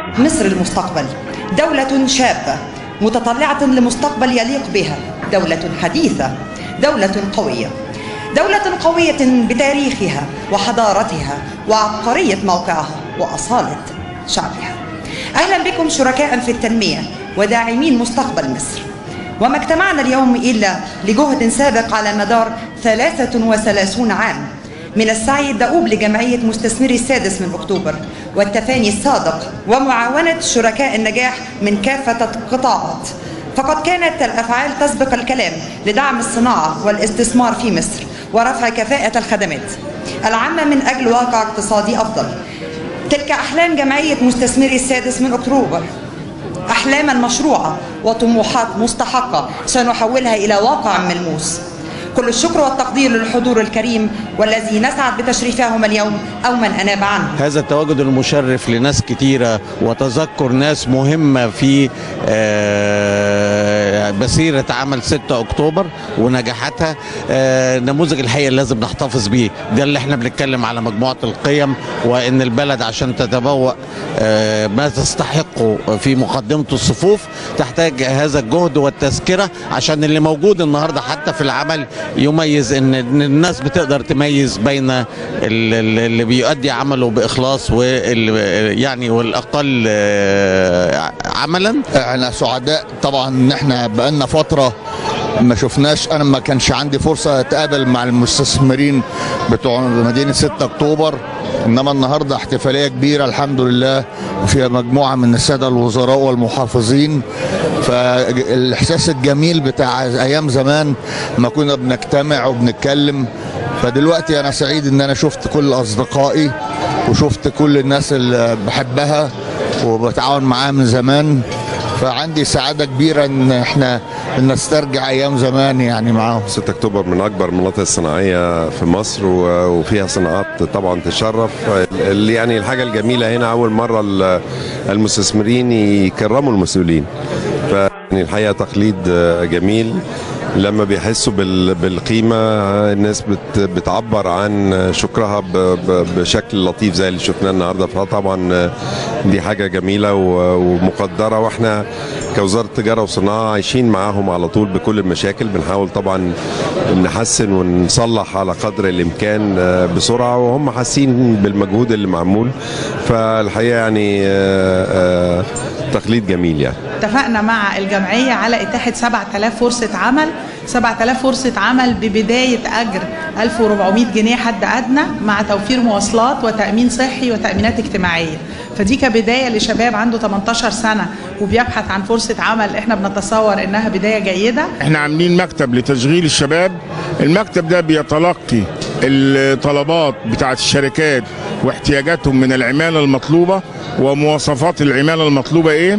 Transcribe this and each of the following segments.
مصر المستقبل دولة شابة متطلعة لمستقبل يليق بها دولة حديثة دولة قوية دولة قوية بتاريخها وحضارتها وعبقرية موقعها وأصالة شعبها أهلا بكم شركاء في التنمية وداعمين مستقبل مصر وما اجتمعنا اليوم إلا لجهد سابق على مدار 33 عام من السعي الدؤوب لجمعية مستثمري السادس من أكتوبر والتفاني الصادق ومعاونة شركاء النجاح من كافة القطاعات فقد كانت الأفعال تسبق الكلام لدعم الصناعة والاستثمار في مصر ورفع كفاءة الخدمات العامة من أجل واقع اقتصادي أفضل تلك أحلام جمعية مستثمري السادس من أكتوبر أحلاما مشروعة وطموحات مستحقة سنحولها إلى واقع ملموس كل الشكر والتقدير للحضور الكريم والذي نسعد بتشريفهم اليوم أو من أناب عنه هذا التواجد المشرف لناس كتيرة وتذكر ناس مهمة في آه، مسيرة عمل 6 أكتوبر ونجاحاتها آه، نموذج الحقيقة اللي لازم نحتفظ بيه ده اللي احنا بنتكلم على مجموعة القيم وإن البلد عشان تتبوأ آه، ما تستحقه في مقدمة الصفوف تحتاج هذا الجهد والتذكرة عشان اللي موجود النهاردة حتى في العمل يميز ان إن الناس بتقدر تميز بين ال- ال- اللي بيؤدي عمله باخلاص واللي يعني والاقل آه، عملا احنا سعداء طبعا ان احنا بقالنا فتره ما شفناش انا ما كانش عندي فرصه اتقابل مع المستثمرين بتوع مدينه 6 اكتوبر انما النهارده احتفاليه كبيره الحمد لله وفيها مجموعه من الساده الوزراء والمحافظين فالاحساس الجميل بتاع ايام زمان ما كنا بنجتمع وبنتكلم فدلوقتي انا سعيد ان انا شفت كل اصدقائي وشفت كل الناس اللي بحبها وبتعاون معاها من زمان فعندي سعاده كبيره ان احنا نسترجع ايام زمان يعني معاهم 6 اكتوبر من اكبر المناطق الصناعيه في مصر و- وفيها صناعات طبعا تشرف اللي يعني الحاجه الجميله هنا اول مره ال- المستثمرين يكرموا المسؤولين فيعني الحقيقه تقليد جميل لما بيحسوا بال- بالقيمه الناس بت- بتعبر عن شكرها ب- ب- بشكل لطيف زي اللي شفناه النهارده فطبعا دي حاجه جميله و- ومقدره واحنا كوزاره تجاره وصناعه عايشين معاهم على طول بكل المشاكل بنحاول طبعا نحسن ونصلح على قدر الامكان آه، بسرعه وهم حاسين بالمجهود اللي معمول فالحقيقه يعني آه، آه، تقليد جميل يعني اتفقنا مع الجمعية على إتاحة 7000 فرصة عمل 7000 فرصة عمل ببداية أجر 1400 جنيه حد أدنى مع توفير مواصلات وتأمين صحي وتأمينات اجتماعية فدي كبداية لشباب عنده 18 سنة وبيبحث عن فرصة عمل احنا بنتصور انها بداية جيدة احنا عاملين مكتب لتشغيل الشباب المكتب ده بيتلقي الطلبات بتاعت الشركات واحتياجاتهم من العمالة المطلوبة ومواصفات العمالة المطلوبة ايه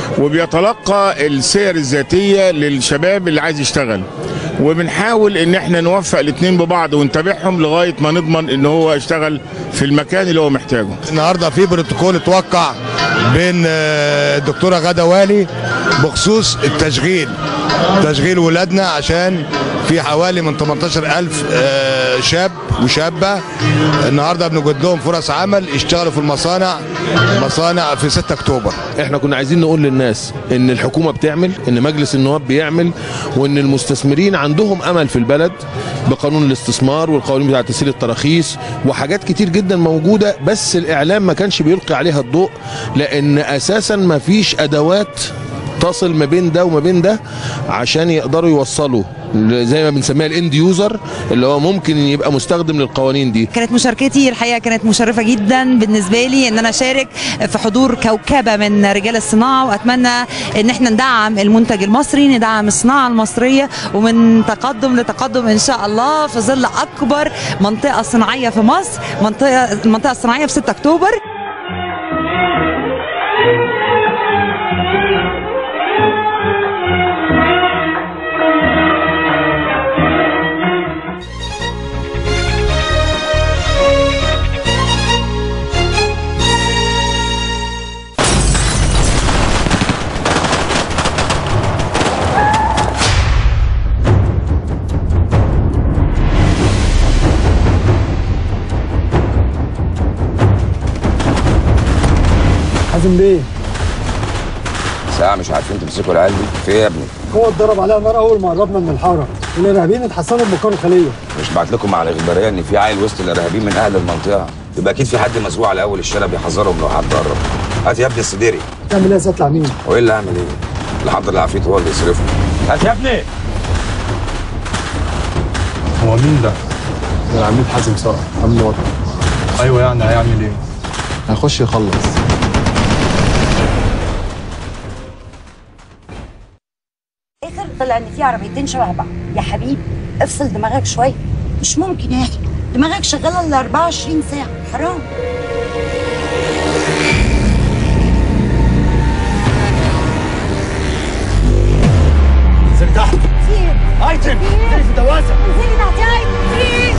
وبيتلقى السير الذاتية للشباب اللي عايز يشتغل وبنحاول ان احنا نوفق الاثنين ببعض ونتابعهم لغاية ما نضمن ان هو يشتغل في المكان اللي هو محتاجه النهارده في بروتوكول اتوقع بين آه، الدكتوره غاده والي بخصوص التشغيل تشغيل ولادنا عشان في حوالي من 18000 آه، شاب وشابه النهارده بنوجد لهم فرص عمل يشتغلوا في المصانع مصانع في 6 اكتوبر احنا كنا عايزين نقول للناس ان الحكومه بتعمل ان مجلس النواب بيعمل وان المستثمرين عندهم امل في البلد بقانون الاستثمار والقوانين بتاعه تسهيل التراخيص وحاجات كتير جدا موجوده بس الاعلام ما كانش بيلقي عليها الضوء لان اساسا ما فيش ادوات تصل ما بين ده وما بين ده عشان يقدروا يوصلوا زي ما بنسميها الاند يوزر اللي هو ممكن يبقى مستخدم للقوانين دي كانت مشاركتي الحقيقه كانت مشرفه جدا بالنسبه لي ان انا اشارك في حضور كوكبه من رجال الصناعه واتمنى ان احنا ندعم المنتج المصري ندعم الصناعه المصريه ومن تقدم لتقدم ان شاء الله في ظل اكبر منطقه صناعيه في مصر منطقه المنطقه الصناعيه في 6 اكتوبر حازم بيه ساعه مش عارفين تمسكوا العيال دي في ايه يا ابني هو اتضرب عليها نار اول ما قربنا من الحاره والارهابيين اتحصنوا بمكان خليه مش بعت لكم على الاخباريه ان في عيل وسط الارهابيين من اهل المنطقه يبقى اكيد في حد مزروع على اول الشارع بيحذرهم لو حد قرب هات يا ابني السديري تعمل ايه يا سياده العميد وايه اللي هعمل ايه اللي حضر العفريت هو اللي يصرفه هات يا ابني هو مين ده؟ ده العميد حازم صقر امن وطني ايوه يعني هيعمل ايه؟ هيخش يخلص اخر طلع ان في عربيتين شبه بعض يا حبيبي افصل دماغك شويه مش ممكن يا اخي دماغك شغاله ال 24 ساعه حرام انزل تحت في ايه؟ ايتم في ايه؟ في دواسه انزلي تحت يا ايمن في ايه؟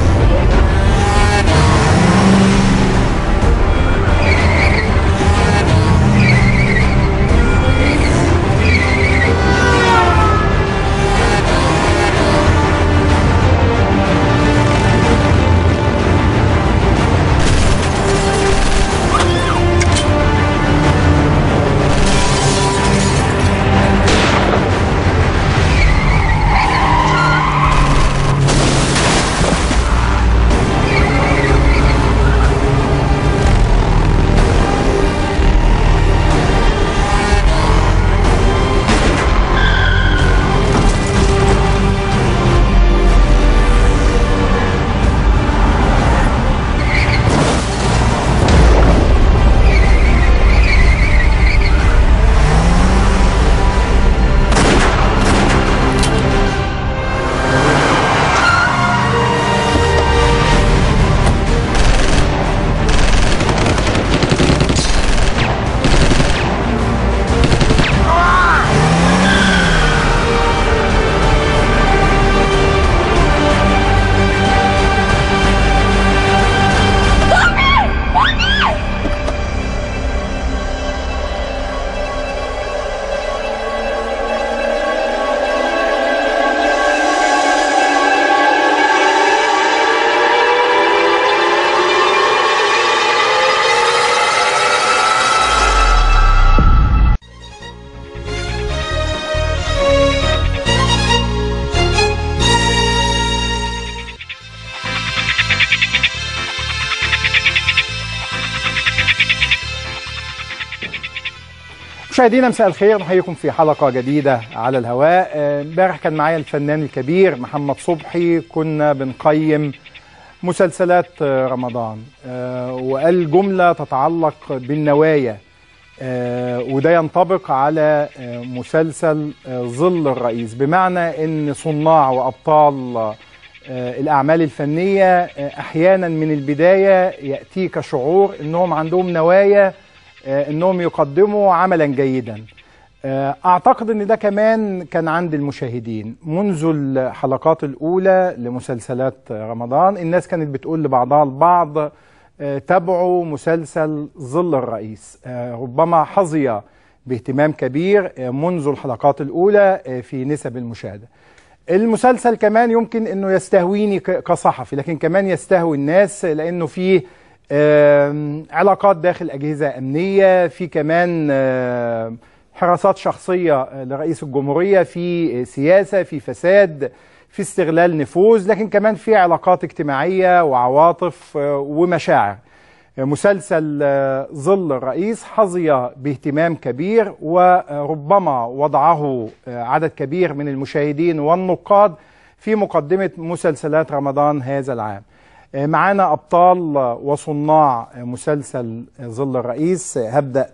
مشاهدينا مساء الخير نحييكم في حلقة جديدة على الهواء آه، امبارح كان معايا الفنان الكبير محمد صبحي كنا بنقيم مسلسلات آه، رمضان آه، وقال جملة تتعلق بالنوايا آه، وده ينطبق على آه، مسلسل آه، ظل الرئيس بمعنى ان صناع وابطال آه، الاعمال الفنيه آه، احيانا من البدايه ياتيك شعور انهم عندهم نوايا آه، انهم يقدموا عملا جيدا آه، اعتقد ان ده كمان كان عند المشاهدين منذ الحلقات الاولى لمسلسلات رمضان الناس كانت بتقول لبعضها البعض آه، تابعوا مسلسل ظل الرئيس آه، ربما حظي باهتمام كبير آه، منذ الحلقات الاولى آه، في نسب المشاهده المسلسل كمان يمكن انه يستهويني ك- كصحفي لكن كمان يستهوي الناس لانه فيه آم، علاقات داخل اجهزه امنيه في كمان آم، حراسات شخصيه آه، لرئيس الجمهوريه في آه، سياسه في فساد في استغلال نفوذ لكن كمان في علاقات اجتماعيه وعواطف آه، ومشاعر مسلسل آه، ظل الرئيس حظي باهتمام كبير وربما وضعه آه، عدد كبير من المشاهدين والنقاد في مقدمة مسلسلات رمضان هذا العام آه، معانا أبطال وصناع مسلسل ظل الرئيس آه، هبدأ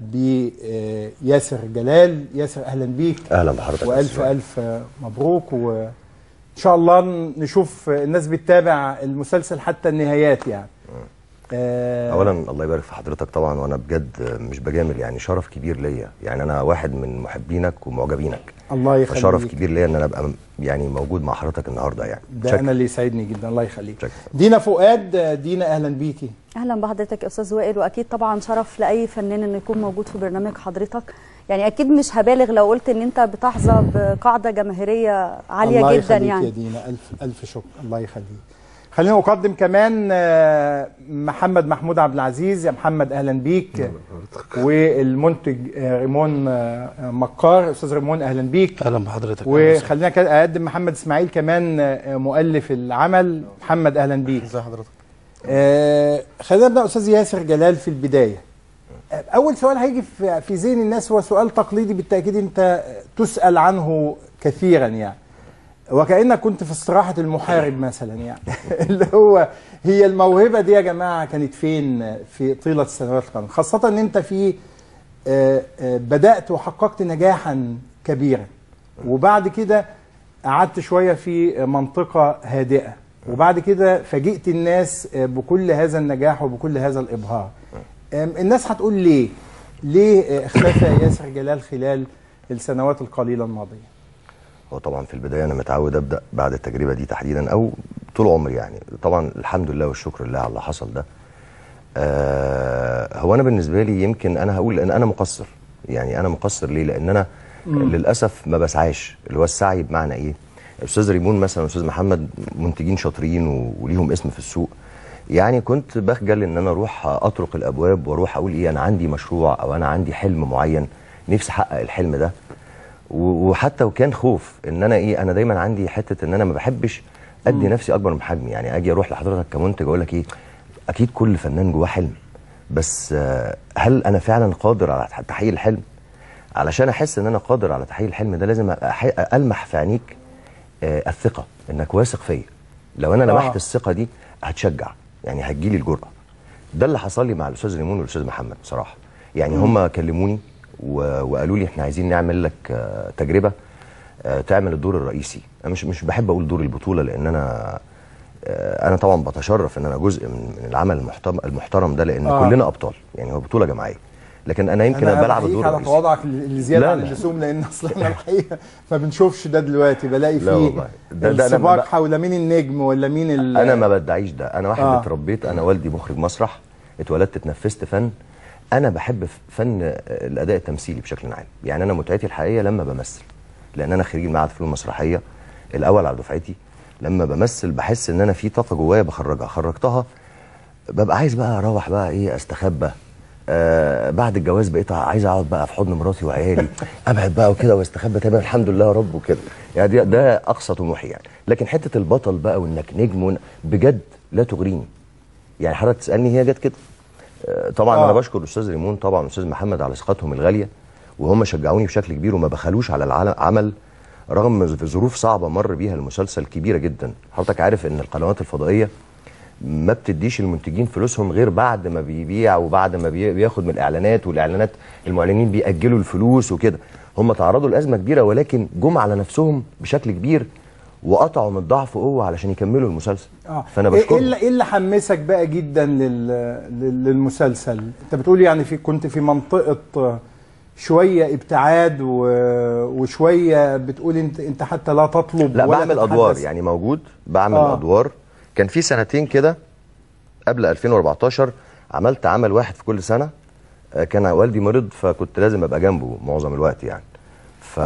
بياسر جلال ياسر أهلا بيك اهلا بحضرتك يا وألف أستاذ ألف آه، مبروك وإن شاء الله نشوف الناس بتتابع المسلسل حتى النهايات يعني آه، اولا الله يبارك في حضرتك طبعا وانا بجد مش بجامل يعني شرف كبير ليا يعني انا واحد من محبينك ومعجبينك الله يخليك فشرف كبير ليا ان انا ابقى يعني موجود مع حضرتك النهارده يعني ده انا اللي يسعدني جدا الله يخليك دينا فؤاد دينا اهلا بيكي اهلا بحضرتك يا استاذ وائل واكيد طبعا شرف لاي فنان انه يكون موجود في برنامج حضرتك يعني اكيد مش هبالغ لو قلت ان انت بتحظى بقاعده جماهيريه عاليه الله جدا يخليك يعني يا دينا الف الف شكر الله يخليك خلينا اقدم كمان آه، محمد محمود عبد العزيز يا محمد اهلا بيك والمنتج آه، ريمون آه، مكار استاذ ريمون اهلا بيك اهلا بحضرتك وخلينا كده اقدم محمد اسماعيل كمان آه، مؤلف العمل محمد اهلا بيك ازي حضرتك آه خلينا نبدا استاذ ياسر جلال في البدايه آه، اول سؤال هيجي في في ذهن الناس هو سؤال تقليدي بالتاكيد انت تسال عنه كثيرا يعني وكانك كنت في استراحه المحارب مثلا يعني اللي هو هي الموهبه دي يا جماعه كانت فين في طيله السنوات القادمه خاصه ان انت في آه، آه، بدات وحققت نجاحا كبيرا وبعد كده قعدت شويه في منطقه هادئه وبعد كده فاجئت الناس آه، بكل هذا النجاح وبكل هذا الابهار آم، الناس هتقول ليه ليه آه، اختفى ياسر جلال خلال السنوات القليله الماضيه هو طبعا في البدايه انا متعود ابدا بعد التجربه دي تحديدا او طول عمري يعني طبعا الحمد لله والشكر لله على اللي حصل ده آه هو انا بالنسبه لي يمكن انا هقول ان انا مقصر يعني انا مقصر ليه لان انا مم. للاسف ما بسعاش اللي هو السعي بمعنى ايه استاذ ريمون مثلا استاذ محمد منتجين شاطرين و- وليهم اسم في السوق يعني كنت بخجل ان انا اروح اطرق الابواب واروح اقول ايه انا عندي مشروع او انا عندي حلم معين نفسي احقق الحلم ده و- وحتى وكان خوف ان انا ايه انا دايما عندي حته ان انا ما بحبش ادي مم. نفسي اكبر من حجمي يعني اجي اروح لحضرتك كمنتج اقول لك ايه اكيد كل فنان جواه حلم بس آه، هل انا فعلا قادر على تح- تحقيق الحلم علشان احس ان انا قادر على تحقيق الحلم ده لازم أح- المح في عينيك آه، الثقه انك واثق فيا لو انا آه. لمحت الثقه دي هتشجع يعني هتجيلي الجرأه ده اللي حصل لي مع الاستاذ ريمون والاستاذ محمد بصراحه يعني مم. هم كلموني و- وقالوا لي احنا عايزين نعمل لك آه، تجربه آه، تعمل الدور الرئيسي انا مش مش بحب اقول دور البطوله لان انا آه، انا طبعا بتشرف ان انا جزء من من العمل المحترم المحترم ده لان آه. كلنا ابطال يعني هو بطوله جماعيه لكن انا يمكن أنا بلعب بحييك الدور على الرئيسي تواضعك اللي زياده لا، عن لا. اللزوم لان اصلا انا الحقيقه ما بنشوفش ده دلوقتي بلاقي لا فيه والله. ده- ده أنا السباق ما- حول مين النجم ولا مين ال انا ما بدعيش ده انا واحد آه. آه. اتربيت انا والدي مخرج مسرح اتولدت اتنفست فن انا بحب فن الاداء التمثيلي بشكل عام يعني انا متعتي الحقيقيه لما بمثل لان انا خريج معهد فنون مسرحيه الاول على دفعتي لما بمثل بحس ان انا في طاقه جوايا بخرجها خرجتها ببقى عايز بقى اروح بقى ايه استخبى آه بعد الجواز بقيت عايز اقعد بقى في حضن مراتي وعيالي ابعد بقى وكده واستخبى تمام الحمد لله يا رب وكده يعني ده, ده اقصى طموحي يعني لكن حته البطل بقى وانك نجم ون- بجد لا تغريني يعني حضرتك تسالني هي جت كده آه، طبعا آه. انا بشكر الاستاذ ريمون طبعا الاستاذ محمد على ثقتهم الغاليه وهم شجعوني بشكل كبير وما بخلوش على العمل رغم ظروف صعبه مر بيها المسلسل كبيره جدا حضرتك عارف ان القنوات الفضائيه ما بتديش المنتجين فلوسهم غير بعد ما بيبيع وبعد ما بي- بياخد من الاعلانات والاعلانات المعلنين بيأجلوا الفلوس وكده هم تعرضوا لازمه كبيره ولكن جم على نفسهم بشكل كبير وقطعوا من ضعف قوه علشان يكملوا المسلسل اه فانا ايه إيه بشكرهم اللي ايه اللي حمسك بقى جدا لل... لل- للمسلسل انت بتقول يعني في كنت في منطقه آه، شويه ابتعاد و... وشويه بتقول انت انت حتى لا تطلب لا ولا بعمل ادوار تتحدث. يعني موجود بعمل آه. آه. ادوار كان في سنتين كده قبل 2014 عملت عمل واحد في كل سنه آه، كان والدي مرض فكنت لازم ابقى جنبه معظم الوقت يعني ف...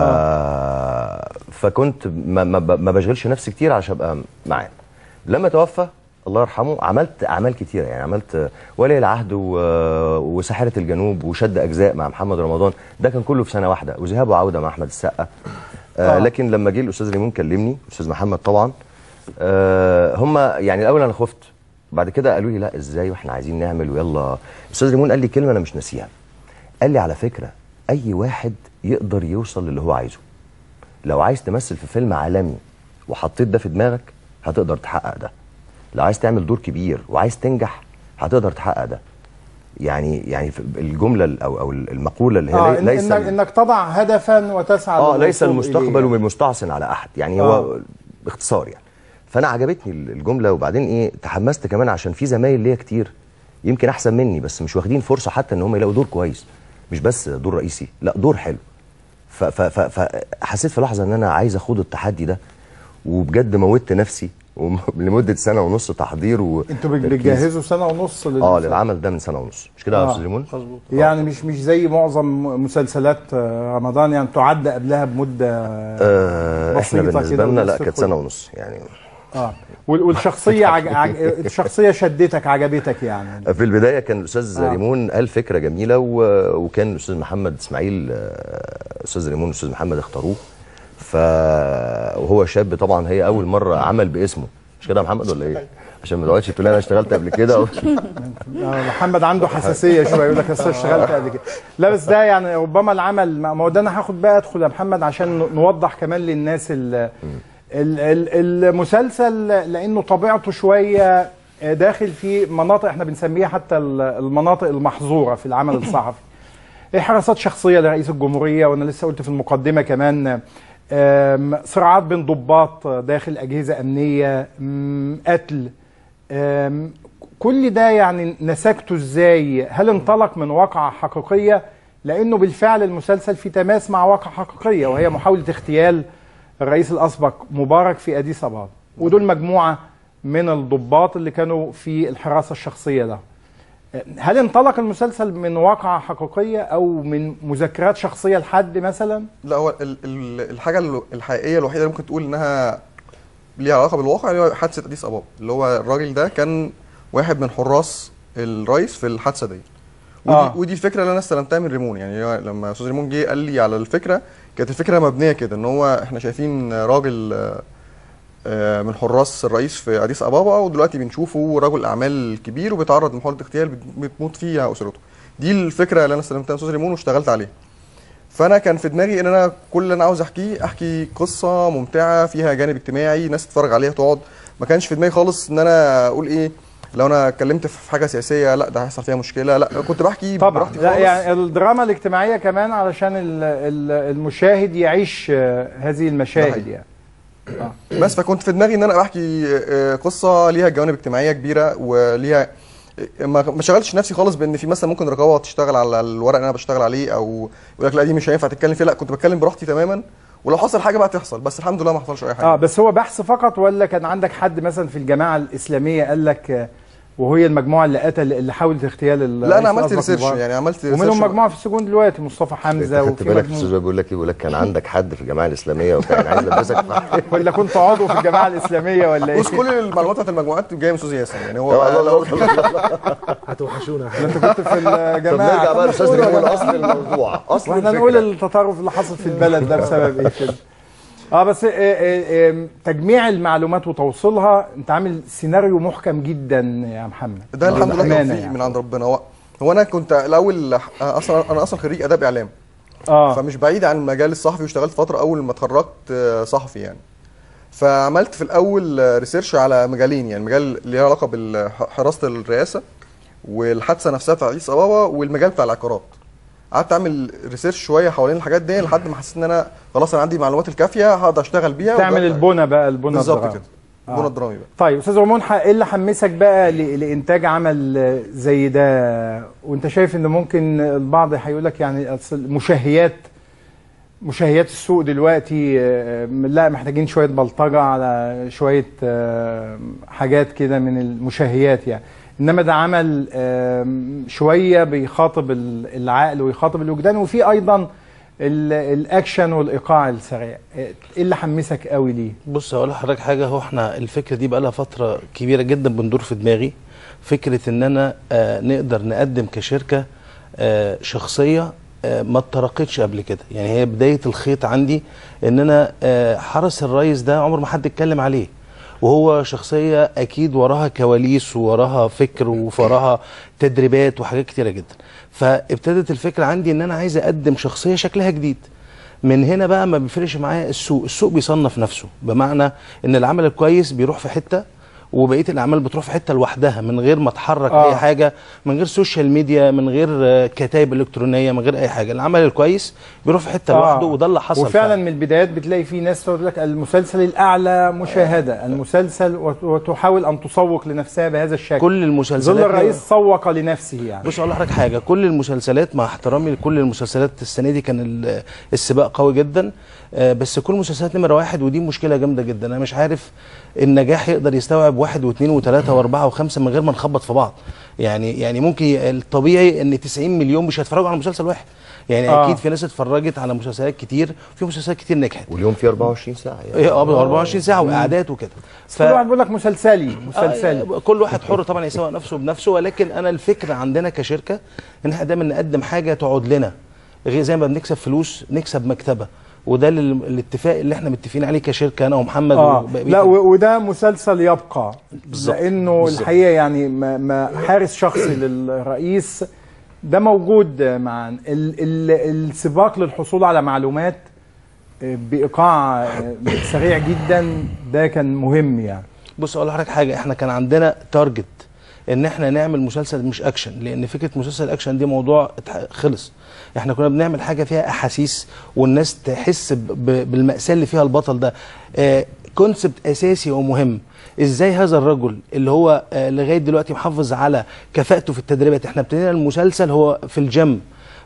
فكنت ما, ما, ب- ما بشغلش نفسي كتير عشان ابقى معاه لما توفى الله يرحمه عملت اعمال كتيره يعني عملت ولي العهد و... وساحره الجنوب وشد اجزاء مع محمد رمضان ده كان كله في سنه واحده وذهاب وعوده مع احمد السقا آه آه. لكن لما جه الاستاذ ريمون كلمني الاستاذ محمد طبعا آه هم يعني الاول انا خفت بعد كده قالوا لي لا ازاي واحنا عايزين نعمل ويلا الاستاذ ريمون قال لي كلمه انا مش ناسيها قال لي على فكره اي واحد يقدر يوصل للي هو عايزه لو عايز تمثل في فيلم عالمي وحطيت ده في دماغك هتقدر تحقق ده لو عايز تعمل دور كبير وعايز تنجح هتقدر تحقق ده يعني يعني في الجمله ال- او او المقوله اللي هي اه لي- إن ليس انك, إنك تضع هدفا وتسعى اه ليس للوصول المستقبل إليه. مستعصن على احد يعني آه. هو باختصار يعني فانا عجبتني الجمله وبعدين ايه تحمست كمان عشان في زمايل ليا كتير يمكن احسن مني بس مش واخدين فرصه حتى ان هم يلاقوا دور كويس مش بس دور رئيسي لا دور حلو ف- ف- ف- فحسيت في لحظه ان انا عايز اخوض التحدي ده وبجد موتت نفسي وم- لمده سنه ونص تحضير و انتوا بت- تركيز. بتجهزوا سنه ونص اه للمسلسل. للعمل ده من سنه ونص مش كده يا آه. استاذ ليمون يعني مش مش زي معظم مسلسلات آه، رمضان يعني تعد قبلها بمده آه احنا بسيطة بالنسبه كده لنا لا والناس كانت تدخل. سنه ونص يعني اه وال- والشخصيه عج... عج... الشخصيه شدتك عجبتك يعني في البدايه كان الاستاذ آه. ريمون قال فكره جميله و... وكان الاستاذ محمد اسماعيل آه، استاذ ريمون والاستاذ محمد اختاروه ف وهو شاب طبعا هي اول مره عمل باسمه مش كده يا محمد ولا ايه؟ عشان ما تقعدش تقول انا اشتغلت قبل كده آه، محمد عنده حساسيه شويه يقول لك أصل اشتغلت قبل كده لا بس ده يعني ربما العمل ما ما هو ده انا هاخد بقى ادخل يا محمد عشان ن- نوضح كمان للناس ال ال- ال- المسلسل لانه طبيعته شويه داخل في مناطق احنا بنسميها حتى ال- المناطق المحظوره في العمل الصحفي حراسات شخصيه لرئيس الجمهوريه وانا لسه قلت في المقدمه كمان آم، صراعات بين ضباط داخل اجهزه امنيه مم، قتل آم، كل ده يعني نسجته ازاي هل انطلق من واقعة حقيقية لانه بالفعل المسلسل في تماس مع واقعة حقيقية وهي محاولة اغتيال الرئيس الاسبق مبارك في اديس ابابا ودول مجموعة من الضباط اللي كانوا في الحراسة الشخصية ده هل انطلق المسلسل من واقعة حقيقية او من مذكرات شخصية لحد مثلا لا هو ال- ال- الحاجه ال- الحقيقيه الوحيده اللي ممكن تقول انها ليها علاقه بالواقع هي حادثه اديس ابابا اللي هو الراجل ده كان واحد من حراس الرئيس في الحادثه دي ودي, آه. ودي الفكره اللي انا استلمتها من ريمون يعني هو لما استاذ ريمون جه قال لي على الفكره كانت الفكره مبنيه كده ان هو احنا شايفين راجل آه، آه، من حراس الرئيس في اديس ابابا ودلوقتي بنشوفه رجل اعمال كبير وبيتعرض لمحاوله اغتيال بت- بتموت فيها اسرته دي الفكره اللي انا استلمتها من استاذ ريمون واشتغلت عليها فانا كان في دماغي ان انا كل اللي انا عاوز احكيه احكي قصه ممتعه فيها جانب اجتماعي ناس تتفرج عليها تقعد ما كانش في دماغي خالص ان انا اقول ايه لو انا اتكلمت في حاجه سياسيه لا ده هيحصل فيها مشكله لا كنت بحكي طبعا براحتي لا خالص يعني الدراما الاجتماعية كمان علشان ال- ال- المشاهد يعيش آه، هذه المشاهد يعني بس فكنت في دماغي ان انا بحكي آه، قصه ليها جوانب اجتماعيه كبيره وليها ما ما شغلتش نفسي خالص بان في مثلا ممكن رقابه تشتغل على الورق اللي انا بشتغل عليه او يقول لك لا دي مش هينفع تتكلم فيه لا كنت بتكلم براحتي تماما ولو حصل حاجه بقى تحصل بس الحمد لله ما حصلش اي حاجه اه بس هو بحث فقط ولا كان عندك حد مثلا في الجماعة الإسلامية قال لك آه، وهي المجموعة اللي قتل اللي حاولت اغتيال ال- لا انا الرئيس عملت الأسبق ريسيرش مبارك. يعني عملت ومنهم ريسيرش مجموعة في السجون دلوقتي مصطفى حمزة خدت وفي بالك مجموعة الاستاذ بيقول لك ايه بيقول لك كان عندك حد في الجماعه الاسلاميه وكان عايز يلبسك في ولا كنت عضو في الجماعة الإسلامية ولا إيه؟ بص كل المعلومات بتاعت المجموعات جايه من استاذ ياسر يعني هو لا، لا، لو هتوحشونا انت كنت في الجماعة طب نرجع بقى لأستاذ ريمون أصل الموضوع أصل واحنا الفكرة. نقول التطرف اللي حصل في البلد ده بسبب ايه كده اه بس آه، آه، آه، تجميع المعلومات وتوصيلها انت عامل سيناريو محكم جدا يا محمد ده الحمد لله بأمانة توفيق يعني. من عند ربنا هو هو انا كنت الاول اصلا انا اصلا خريج اداب اعلام اه فمش بعيد عن المجال الصحفي واشتغلت فتره اول ما اتخرجت آه، صحفي يعني فعملت في الاول آه، ريسيرش على مجالين يعني مجال اللي له علاقه بحراسه الرئاسه والحادثه نفسها بتاع اديس ابابا والمجال بتاع العقارات قعدت اعمل ريسيرش شويه حوالين الحاجات دي لحد ما حسيت ان انا خلاص انا عندي المعلومات الكافيه هقدر اشتغل بيها تعمل وده- البنى بقى البنى بالظبط الدرامي. كده آه. البنى الدرامي بقى طيب استاذ رمون ح- ايه اللي حمسك بقى ل- لانتاج عمل آه، زي ده وانت شايف ان ممكن البعض هيقول لك يعني أصل مشاهيات مشاهيات السوق دلوقتي آه، لا محتاجين شويه بلطجه على شويه آه، حاجات كده من المشاهيات يعني انما ده عمل آم، شويه بيخاطب ال- العقل ويخاطب الوجدان وفي ايضا ال- الاكشن والايقاع السريع ايه اللي حمسك قوي ليه بص هقول لحضرتك حاجه هو احنا الفكره دي بقى لها فتره كبيره جدا بندور في دماغي فكره ان انا آه نقدر نقدم كشركه آه شخصيه آه ما اتطرقتش قبل كده يعني هي بدايه الخيط عندي ان انا آه حرس الرئيس ده عمر ما حد اتكلم عليه وهو شخصيه اكيد وراها كواليس وراها فكر ووراها تدريبات وحاجات كتيره جدا فابتدت الفكره عندي ان انا عايز اقدم شخصيه شكلها جديد من هنا بقى ما بيفرقش معايا السوق السوق بيصنف نفسه بمعنى ان العمل الكويس بيروح في حته وبقيه الاعمال بتروح في حته لوحدها من غير ما تحرك آه. آه. اي حاجه من غير سوشيال ميديا من غير آه، كتائب الكترونيه من غير اي حاجه العمل الكويس بيروح في حته لوحده وده اللي حصل وفعلا من البدايات بتلاقي في ناس تقول لك المسلسل الاعلى مشاهده المسلسل وت- وتحاول ان تسوق لنفسها بهذا الشكل كل المسلسلات ظل الرئيس سوق لنفسه يعني بص اقول لحضرتك حاجه كل المسلسلات مع احترامي لكل المسلسلات السنه دي كان ال- السباق قوي جدا آه، بس كل المسلسلات نمره واحد ودي مشكله جامده جدا انا مش عارف النجاح يقدر يستوعب واحد واثنين وثلاثه واربعه وخمسه من غير ما نخبط في بعض يعني يعني ممكن الطبيعي ان 90 مليون مش هيتفرجوا على مسلسل واحد يعني آه. آه. اكيد في ناس اتفرجت على مسلسلات كتير في مسلسلات كتير نجحت واليوم فيه 24 ساعه ايه اه 24 ساعه واعداد وكده كل واحد بيقول لك مسلسلي مسلسلي آه، كل واحد حر طبعا يسوق نفسه بنفسه ولكن انا الفكره عندنا كشركه ان احنا دايما نقدم حاجه تقعد لنا غير زي ما بنكسب فلوس نكسب مكتبه وده ال- الاتفاق اللي احنا متفقين عليه كشركه انا ومحمد اه وبقية لا و- وده مسلسل يبقى بالظبط. لانه بالظبط. الحقيقه يعني ما, ما حارس شخصي للرئيس ده موجود معانا ال- ال- السباق للحصول على معلومات آه، بايقاع آه، سريع جدا ده كان مهم يعني بص اقول لحضرتك حاجه احنا كان عندنا تارجت ان احنا نعمل مسلسل مش اكشن لان فكره مسلسل اكشن دي موضوع اتح- خلص احنا كنا بنعمل حاجه فيها احاسيس والناس تحس ب- ب- بالمأساة اللي فيها البطل ده آه كونسبت اساسي ومهم ازاي هذا الرجل اللي هو آه لغايه دلوقتي محافظ على كفاءته في التدريبات احنا ابتدينا المسلسل هو في الجيم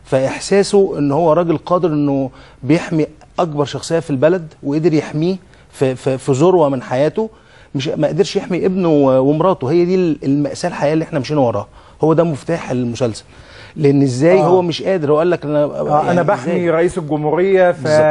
فاحساسه ان هو راجل قادر انه بيحمي اكبر شخصيه في البلد وقدر يحميه في في, في ذروه من حياته مش ما قدرش يحمي ابنه و- ومراته هي دي ال- المأساة الحقيقيه اللي احنا مشينا وراها هو ده مفتاح المسلسل لان ازاي آه. هو مش قادر هو قال لك انا آه يعني انا إزاي؟ بحمي رئيس الجمهوريه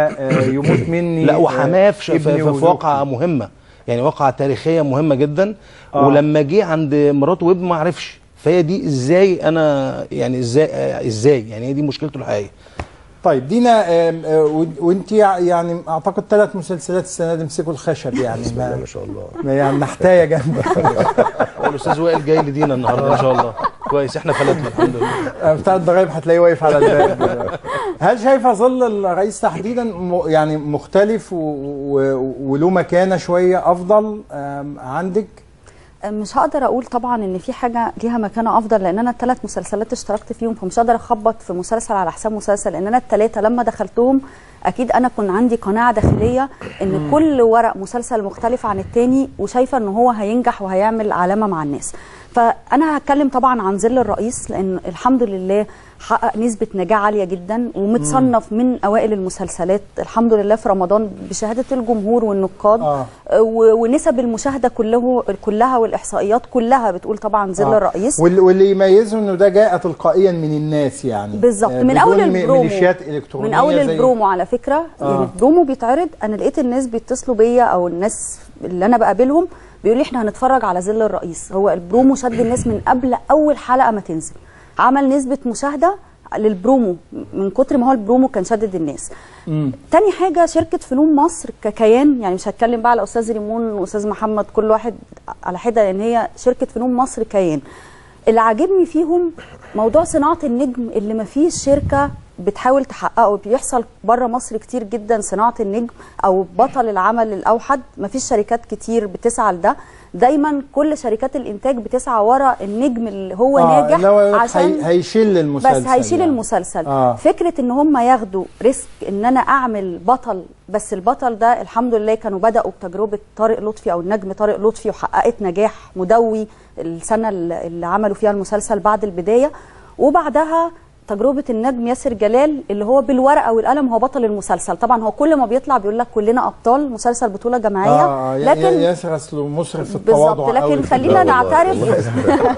فيموت مني لا وحماه في, آه، في, ابني في, في وزوجتي. واقعه مهمه يعني واقعه تاريخيه مهمه جدا آه. آه. ولما جه عند مراته وابنه ما عرفش فهي دي ازاي انا يعني ازاي آه، ازاي يعني هي دي مشكلته الحقيقيه طيب دينا آم، آه، و- وانت يع- يعني اعتقد ثلاث مسلسلات السنه دي مسكوا الخشب يعني بسم الله ما شاء الله ما يعني نحتايه جنبك هو الاستاذ وائل جاي لدينا النهارده ان شاء الله كويس احنا فلتنا الحمد لله آه، بتاع الضرايب هتلاقيه واقف على الباب دلوقتي. هل شايفه ظل الرئيس تحديدا م- يعني مختلف و- و- وله مكانه شويه افضل آم، عندك؟ مش هقدر اقول طبعا ان في حاجه ليها مكانه افضل لان انا الثلاث مسلسلات اشتركت فيهم فمش هقدر اخبط في مسلسل على حساب مسلسل لان انا الثلاثه لما دخلتهم اكيد انا كنت عندي قناعه داخليه ان كل ورق مسلسل مختلف عن التاني وشايفه ان هو هينجح وهيعمل علامه مع الناس فانا هتكلم طبعا عن ظل الرئيس لان الحمد لله حقق نسبه نجاح عاليه جدا ومتصنف من اوائل المسلسلات الحمد لله في رمضان بشهاده الجمهور والنقاد آه. و- ونسب المشاهده كله كلها والاحصائيات كلها بتقول طبعا ظل آه. الرئيس وال- واللي يميزه انه ده جاء تلقائيا من الناس يعني بالظبط آه، من اول بدون م- البرومو ميليشيات الكترونيه من اول زي- البرومو على فكره آه. يعني البرومو بيتعرض انا لقيت الناس بيتصلوا بيا او الناس اللي انا بقابلهم بيقولوا لي احنا هنتفرج على ظل الرئيس هو البرومو شد الناس من قبل اول حلقه ما تنزل عمل نسبه مشاهده للبرومو من كتر ما هو البرومو كان شدد الناس تاني حاجه شركه فنون مصر ككيان يعني مش هتكلم بقى على استاذ ريمون واستاذ محمد كل واحد على حده لان هي شركه فنون مصر كيان اللي عاجبني فيهم موضوع صناعه النجم اللي ما فيش شركه بتحاول تحققه بيحصل بره مصر كتير جدا صناعه النجم او بطل العمل الاوحد ما فيش شركات كتير بتسعى لده دايما كل شركات الانتاج بتسعى ورا النجم اللي هو آه، ناجح اللي هو يقول لك عشان هي- هيشيل المسلسل بس هيشيل يعني. المسلسل آه. فكره ان هم ياخدوا ريسك ان انا اعمل بطل بس البطل ده الحمد لله كانوا بداوا بتجربه طارق لطفي او النجم طارق لطفي وحققت نجاح مدوي السنه اللي اللي عملوا فيها المسلسل بعد البدايه وبعدها تجربه النجم ياسر جلال اللي هو بالورقه والقلم هو بطل المسلسل طبعا هو كل ما بيطلع بيقول لك كلنا ابطال مسلسل بطوله جماعيه اه آه، لكن لكن ياسر اصله مسرف في التواضع بالظبط قوي لكن في خلينا التواضع. نعترف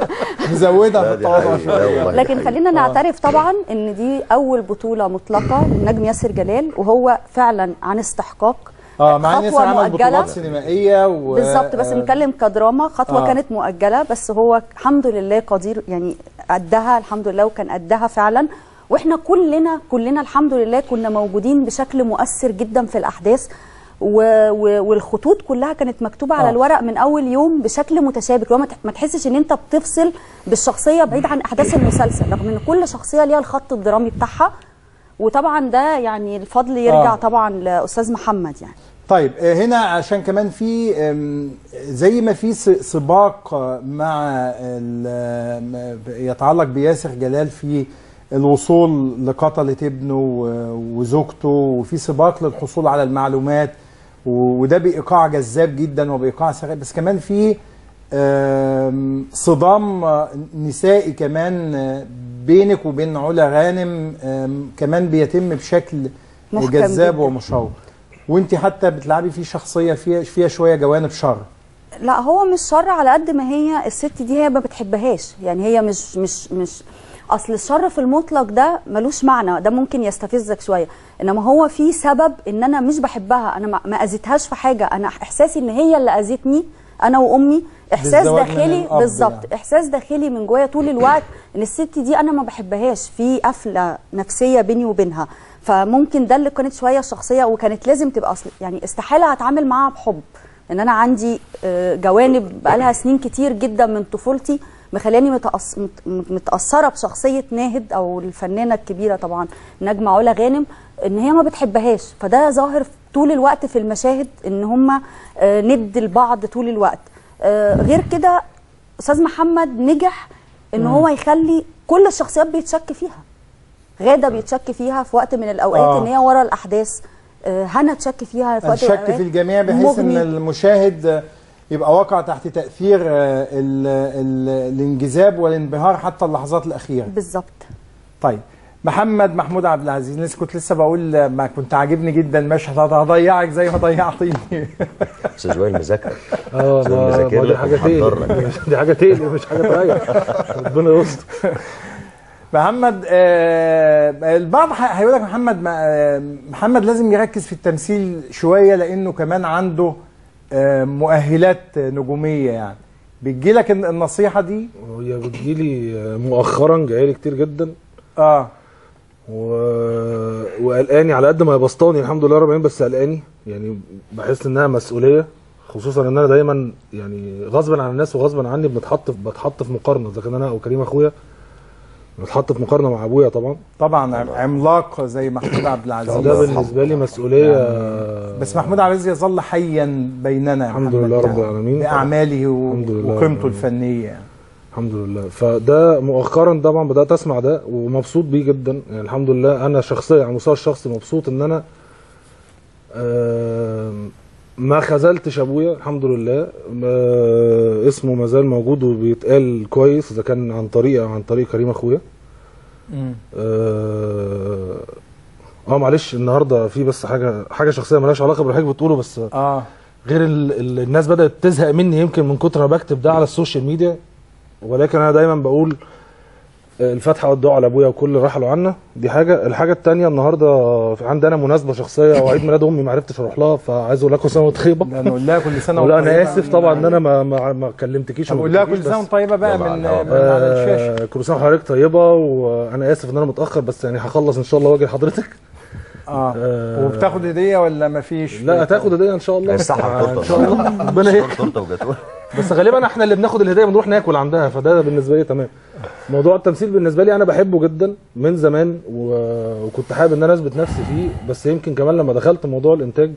مزودها في لا، دي التواضع حقيقة، شويه والله. لكن خلينا نعترف طبعا ان دي اول بطوله مطلقه للنجم ياسر جلال وهو فعلا عن استحقاق اه مع ان ياسر خطوة عمل مؤجلة. بطولات سينمائيه و... بالظبط بس آه، بنتكلم كدراما خطوه آه. آه. كانت مؤجله بس هو الحمد لله قدير يعني قدها الحمد لله وكان قدها فعلا واحنا كلنا كلنا الحمد لله كنا موجودين بشكل مؤثر جدا في الاحداث و... و... والخطوط كلها كانت مكتوبه على آه. الورق من اول يوم بشكل متشابك اللي هو ما تح- ما تحسش ان انت بتفصل بالشخصيه بعيد عن احداث المسلسل رغم ان كل شخصيه ليها الخط الدرامي بتاعها وطبعا ده يعني الفضل يرجع آه. آه. طبعا لاستاذ محمد يعني طيب آه، هنا عشان كمان في آم، زي ما في س- سباق آه، مع ال- آم، يتعلق بياسر جلال في الوصول لقتلة ابنه و- وزوجته وفي سباق للحصول على المعلومات و- وده بإيقاع جذاب جدا وبإيقاع سريع بس كمان في آم، صدام آه، نسائي كمان آه، بينك وبين علا غانم آم، كمان بيتم بشكل محكم جذاب جداً. ومشوق وانت حتى بتلعبي فيه شخصيه فيها فيها شويه جوانب شر لا هو مش شر على قد ما هي الست دي هي ما بتحبهاش يعني هي مش مش مش اصل الشر في المطلق ده ملوش معنى ده ممكن يستفزك شويه انما هو في سبب ان انا مش بحبها انا ما- ما اذيتهاش في حاجه انا احساسي ان هي اللي اذتني انا وامي احساس بالزواج من داخلي الأب بالظبط يعني. احساس داخلي من جوايا طول الوقت ان الست دي انا ما بحبهاش في قفله نفسيه بيني وبينها فممكن ده اللي كانت شويه الشخصيه وكانت لازم تبقى اصل يعني استحاله هتعامل معاها بحب ان انا عندي آه، جوانب بقالها سنين كتير جدا من طفولتي مخلاني متأص... مت- متاثره بشخصيه ناهد او الفنانه الكبيره طبعا نجمه علا غانم ان هي ما بتحبهاش فده ظاهر طول الوقت في المشاهد ان هم ند لبعض طول الوقت آه، غير كده استاذ محمد نجح ان مم. هو يخلي كل الشخصيات بيتشك فيها غاده بيتشك فيها في وقت من الاوقات آه. ان هي ورا الاحداث آه، هنا تشك فيها في وقت من الشك الأوقات. في الجميع بحيث ان مغني. المشاهد يبقى واقع تحت تاثير آه، ال- ال- الانجذاب والانبهار حتى اللحظات الاخيره بالظبط طيب محمد محمود عبد العزيز لسه كنت لسه بقول آه، ما كنت عاجبني جدا مشهد هضيعك زي ما ضيعتني استاذ وائل مذاكر اه أستاذ ما مذاكر ما دي لك حاجه ومحضر لك. تقلق دي حاجه تقلق مش حاجه تريح ربنا يستر محمد آه البعض ح- هيقول لك محمد ما- آه، محمد لازم يركز في التمثيل شويه لانه كمان عنده آه مؤهلات نجوميه يعني بتجي لك النصيحه دي هي بتجيلي مؤخرا جايلي كتير جدا اه و... وقلقاني على قد ما هي بسطاني الحمد لله رب العالمين بس قلقاني يعني بحس انها مسؤوليه خصوصا ان انا دايما يعني غصبا عن الناس وغصبا عني بنتحط في بتحط في مقارنه اذا كان انا او كريم اخويا بنتحط في مقارنه مع ابويا طبعا طبعا عم- عملاق زي محمود عبد العزيز ده بالنسبه لي مسؤوليه بس محمود عبد العزيز يظل حيا بيننا يا الحمد محمد لله رب يعني العالمين باعماله و- الحمد لله رب وقيمته العالمين. الفنيه يعني. الحمد لله فده مؤخرا طبعا بدات اسمع ده ومبسوط بيه جدا يعني الحمد لله انا شخصيا على المستوى الشخصي مبسوط ان انا آم، ما خذلتش ابويا الحمد لله ما- اسمه ما زال موجود وبيتقال كويس اذا كان عن طريقي او عن طريق كريم اخويا اه آه، معلش النهارده في بس حاجه حاجه شخصيه مالهاش علاقه باللي حضرتك بتقوله بس اه غير ال ال الناس بدات تزهق مني يمكن من كتر ما بكتب ده على السوشيال ميديا ولكن انا دايما بقول آه، الفاتحه والدعاء على ابويا وكل اللي رحلوا عنا دي حاجه الحاجه الثانيه النهارده في عندنا مناسبه شخصيه وعيد ميلاد امي ما عرفتش اروح لها فعايز اقول لكم سنه وانت طيبه ده نقول لها كل سنه لا وانت انا طيبة. اسف طبعا ان انا ما ما, ما كلمتكيش طب وما قول لها قلتلكيش كل سنه بس- وانت طيبه بقى من, من على الشاشه آه كل سنه وحضرتك طيبه وانا اسف ان انا متاخر بس يعني هخلص ان شاء الله واجي لحضرتك اه وبتاخد هديه ولا مفيش لا هتاخد هديه ان شاء الله الصحة آه، والتورتة. ان شاء الله ربنا يكرم تورته وجاتوه بس غالبا احنا اللي بناخد الهديه بنروح ناكل عندها فده بالنسبه لي تمام موضوع التمثيل بالنسبه لي انا بحبه جدا من زمان و... وكنت حابب ان انا اثبت نفسي فيه بس يمكن كمان لما دخلت موضوع الانتاج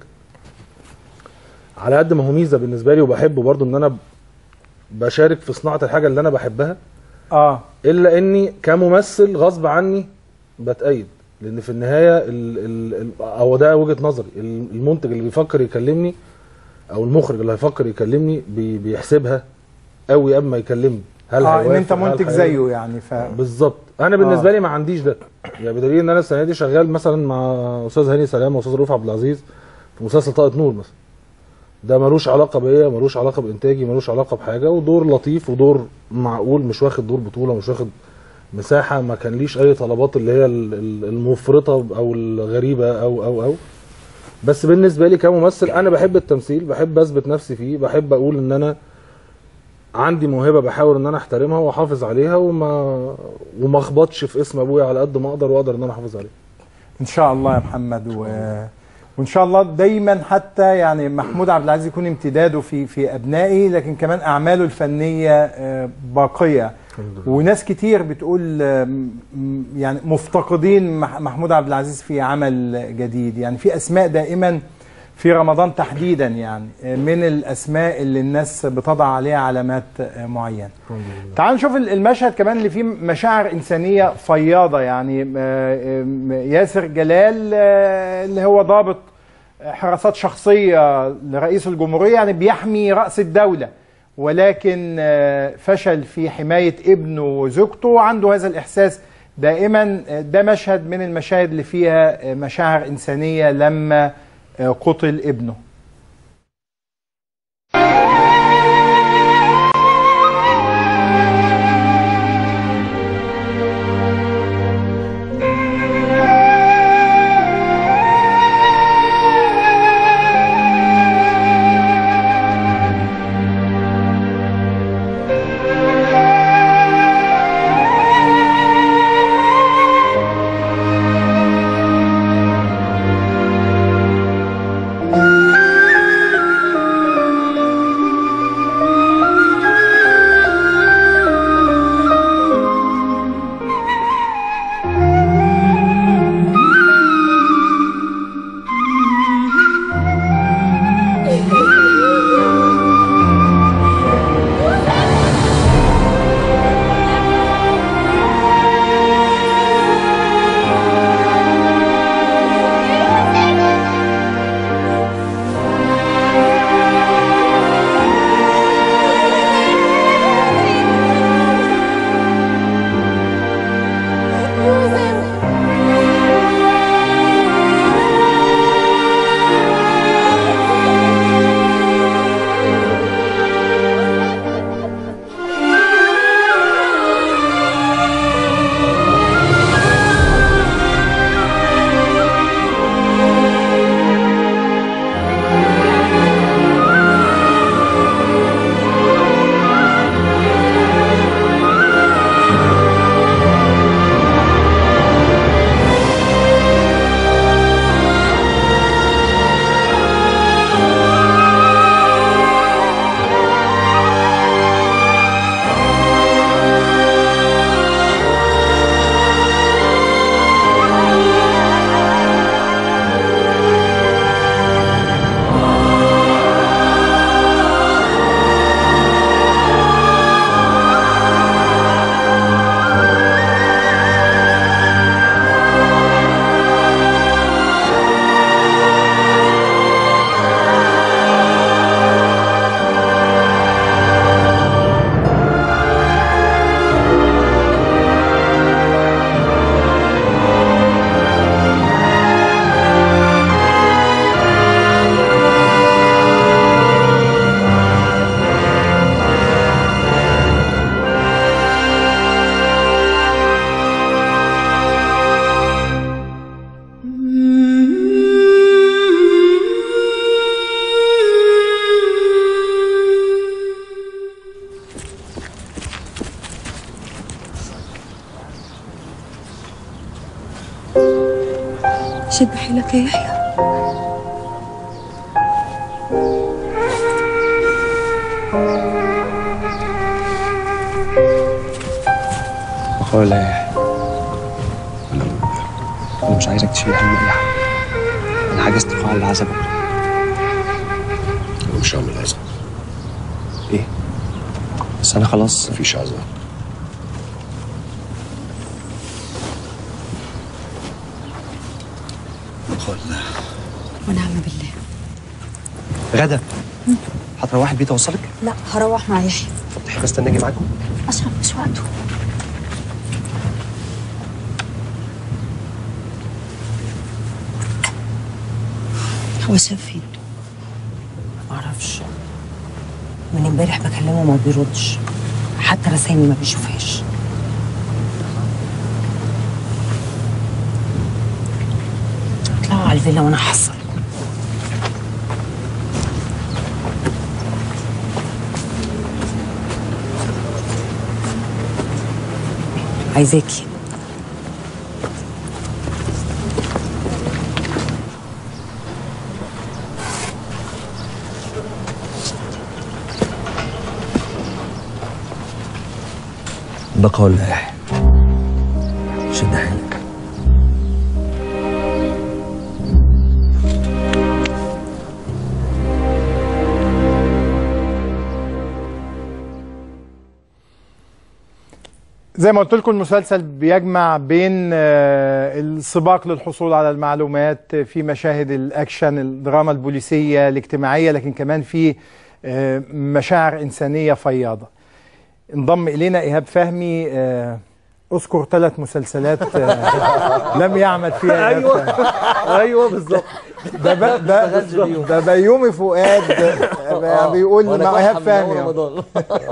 على قد ما هو ميزه بالنسبه لي وبحبه برضو ان انا بشارك في صناعه الحاجه اللي انا بحبها اه الا اني كممثل غصب عني بتأيد لان في النهايه ال ال ال هو ده وجهه نظري ال- المنتج اللي بيفكر يكلمني او المخرج اللي هيفكر يكلمني بي بيحسبها قوي قبل ما يكلمني هل اه ان هيوافق؟ انت هل منتج هي- زيه يعني ف بالظبط انا بالنسبه آه. لي ما عنديش ده يعني بدليل ان انا السنه دي شغال مثلا مع استاذ هاني سلام واستاذ رؤوف عبد العزيز في مسلسل طاقه نور مثلا ده ملوش علاقه بيا ملوش علاقه بانتاجي ملوش علاقه بحاجه ودور لطيف ودور معقول مش واخد دور بطوله مش واخد مساحه ما كان ليش اي طلبات اللي هي ال- ال- المفرطه او الغريبه او او او بس بالنسبه لي كممثل انا بحب التمثيل بحب اثبت نفسي فيه بحب اقول ان انا عندي موهبه بحاول ان انا احترمها واحافظ عليها وما وما اخبطش في اسم ابويا على قد ما اقدر واقدر ان انا احافظ عليه ان شاء الله يا محمد و... وان شاء الله دايما حتى يعني محمود عبد العزيز يكون امتداده في في ابنائي لكن كمان اعماله الفنيه آه، باقيه وناس كتير بتقول آه، م- يعني مفتقدين مح- محمود عبد العزيز في عمل جديد يعني في اسماء دائما في رمضان تحديدا يعني آه، من الاسماء اللي الناس بتضع عليها علامات آه، معينه تعال نشوف ال- المشهد كمان اللي فيه مشاعر إنسانية فياضة يعني آه، آم، ياسر جلال آه، اللي هو ضابط حراسات شخصية لرئيس الجمهورية يعني بيحمي رأس الدولة ولكن آه، فشل في حماية ابنه وزوجته وعنده هذا الإحساس دائما آه، ده مشهد من المشاهد اللي فيها آه، مشاعر إنسانية لما آه، قتل ابنه شد حيلك يا يحيى بقول لا يا يحيى انا انا مش عايزك تشيل هم اي حاجه انا حجزت قاعه العزا بكره انا مش هعمل عزا ايه بس انا خلاص مفيش عزا بقول ونعم بالله غدا هتروحي البيت اوصلك لا هروح مع يحيى تحب استنى اجي معاكم اشرف مش وقته هو شاف فين معرفش من امبارح بكلمه ما بيردش حتى رسايلي ما بيشوفهاش اطلعوا على الفيلا وانا هحصل عايزاكي بقى ولا يا يحيى شد حيلك زي ما قلت لكم المسلسل بيجمع بين آه، السباق للحصول على المعلومات في مشاهد الاكشن الدراما البوليسيه الاجتماعيه لكن كمان في آه، مشاعر انسانيه فياضه انضم الينا ايهاب فهمي آه، اذكر ثلاث مسلسلات آه، لم يعمل فيها إيهاب ايوه فهمي. ايوه بالظبط ده ب- ده ده بيومي فؤاد آه، بيقول وأنا مع كمان ايهاب من فهمي أول رمضان.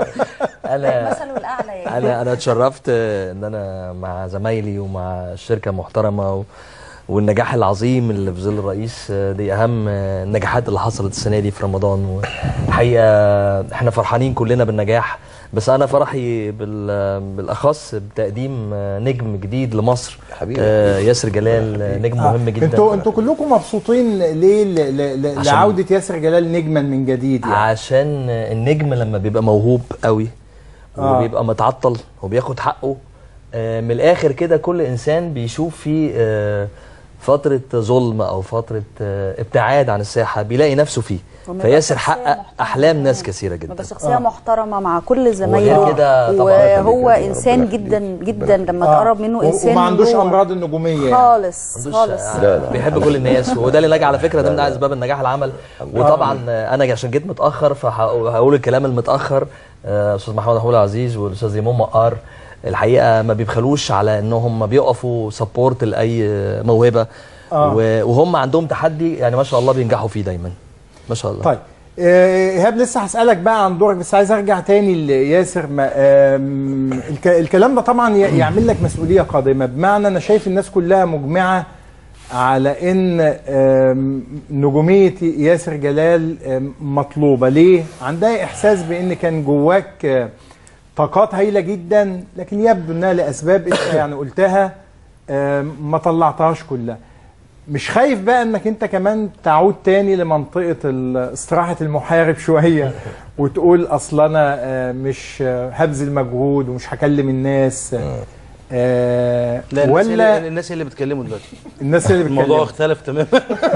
انا المثل الاعلى يا انا انا اتشرفت ان انا مع زمايلي ومع الشركه محترمه و... والنجاح العظيم اللي في ظل الرئيس دي اهم النجاحات اللي حصلت السنه دي في رمضان والحقيقه احنا فرحانين كلنا بالنجاح بس انا فرحي بال... بالاخص بتقديم نجم جديد لمصر حبيبي ياسر جلال نجم مهم جدا انتوا انتوا كلكم مبسوطين ليه ل- ل- ل- عشان- لعوده ياسر جلال نجما من جديد يعني عشان النجم لما بيبقى موهوب قوي آه. وبيبقى متعطل وبياخد حقه آه، من الاخر كده كل انسان بيشوف فيه آه، فتره ظلم او فتره آه، ابتعاد عن الساحه بيلاقي نفسه فيه وما فياسر يبقى حقق احلام ناس كثيره جدا بيبقى شخصيه محترمه مع كل زمايله وغير كده طبعاً وهو ربنا انسان يخليك. جدا جدا لما آه. تقرب منه و- انسان وما عندوش جوه. امراض النجوميه يعني. خالص عندوش- خالص آه، بيحب كل الناس وده اللي نجح على فكره ده من اسباب النجاح العمل وطبعا آه، انا عشان جيت متاخر فهقول الكلام المتاخر آه، استاذ محمد محمود العزيز والاستاذ يمون مقار الحقيقه ما بيبخلوش على انهم بيقفوا سبورت لاي موهبه آه. و- وهم عندهم تحدي يعني ما شاء الله بينجحوا فيه دايما ما شاء الله طيب آه، ايهاب لسه هسالك بقى عن دورك بس عايز ارجع تاني لياسر ما آم، الك- الكلام ده طبعا ي- يعمل لك مسؤوليه قادمه بمعنى انا شايف الناس كلها مجمعه على ان آم، نجوميه ياسر جلال آم، مطلوبه ليه عندها احساس بان كان جواك آه، طاقات هايله جدا لكن يبدو انها لاسباب انت يعني قلتها آم، ما طلعتهاش كلها مش خايف بقى انك انت كمان تعود تاني لمنطقه ال- استراحه المحارب شويه وتقول اصل انا آه، مش آه، هبذل مجهود ومش هكلم الناس آه، لا الناس هي ولا اللي الناس هي اللي بتكلمه دلوقتي الناس هي اللي الموضوع بتكلمه. اختلف تماما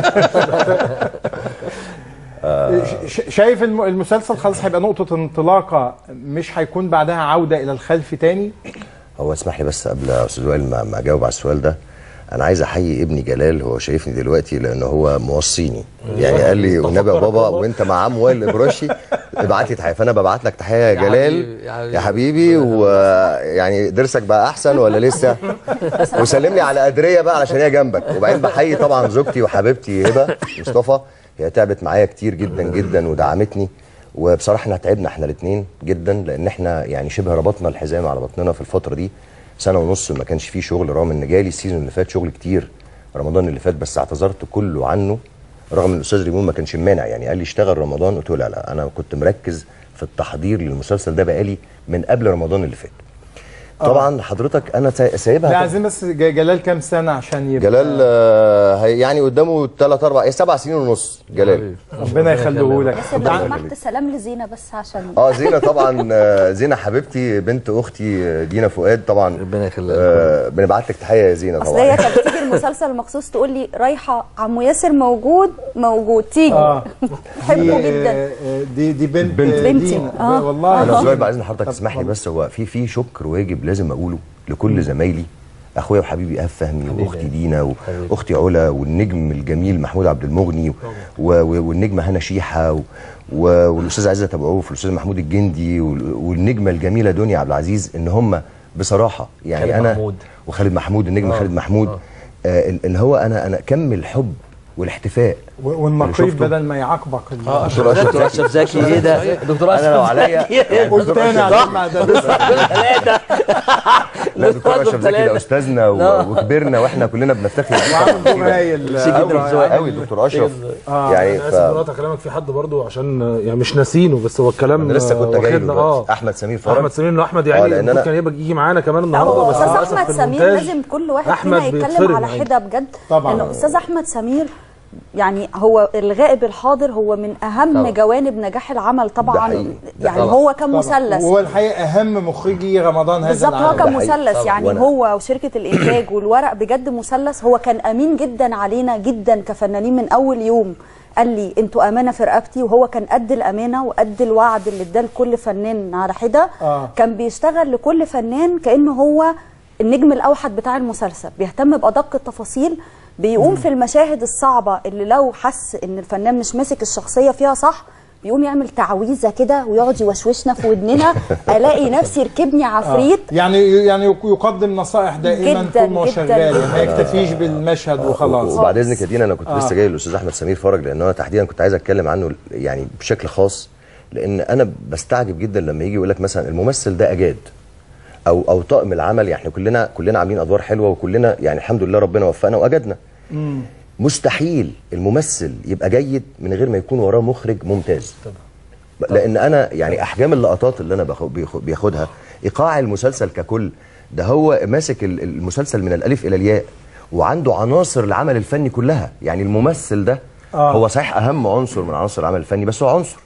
ش- ش- شايف الم- المسلسل خلاص هيبقى نقطه انطلاقه مش هيكون بعدها عوده الى الخلف تاني هو اسمح لي بس قبل يا استاذ وائل ما ما اجاوب على السؤال ده انا عايز احيي ابني جلال هو شايفني دلوقتي لان هو موصيني يعني قال لي والنبي يا بابا وانت مع عم وائل الابراشي ابعت لي تحيه فانا ببعت لك تحيه يا يا جلال حبيبي، يا حبيبي. يا حبيبي ويعني ضرسك بقى احسن ولا لسه وسلم لي على قدريه بقى علشان هي جنبك وبعدين بحيي طبعا زوجتي وحبيبتي هبه مصطفى هي تعبت معايا كتير جدا جدا ودعمتني وبصراحه احنا تعبنا احنا الاثنين جدا لان احنا يعني شبه ربطنا الحزام على بطننا في الفتره دي سنه ونص ما كانش فيه شغل رغم ان جالي السيزون اللي فات شغل كتير رمضان اللي فات بس اعتذرت كله عنه رغم ان الاستاذ ريمون ما كانش مانع يعني قال لي اشتغل رمضان قلت له لا لا انا كنت مركز في التحضير للمسلسل ده بقالي من قبل رمضان اللي فات طبعا حضرتك انا سا- سايبها لا طبعاً. عايزين بس ج- جلال كام سنه عشان يبقى جلال آه، هي- يعني قدامه ثلاث اربع سبع سنين ونص جلال ربنا يخليه لك بس لو سمحت سلام لزينه بس عشان اه زينه طبعا آه، زينه حبيبتي بنت اختي آه، دينا فؤاد طبعا ربنا يخليها بنبعت لك تحيه يا زينه اصل هي طبعا كانت بتيجي المسلسل مخصوص تقول لي رايحه عمو ياسر موجود موجود تيجي اه بحبه دي- جدا آه، دي دي بنت بنت. بنتي. دينا. آه. والله انا سؤال بعد اذن حضرتك تسمح لي بس هو في في شكر واجب لازم اقوله لكل زمايلي اخويا وحبيبي ايهاب فهمي واختي دينا واختي علا والنجم الجميل محمود عبد المغني و- و- والنجمه هنا شيحه و- و- والاستاذ عزت ابو عوف والاستاذ محمود الجندي وال- والنجمه الجميله دنيا عبد العزيز ان هم بصراحه يعني خالد انا محمود. وخالد محمود النجم آه. خالد محمود آه ال- اللي هو انا انا كم الحب والاحتفاء و- والنقيب شفته؟ بدل ما يعاقبك ال- اه دكتور اشرف أشرف زكي إيه ده؟ دكتور انا لو أشرف عليا زكي. يعني قلت دكتور انا أشرف- عشان ما ده لا دكتور اشرف زكي ده ثلاثة. استاذنا و- وكبرنا واحنا كلنا بنفتخر وعامل دور هايل قوي قوي دكتور اشرف يعني انا ف... اسف بقطع كلامك في حد برضو عشان آه، يعني مش ناسينه بس هو الكلام انا لسه كنت آه، جاي واخدنا له اه دلوقتي. احمد سمير فرج احمد سمير انه احمد آه، يعني لأن المفروض أنا- كان يبقى يجي معانا كمان لا النهارده هو بس استاذ للاسف احمد في سمير المونتاج لازم كل واحد أحمد فينا يتكلم بيتفرم على يعني. حده بجد طبعاً. لانه استاذ احمد سمير يعني هو الغائب الحاضر هو من اهم طبعاً. جوانب نجاح العمل طبعا حقيقي. ده يعني طبعاً. هو كان طبعاً. مثلث وهو الحقيقه اهم مخرجي رمضان هذا بالظبط هو العام كان مثلث يعني هو وشركه الانتاج والورق بجد مثلث هو كان امين جدا علينا جدا كفنانين من اول يوم قال لي انتوا امانه في رقبتي وهو كان قد الامانه وقد الوعد اللي اداه لكل فنان على حده آه. كان بيشتغل لكل فنان كانه هو النجم الاوحد بتاع المسلسل بيهتم بادق التفاصيل بيقوم في المشاهد الصعبه اللي لو حس ان الفنان مش ماسك الشخصيه فيها صح بيقوم يعمل تعويذه كده ويقعد يوشوشنا في ودننا الاقي نفسي ركبني عفريت آه. يعني يعني يقدم نصائح دائما جداً، طول ما هو جداً. شغال يعني ما يكتفيش بالمشهد وخلاص وبعد اذنك يا دينا انا كنت آه. لسه جاي للاستاذ احمد سمير فرج لان انا تحديدا كنت عايز اتكلم عنه يعني بشكل خاص لان انا بستعجب جدا لما يجي يقول لك مثلا الممثل ده اجاد او او طاقم العمل يعني احنا كلنا كلنا عاملين ادوار حلوه وكلنا يعني الحمد لله ربنا وفقنا واجدنا مستحيل الممثل يبقى جيد من غير ما يكون وراه مخرج ممتاز لان انا يعني احجام اللقطات اللي انا باخد- بياخ- بياخدها ايقاع المسلسل ككل ده هو ماسك ال- المسلسل من الالف الى الياء وعنده عناصر العمل الفني كلها يعني الممثل ده آه. هو صحيح اهم عنصر من عناصر العمل الفني بس هو عنصر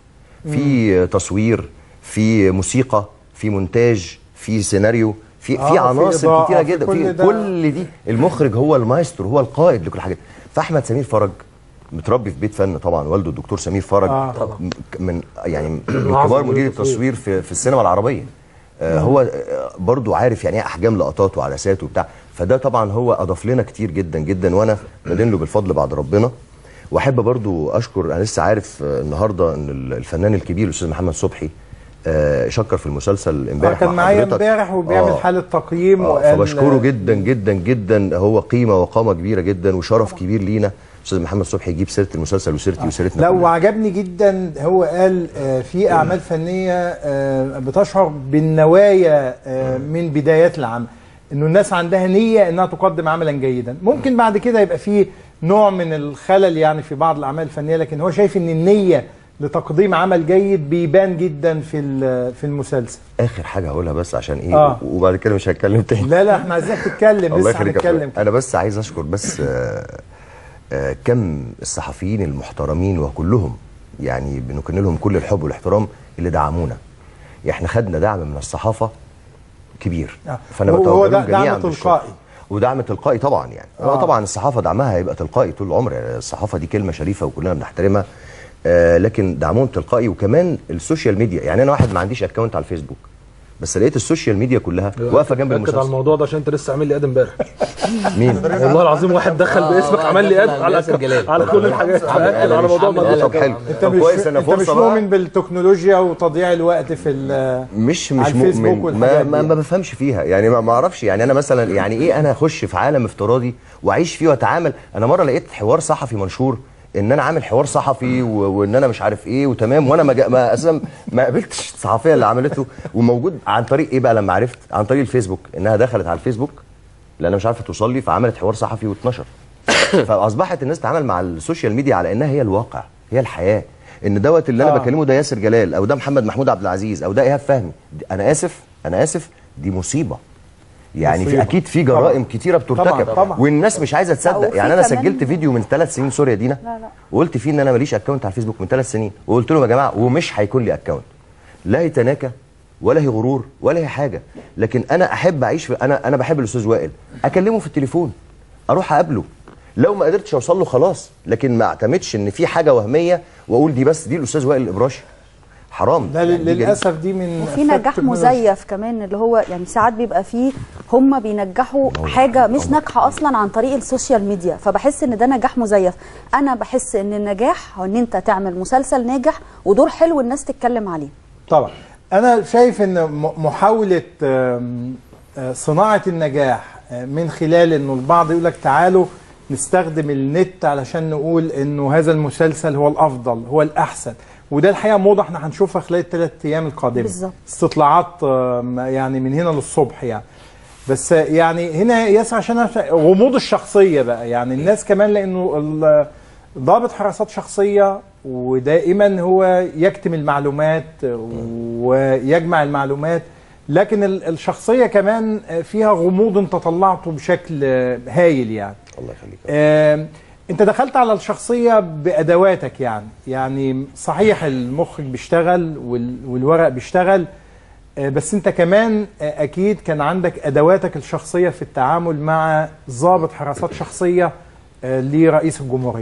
في تصوير في موسيقى في مونتاج في سيناريو في آه، في في عناصر إضاءة، كتيره في جدا كل في ده. كل دي المخرج هو المايسترو هو القائد لكل حاجه فاحمد سمير فرج متربي في بيت فن طبعا والده الدكتور سمير فرج آه. م- من يعني من أعظم كبار مدير مدير التصوير. التصوير في, في السينما العربيه آه هو آه، برضو عارف يعني ايه احجام لقطات وعدسات وبتاع فده طبعا هو اضاف لنا كتير جدا جدا وانا بدين له بالفضل بعد ربنا واحب برضو اشكر انا لسه عارف آه، النهارده ان ال- الفنان الكبير الاستاذ محمد صبحي آه شكر في المسلسل آه، امبارح كان مع معايا حضرتك. امبارح وبيعمل آه. حاله تقييم آه، وقال فبشكره جدا جدا جدا هو قيمه وقامه كبيره جدا وشرف كبير لينا استاذ محمد صبحي يجيب سيره المسلسل وسيرتي وسيرتنا لا كلنا. وعجبني جدا هو قال آه، في اعمال فنيه آه، بتشعر بالنوايا آه، من بدايات العمل انه الناس عندها نيه انها تقدم عملا جيدا ممكن بعد كده يبقى في نوع من الخلل يعني في بعض الاعمال الفنيه لكن هو شايف ان النيه لتقديم عمل جيد بيبان جدا في ال- في المسلسل اخر حاجه هقولها بس عشان ايه آه. وبعد كده مش هتكلم تاني لا لا احنا عايزينك تتكلم الله لسه يخليك يا هنتكلم فندم. انا بس عايز اشكر بس آه، آه، كم الصحفيين المحترمين وكلهم يعني بنكن لهم كل الحب والاحترام اللي دعمونا احنا خدنا دعم من الصحافه كبير آه. فانا وهو بتوجه ده لهم جميعا دعم بالشكر. تلقائي ودعم تلقائي طبعا يعني آه. آه. طبعا الصحافه دعمها هيبقى تلقائي طول العمر يعني الصحافه دي كلمه شريفه وكلنا بنحترمها آه لكن دعمهم تلقائي وكمان السوشيال ميديا يعني انا واحد ما عنديش اكونت على الفيسبوك بس لقيت السوشيال ميديا كلها واقفه جنب ركز على المسلسل الموضوع ده عشان انت لسه عامل لي اد امبارح مين والله العظيم واحد دخل آه، باسمك واحد عمل لي اد دخل على باسم جلال. على كل الحاجات عامل- فاكد أنا على مش موضوع عامل الموضوع طب حلو انت طب مش كويس انا انت مش فرصه بقى مؤمن بالتكنولوجيا وتضييع الوقت في ال- مش على مش الفيسبوك مؤمن ما, والحاجات ما, دي. ما بفهمش فيها يعني ما ما اعرفش يعني انا مثلا يعني ايه انا اخش في عالم افتراضي واعيش فيه واتعامل انا مره لقيت حوار صحفي منشور ان انا عامل حوار صحفي و... وان انا مش عارف ايه وتمام وانا ما, جا... ما اساسا ما قابلتش الصحفيه اللي عملته وموجود عن طريق ايه بقى لما عرفت عن طريق الفيسبوك انها دخلت على الفيسبوك لان مش عارفه توصل لي فعملت حوار صحفي واتنشر فاصبحت الناس تتعامل مع السوشيال ميديا على انها هي الواقع هي الحياه ان دوت اللي انا آه. بكلمه ده ياسر جلال او ده محمد محمود عبد العزيز او ده ايهاب فهمي دي- انا اسف انا اسف دي مصيبه يعني في مصيبة. اكيد في جرائم طبعاً. كتيره طبعاً، بترتكب طبعاً. والناس مش عايزه لا، تصدق وفي يعني انا كمان- سجلت فيديو من ثلاث سنين سوري يا دينا لا لا وقلت فيه ان انا ماليش اكونت على الفيسبوك من ثلاث سنين وقلت لهم يا جماعه ومش هيكون لي اكونت لا هي تناكه ولا هي غرور ولا هي حاجه لكن انا احب اعيش في انا انا بحب الاستاذ وائل اكلمه في التليفون اروح اقابله لو ما قدرتش اوصل له خلاص لكن ما اعتمدش ان في حاجه وهميه واقول دي بس دي الاستاذ وائل الابراشي حرام ده يعني دي جريمة. للاسف دي من وفي أفات نجاح التكنولوجيا. مزيف كمان اللي هو يعني ساعات بيبقى فيه هم بينجحوا حاجه مش ناجحه اصلا عن طريق السوشيال ميديا فبحس ان ده نجاح مزيف انا بحس ان النجاح هو ان انت تعمل مسلسل ناجح ودور حلو الناس تتكلم عليه طبعا انا شايف ان م- محاوله آم، آه، صناعه النجاح آه، من خلال انه البعض يقول لك تعالوا نستخدم النت علشان نقول انه هذا المسلسل هو الافضل هو الاحسن وده الحقيقه موضه احنا هنشوفها خلال الثلاث ايام القادمه بالظبط. استطلاعات آم، يعني من هنا للصبح يعني بس آه، يعني هنا ياسر عشان أنا شا- غموض الشخصيه بقى يعني الناس كمان لانه ال- ضابط حراسات شخصيه ودائما هو يكتم المعلومات ويجمع المعلومات لكن ال- الشخصيه كمان فيها غموض انت طلعته بشكل هايل يعني الله يخليك آم، انت دخلت على الشخصيه بادواتك يعني يعني صحيح المخرج بيشتغل وال- والورق بيشتغل آه، بس انت كمان آه، اكيد كان عندك ادواتك الشخصيه في التعامل مع ضابط حراسات شخصيه آه، لرئيس الجمهوريه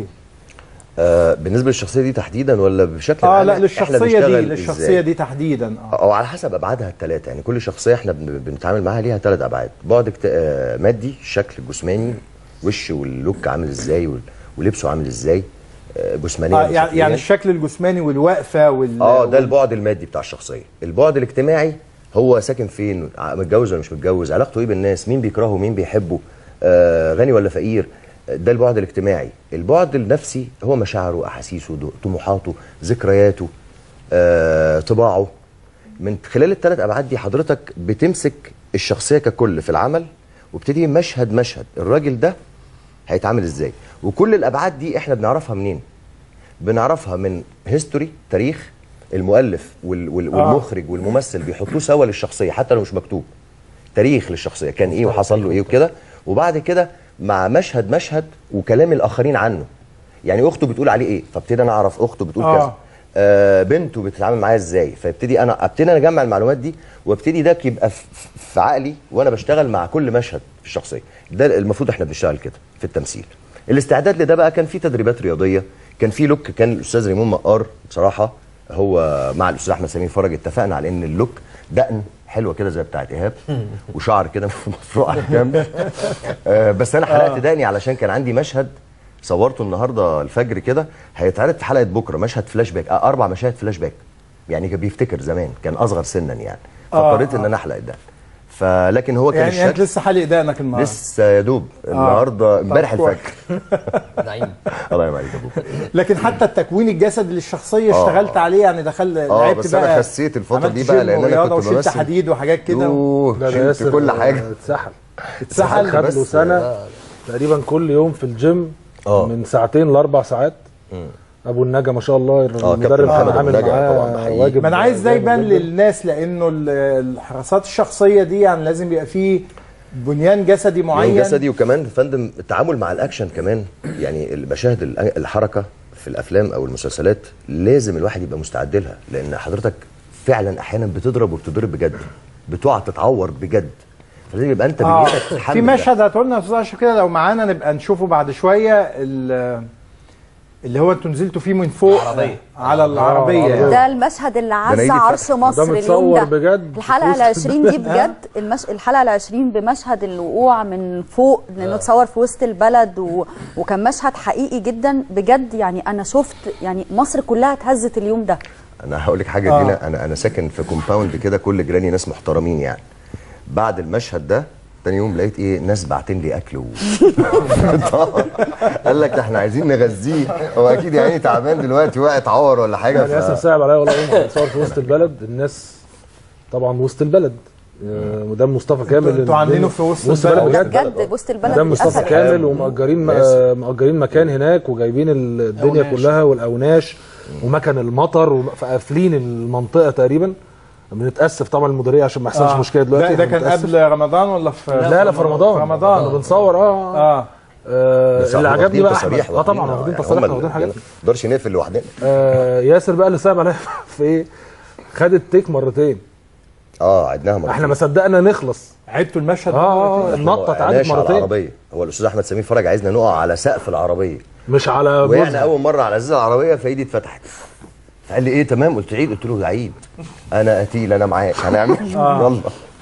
آه بالنسبه للشخصيه دي تحديدا ولا بشكل اه عام لا إحنا للشخصيه دي بنشتغل للشخصيه إزاي؟ دي تحديدا اه او على حسب ابعادها الثلاثه يعني كل شخصيه احنا بن- بنتعامل معاها ليها ثلاث ابعاد بعد اكت- آه، مادي الشكل الجسماني وش واللوك عامل ازاي وال- ولبسه عامل ازاي آه، جسمانيا آه يعني, وشكلياً. يعني الشكل الجسماني والوقفه وال اه ده البعد المادي بتاع الشخصيه البعد الاجتماعي هو ساكن فين ع- متجوز ولا مش متجوز علاقته ايه بالناس مين بيكرهه مين بيحبه آه غني ولا فقير آه، ده البعد الاجتماعي البعد النفسي هو مشاعره احاسيسه دو- طموحاته ذكرياته آه طباعه من خلال الثلاث ابعاد دي حضرتك بتمسك الشخصيه ككل في العمل وبتدي مشهد مشهد الراجل ده هيتعامل ازاي وكل الابعاد دي احنا بنعرفها منين بنعرفها من هيستوري تاريخ المؤلف وال وال آه. والمخرج والممثل بيحطوه سوا للشخصيه حتى لو مش مكتوب تاريخ للشخصيه كان ايه وحصل له ايه وكده وبعد كده مع مشهد مشهد وكلام الاخرين عنه يعني اخته بتقول عليه ايه فابتدي انا اعرف اخته بتقول آه. كذا آه بنته بتتعامل معايا ازاي فابتدي انا ابتدي انا اجمع المعلومات دي وابتدي ده يبقى في في عقلي وانا بشتغل مع كل مشهد في الشخصيه ده المفروض احنا بنشتغل كده في التمثيل الاستعداد لده بقى كان في تدريبات رياضيه كان في لوك كان الاستاذ ريمون مقار بصراحه هو مع الاستاذ احمد سمير فرج اتفقنا على ان اللوك دقن حلوه كده زي بتاعت ايهاب وشعر كده مفروع على جنب آه، بس انا حلقت آه. دقني علشان كان عندي مشهد صورته النهارده الفجر كده هيتعرض في حلقه بكره مشهد فلاش باك آه اربع مشاهد فلاش باك يعني كان بيفتكر زمان كان اصغر سنا يعني آه، فاضطريت ان انا احلق الدقن فلكن هو كان يعني انت الشكل لسه حالق دقنك النهارده لسه يا دوب النهارده امبارح طب كويس. الفجر نعيم الله يبارك عليك يا ابوك لكن حتى التكوين الجسدي للشخصيه آه. اشتغلت عليه يعني دخل اه لعبت بس بقى انا خسيت الفتره عملت دي بقى جيم لان انا ورياضة كنت وشلت بمثل حديد وحاجات كده يوه، لا ده شلت ياسر كل آه، حاجه اتسحل اتسحل خد له بس- سنه تقريبا كل يوم في الجيم آه. من ساعتين لاربع ساعات ابو النجا ما شاء الله كابتن المدرب كان محمد أبو عامل النجا طبعاً معاه بحييه. واجب ما انا عايز ده جامد يبان جداً. للناس لانه ال- الحراسات الشخصيه دي يعني لازم يبقى فيه بنيان جسدي معين معين جسدي وكمان يا فندم التعامل مع الاكشن كمان يعني المشاهد ال- الحركه في الافلام او المسلسلات لازم الواحد يبقى مستعد لها لان حضرتك فعلا احيانا بتضرب وبتضرب بجد بتقع تتعور بجد فلازم يبقى انت آه بنيتك في تتحمل ده. مشهد هتقولنا يا استاذ اشرف كده لو معانا نبقى نشوفه بعد شويه ال- اللي هو انتوا نزلتوا فيه من فوق العربية. على العربيه آه، يعني. ده المشهد اللي عز نايدي عرش فتحي. مصر ده اليوم متصور ده بجد الحلقه ال 20 دي بجد المش... الحلقه ال 20 بمشهد الوقوع من فوق لانه اتصور في وسط البلد و... وكان مشهد حقيقي جدا بجد يعني انا شفت يعني مصر كلها اتهزت اليوم ده انا هقول لك حاجه آه. دينا انا انا ساكن في كومباوند كده كل جيراني ناس محترمين يعني بعد المشهد ده تاني يوم لقيت ايه ناس باعتين لي اكل و... طبعاً. قال لك ده احنا عايزين نغذيه هو اكيد يعني تعبان دلوقتي واقع اتعور ولا حاجه يعني ياسر ف... صعب عليا والله يوم اتصور في وسط البلد الناس طبعا وسط البلد آه، مدام مصطفى كامل انتوا عاملينه في وسط وسط البلد. البلد بجد بجد وسط البلد مدام مصطفى للأسف. كامل ومأجرين آه، مأجرين مكان هناك وجايبين ال- الدنيا أوناش. كلها والاوناش ومكن المطر وقافلين المنطقه تقريبا بنتاسف طبعا المديريه عشان ما يحصلش آه. مشكله دلوقتي ده, ده كان بنتأسف. قبل رمضان ولا في لا لا في رمضان في رمضان كنا بنصور اه اه آه بس اللي احنا عجبني واخدين بقى تصاريح احمد اه طبعا واخدين- واخدين يعني تصاريح هم واخدين حاجات ما نقدرش نقفل لوحدنا آه ياسر بقى اللي صعب عليا في ايه خد التيك مرتين اه عدناها مرتين احنا ما صدقنا نخلص عدتوا المشهد اه اه إحنا النطه ما اتعادت وقعناش على مرتين العربيه هو الاستاذ احمد سمير فرج عايزنا نقع على سقف العربيه مش على وقعنا جوزها اول مره على ازاز العربيه فايدي اتفتحت قال لي ايه تمام قلت عيد قلت له عيد انا قتيل انا معاك هنعمل آه. يلا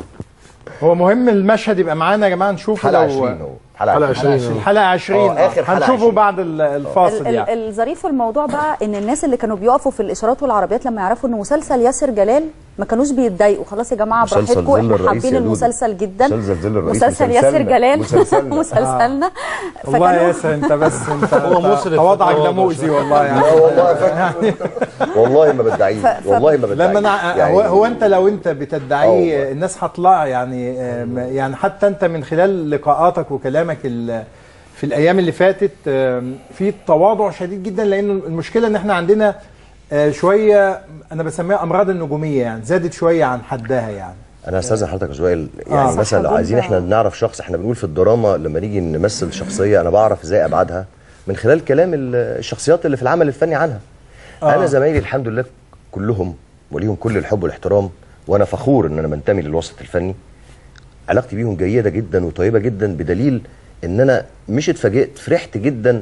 هو مهم المشهد يبقى معانا يا جماعه نشوفه حلقه لو 20 اهو حلقه 20 الحلقه 20 آه، آخر حلقة هنشوفه 20. بعد ال- الفاصل ال- ال- يعني الظريف في الموضوع بقى ان الناس اللي كانوا بيقفوا في الاشارات والعربيات لما يعرفوا ان مسلسل ياسر جلال ما كانوش بيتضايقوا خلاص يا جماعه مسلسل براحتكم ظل احنا الرئيس حابين يا دودو. المسلسل جدا مسلسل ظل الرئيس مسلسل ياسر مسلسلنا. جلال مسلسلنا. مسلسلنا والله يا فكانوا ياسر انت بس انت هو أنت مسرف وضعك في ده الموضوع مؤذي شوية. والله يعني لا والله فاكر والله ما بدعيه ف- ف- والله ما بدعيه لما انا هو, هو انت لو انت بتدعيه الناس هتطلع يعني آم، يعني حتى انت من خلال لقاءاتك وكلامك ال- في الايام اللي فاتت آم، في تواضع شديد جدا لان المشكله ان احنا عندنا آه، شويه انا بسميها امراض النجوميه يعني زادت شويه عن حدها يعني انا هستاذن حضرتك يا سؤال يعني آه. مثلا لو صح، عايزين جدا. احنا نعرف شخص احنا بنقول في الدراما لما نيجي نمثل شخصيه انا بعرف ازاي ابعادها من خلال كلام ال- الشخصيات اللي في العمل الفني عنها آه. انا زمايلي الحمد لله كلهم وليهم كل الحب والاحترام وانا فخور ان انا منتمي للوسط الفني علاقتي بيهم جيده جدا وطيبه جدا بدليل ان انا مش اتفاجئت فرحت جدا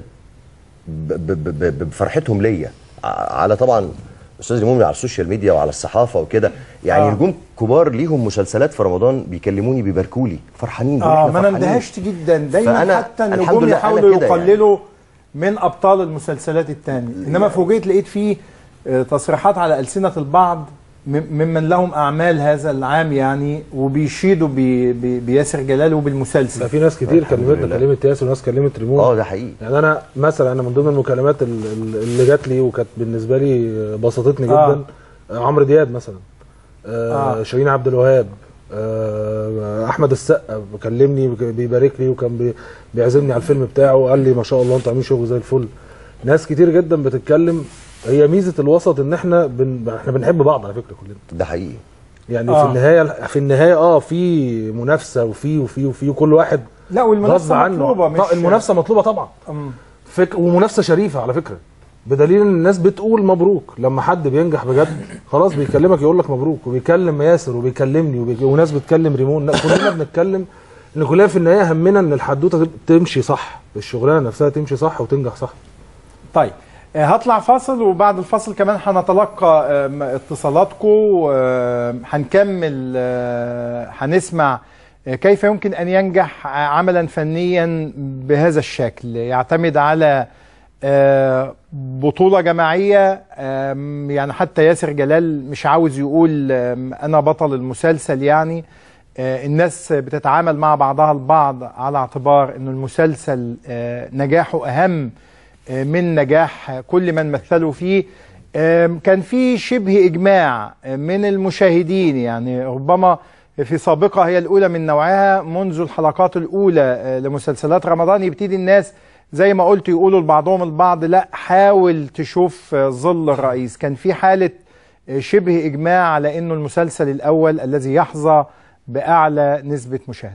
ب- ب- ب- ب- بفرحتهم ليا ع- على طبعا استاذ ريمون على السوشيال ميديا وعلى الصحافه وكده يعني آه. نجوم كبار ليهم مسلسلات في رمضان بيكلموني بيباركوا لي فرحانين بيقولوا اه إحنا ما انا فرحانين. اندهشت جدا دايما فأنا حتى الحمد النجوم لله أنا يحاولوا كده يعني. يقللوا من ابطال المسلسلات التانية انما فوجئت لقيت فيه آه، تصريحات على السنه البعض م- ممن لهم اعمال هذا العام يعني وبيشيدوا بي بي بياسر جلال وبالمسلسل ده في ناس كتير كلمتنا كلمت ياسر وناس كلمت ريمون اه ده حقيقي يعني انا مثلا انا من ضمن المكالمات ال- ال- اللي جات لي وكانت بالنسبه لي بسطتني آه. جدا آه. عمرو دياب مثلا آه آه. آه. شيرين عبد الوهاب آه احمد السقا كلمني بيبارك لي وكان بي- بيعزمني على الفيلم بتاعه وقال لي ما شاء الله انتوا عاملين شغل زي الفل ناس كتير جدا بتتكلم هي ميزه الوسط ان احنا بن... احنا بنحب بعض على فكره كلنا ده حقيقي يعني آه. في النهايه في النهايه اه في منافسه وفي وفي وفي وكل واحد لا والمنافسه غصب عنه مطلوبه مش طبعا المنافسه مطلوبه طبعا أم. فك... ومنافسه شريفه على فكره بدليل ان الناس بتقول مبروك لما حد بينجح بجد خلاص بيكلمك يقول لك مبروك وبيكلم ياسر وبيكلمني وبيك... وناس بتكلم ريمون لا كلنا بنتكلم ان كلنا في النهايه همنا ان الحدوته تمشي صح الشغلانه نفسها تمشي صح وتنجح صح طيب آه، هطلع فاصل وبعد الفاصل كمان هنتلقى آم، اتصالاتكم آم، هنكمل آه، هنسمع آه، كيف يمكن ان ينجح عملا فنيا بهذا الشكل يعتمد على آه، بطولة جماعية آم، يعني حتى ياسر جلال مش عاوز يقول آم، أنا بطل المسلسل يعني آه، الناس بتتعامل مع بعضها البعض على اعتبار أن المسلسل آه، نجاحه أهم آه، من نجاح كل من مثلوا فيه آم، كان في شبه إجماع آه، من المشاهدين يعني ربما في سابقة هي الأولى من نوعها منذ الحلقات الأولى آه، لمسلسلات رمضان يبتدي الناس زي ما قلت يقولوا لبعضهم البعض لا حاول تشوف آه، ظل الرئيس كان في حالة آه، شبه إجماع على أنه المسلسل الأول الذي يحظى بأعلى نسبة مشاهدة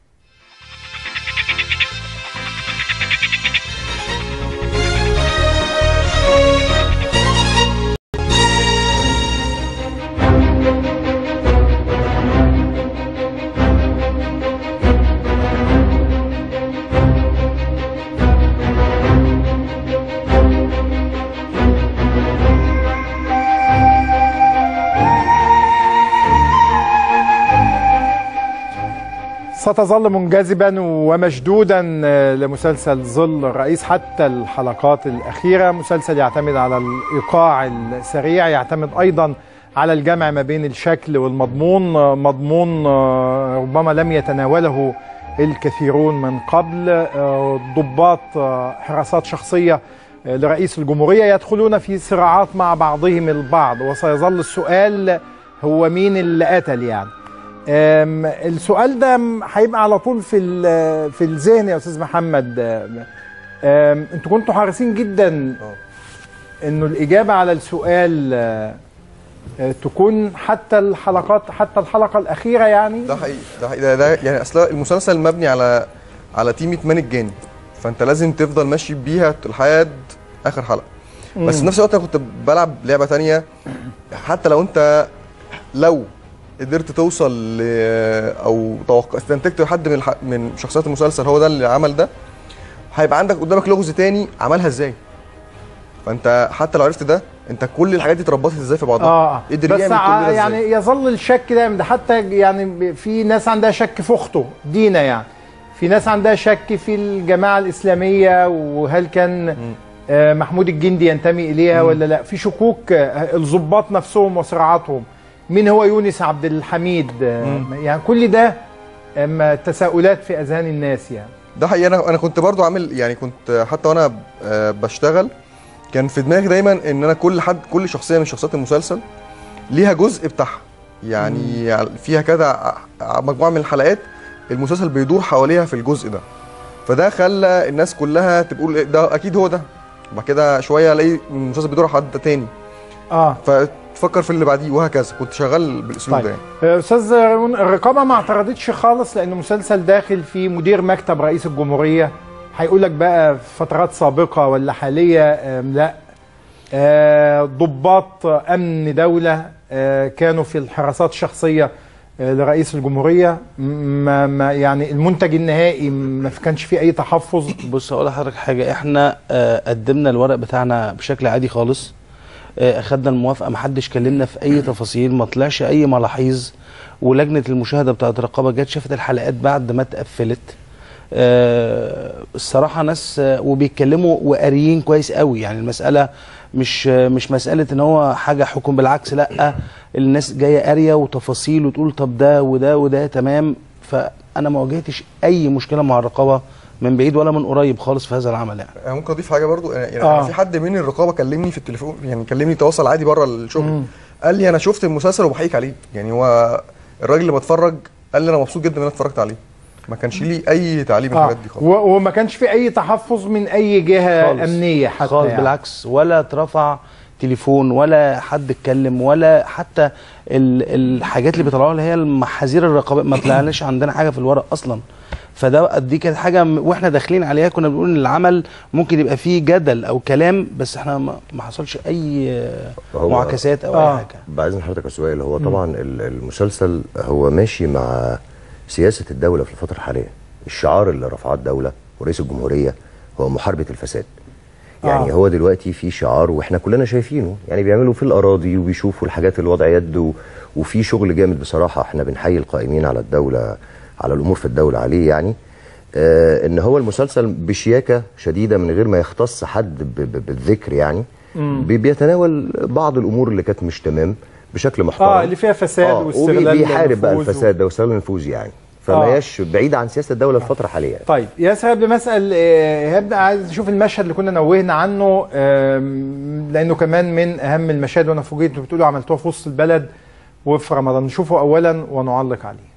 ستظل منجذبا ومشدودا آه، لمسلسل ظل الرئيس حتى الحلقات الأخيرة مسلسل يعتمد على الإيقاع السريع يعتمد أيضا على الجمع ما بين الشكل والمضمون آه، مضمون آه، ربما لم يتناوله الكثيرون من قبل آه، ضباط آه، حراسات شخصية آه، لرئيس الجمهورية يدخلون في صراعات مع بعضهم البعض وسيظل السؤال هو مين اللي قتل يعني أم، السؤال ده م- هيبقى على طول في ال- في الذهن يا استاذ محمد أم، أم، انتوا كنتوا حريصين جدا انه الاجابه على السؤال آه، آه، تكون حتى الحلقات حتى الحلقه الاخيره يعني ده حقيقي ده حقيقي ده, ده يعني اصلا المسلسل مبني على على تيمة مان الجاني فانت لازم تفضل ماشي بيها لحد اخر حلقه بس مم. في نفس الوقت انا كنت بلعب لعبه تانية حتى لو انت لو قدرت توصل ل او توقع استنتجت حد من الح... من شخصيات المسلسل هو ده اللي عمل ده هيبقى عندك قدامك لغز تاني عملها ازاي فانت حتى لو عرفت ده انت كل الحاجات دي اتربطت ازاي في بعضها اه قدر بس يعمل كل ع- ده يعني ازاي يظل الشك دايما ده حتى يعني في ناس عندها شك في اخته دينا يعني في ناس عندها شك في الجماعه الاسلاميه وهل كان آه، محمود الجندي ينتمي اليها ولا لا في شكوك آه، الضباط نفسهم وصراعاتهم مين هو يونس عبد الحميد آه، يعني كل ده أما تساؤلات في اذهان الناس يعني ده حقيقي انا انا كنت برضو عامل يعني كنت حتى وانا آه، بشتغل كان في دماغي دايما ان انا كل حد كل شخصيه من شخصيات المسلسل ليها جزء بتاعها يعني فيها كده ع- مجموعه من الحلقات المسلسل بيدور حواليها في الجزء ده فده خلى الناس كلها تقول إيه ده اكيد هو ده بعد كده شويه الاقي المسلسل بيدور على حد تاني اه فتفكر في اللي بعديه وهكذا كنت شغال بالاسلوب ده طيب يعني آه، استاذ ريمون الرقابه ما اعترضتش خالص لان مسلسل داخل في مدير مكتب رئيس الجمهوريه هيقول لك بقى في فترات سابقه ولا حاليه آم، لا آه، ضباط امن دوله آه، كانوا في الحراسات الشخصيه آه، لرئيس الجمهوريه م- ما ما يعني المنتج النهائي ما كانش فيه اي تحفظ بص هقول لحضرتك حاجه احنا آه، قدمنا الورق بتاعنا بشكل عادي خالص آه، اخدنا الموافقه محدش كلمنا في اي تفاصيل ما طلعش اي ملاحظ ولجنه المشاهده بتاعه الرقابه جت شافت الحلقات بعد ما اتقفلت آه، الصراحه ناس آه، وبيتكلموا وقاريين كويس قوي يعني المساله مش آه، مش مساله ان هو حاجه حكم بالعكس لا الناس جايه قاريه وتفاصيل وتقول طب ده وده وده تمام فانا ما واجهتش اي مشكله مع الرقابه من بعيد ولا من قريب خالص في هذا العمل يعني أنا ممكن اضيف حاجه برضو يعني آه. آه. في حد من الرقابه كلمني في التليفون يعني كلمني تواصل عادي بره الشغل قال لي انا شفت المسلسل وبحييك عليه يعني هو الراجل اللي بتفرج قال لي انا مبسوط جدا ان انا اتفرجت عليه ما كانش لي اي تعليق من آه. الحاجات دي خالص و- وما كانش في اي تحفظ من اي جهه خالص. امنيه حتى خالص يعني. بالعكس ولا اترفع تليفون ولا حد اتكلم ولا حتى ال- الحاجات اللي بيطلعوها اللي هي المحاذير الرقابه ما طلعناش عندنا حاجه في الورق اصلا فده دي كانت حاجه م- واحنا داخلين عليها كنا بنقول ان العمل ممكن يبقى فيه جدل او كلام بس احنا ما ما حصلش اي هو- معاكسات او آه. اي حاجه بعزم حضرتك السؤال هو مم. طبعا ال- المسلسل هو ماشي مع سياسة الدولة في الفترة الحالية الشعار اللي رفعه الدولة ورئيس الجمهورية هو محاربة الفساد يعني آه. هو دلوقتي في شعار واحنا كلنا شايفينه يعني بيعملوا في الأراضي وبيشوفوا الحاجات اللي وضع يد و- وفي شغل جامد بصراحة احنا بنحيي القائمين على الدولة على الأمور في الدولة عليه يعني آه ان هو المسلسل بشياكة شديدة من غير ما يختص حد ب- ب- بالذكر يعني مم. بي- بيتناول بعض الامور اللي كانت مش تمام بشكل محترم اه اللي فيها فساد واستغلال وبيحارب بقى النفوذ و- الفساد ده واستغلال النفوذ يعني فما آه. هياش بعيد عن سياسه الدوله الفتره الحاليه يعني. طيب ياسر قبل ما اسال آه، هبدا عايز اشوف المشهد اللي كنا نوهنا عنه آم، لانه كمان من اهم المشاهد وانا فوجئت انتوا بتقولوا عملتوها في وسط البلد وفي رمضان نشوفه اولا ونعلق عليه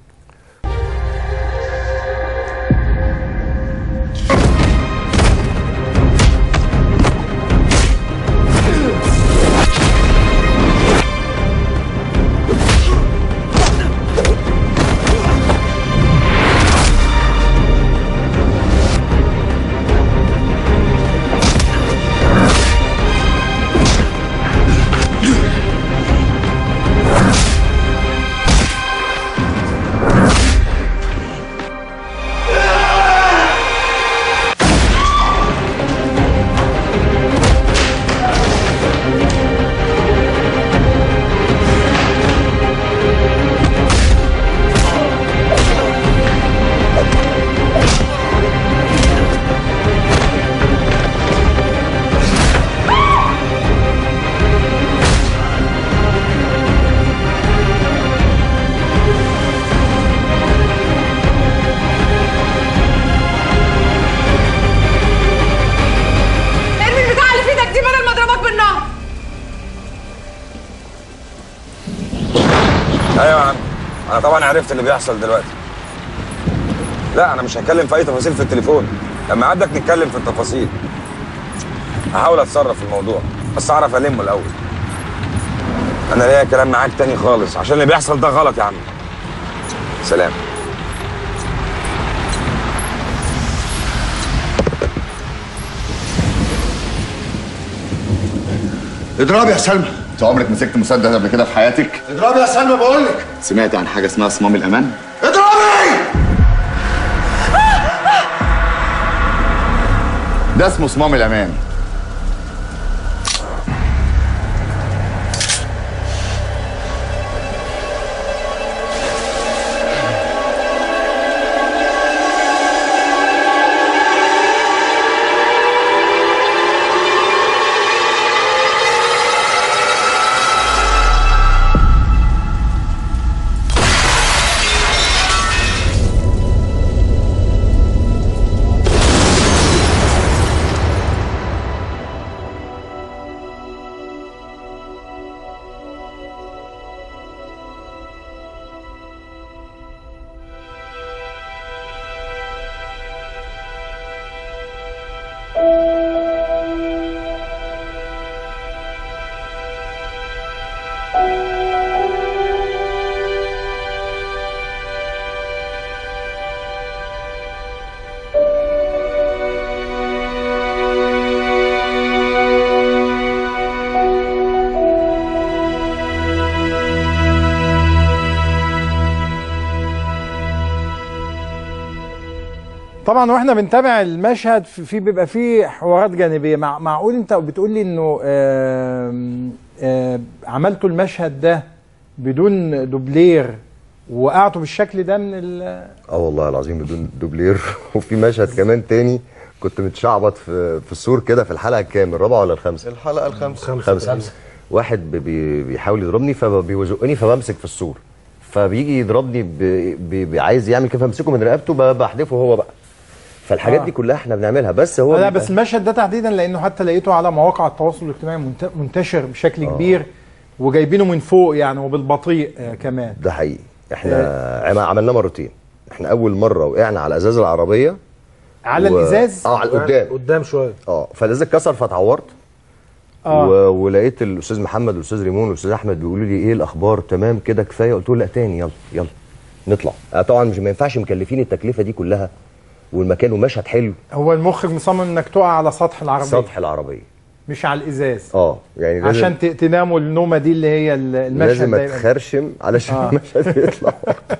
ارمي البتاع اللي في ايدك دي بدل ما اضربك بالنار ايوه يا عم انا طبعا عرفت اللي بيحصل دلوقتي لا انا مش هتكلم في اي تفاصيل في التليفون لما عندك نتكلم في التفاصيل هحاول اتصرف في الموضوع بس اعرف المه الاول انا ليا كلام معاك تاني خالص عشان اللي بيحصل ده غلط يا عم سلام اضربي يا سلمى انت عمرك مسكت مسدس قبل كده في حياتك؟ اضربي يا سلمى بقول لك سمعت عن حاجه اسمها صمام الامان؟ اضربي ده اسمه صمام الامان طبعا واحنا بنتابع المشهد في في- بيبقى فيه حوارات جانبيه مع معقول انت بتقول لي انه آم، آم، عملتوا المشهد ده بدون دوبلير وقعتوا بالشكل ده من ال اه والله العظيم بدون دوبلير وفي مشهد كمان تاني كنت متشعبط في في السور كده في الحلقه الكام الرابعه ولا الخامسه الحلقه الخامسه خمسة واحد بي- بي بيحاول يضربني فبيزقني فبمسك في السور فبيجي يضربني بي بي بي عايز يعمل كده فامسكه من رقبته ب- بحدفه هو بقى فالحاجات آه. دي كلها احنا بنعملها بس هو لا بيبقى- بس المشهد ده تحديدا لانه حتى لقيته على مواقع التواصل الاجتماعي منت- منتشر بشكل كبير وجايبينه من فوق يعني وبالبطيء آه كمان ده حقيقي احنا عم- عملناه مرتين احنا اول مره وقعنا على ازاز العربيه على الإزاز؟ اه على قدام قدام شويه اه فالازاز اتكسر فاتعورت آه. و... ولقيت الاستاذ محمد والاستاذ ريمون والاستاذ احمد بيقولوا لي ايه الاخبار تمام كده كفايه قلت له لا تاني يلا يلا نطلع آه طبعا مش ما ينفعش مكلفين التكلفه دي كلها والمكان ومشهد حلو هو المخرج مصمم انك تقع على سطح العربيه سطح العربيه مش على الازاز اه يعني لازم عشان ت- تناموا النومه دي اللي هي ال- المشهد لازم ده يبقى- اتخرشم علشان آه. المشهد يطلع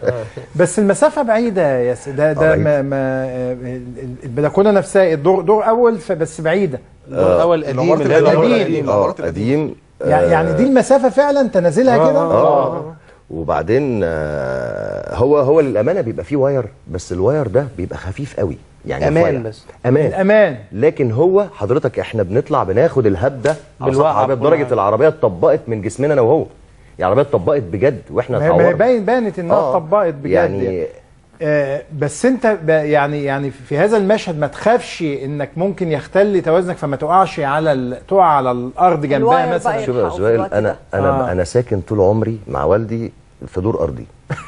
بس المسافه بعيده يا س- ده ده آه، ما ما آه، ال- ال- البلكونه نفسها الدور دور اول فبس بعيده الدور الأول قديم، العمارة اللي هي العمارة قديم القديمة. اه قديم يعني يعني دي المسافه فعلا تنازلها كده اه وبعدين آه هو هو للامانه بيبقى فيه واير بس الواير ده بيبقى خفيف قوي يعني أمان رفيع. بس. امان الامان لكن هو حضرتك احنا بنطلع بناخد الهبده على سطح بالوقعة العربيه كلها. بدرجه العربيه اتطبقت من جسمنا انا وهو يعني العربيه اتطبقت بجد واحنا ما هي- ما هي اتعورنا باين بانت انها آه. اتطبقت بجد يعني- يعني آه بس انت ب- يعني يعني في هذا المشهد ما تخافش انك ممكن يختل توازنك فما تقعش على ال- تقع على الارض جنبها الواير مثلا بقى شوف يا زويل انا انا آه. آه. انا ساكن طول عمري مع والدي في دور ارضي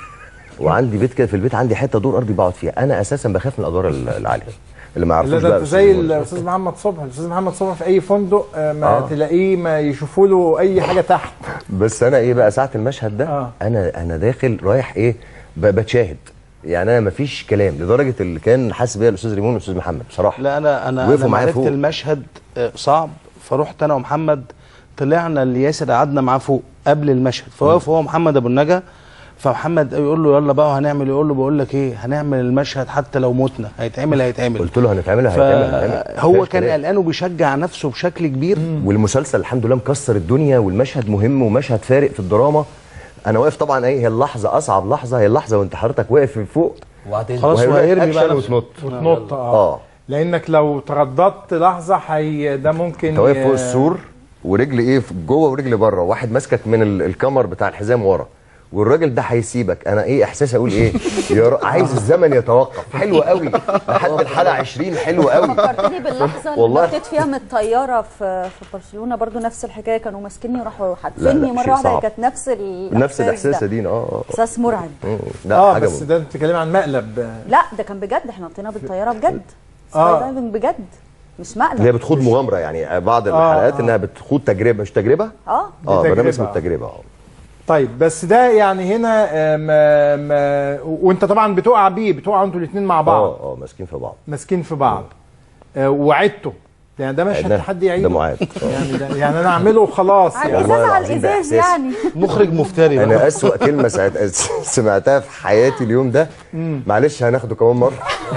وعندي بيت كده في البيت عندي حته دور ارضي بقعد فيها انا اساسا بخاف من الادوار ال- العاليه اللي ما لا يعرفوش ده بقى انت أستاذ زي نور. الاستاذ محمد صبحي الاستاذ محمد صبحي في اي فندق آه ما آه. تلاقيه ما يشوفوا له اي حاجه تحت بس انا ايه بقى ساعه المشهد ده آه. انا انا داخل رايح ايه ب- بتشاهد يعني انا مفيش كلام لدرجه اللي كان حاسس بيها الاستاذ ريمون والاستاذ محمد بصراحه لا انا انا وقفوا انا معايا عرفت فوق. المشهد آه، صعب فرحت انا ومحمد طلعنا لياسر قعدنا معاه فوق قبل المشهد فوقف هو محمد ابو النجا فمحمد يقول له يلا بقى هنعمل يقول له بقول لك ايه هنعمل المشهد حتى لو متنا هيتعمل هيتعمل قلت له هنتعملها هيتعمل هيتعمل هو مفيهاش كان كلام. قلقان وبيشجع نفسه بشكل كبير والمسلسل الحمد لله مكسر الدنيا والمشهد مهم ومشهد فارق في الدراما انا واقف طبعا ايه هي اللحظه اصعب لحظه هي اللحظه وانت حضرتك واقف من فوق وبعدين خلاص وهيقول لك وهيرمي بقى أكشن نفسه. وتنط وتنط اه, اه لانك لو ترددت لحظه حي ده ممكن انت واقف ي- فوق السور ورجل ايه في جوه ورجل بره واحد ماسكك من ال- الكمر بتاع الحزام ورا والراجل ده هيسيبك انا ايه احساسي اقول ايه يا ر... عايز الزمن يتوقف حلو قوي لحد الحلقه 20 حلو قوي فكرتني باللحظه اللي والله. نطيت فيها من الطياره في في برشلونه برضو نفس الحكايه كانوا ماسكيني وراحوا لا، حادفيني لا، مره شيء واحده صعب. كانت نفس الاحساس نفس الاحساس ده. يا دينا اه اه احساس مرعب مم. لا اه حاجه بس م- ده انت بتتكلم عن مقلب لا ده كان بجد احنا نطينا بالطياره بجد آه. سكاي دايفنج بجد مش مقلب اللي هي بتخوض مغامره يعني بعض آه، الحلقات آه. انها بتخوض تجربه مش تجربه اه اه دي برنامج تجربة. اسمه التجربه اه طيب بس ده يعني هنا آم، آم، آه، وانت طبعا بتقع بيه بتقعوا انتوا الاثنين مع بعض اه اه ماسكين في بعض ماسكين في بعض آه، وعدتوا يعني ده مشهد عدنا- حد يعيده ده معاد. آه. يعني ده يعني انا اعمله وخلاص على الإزاز والله على العظيم ده الإزاز إحساس. يعني. مخرج مفتري انا اسوأ كلمه ساعت- سمعتها في حياتي اليوم ده معلش هناخده كمان مره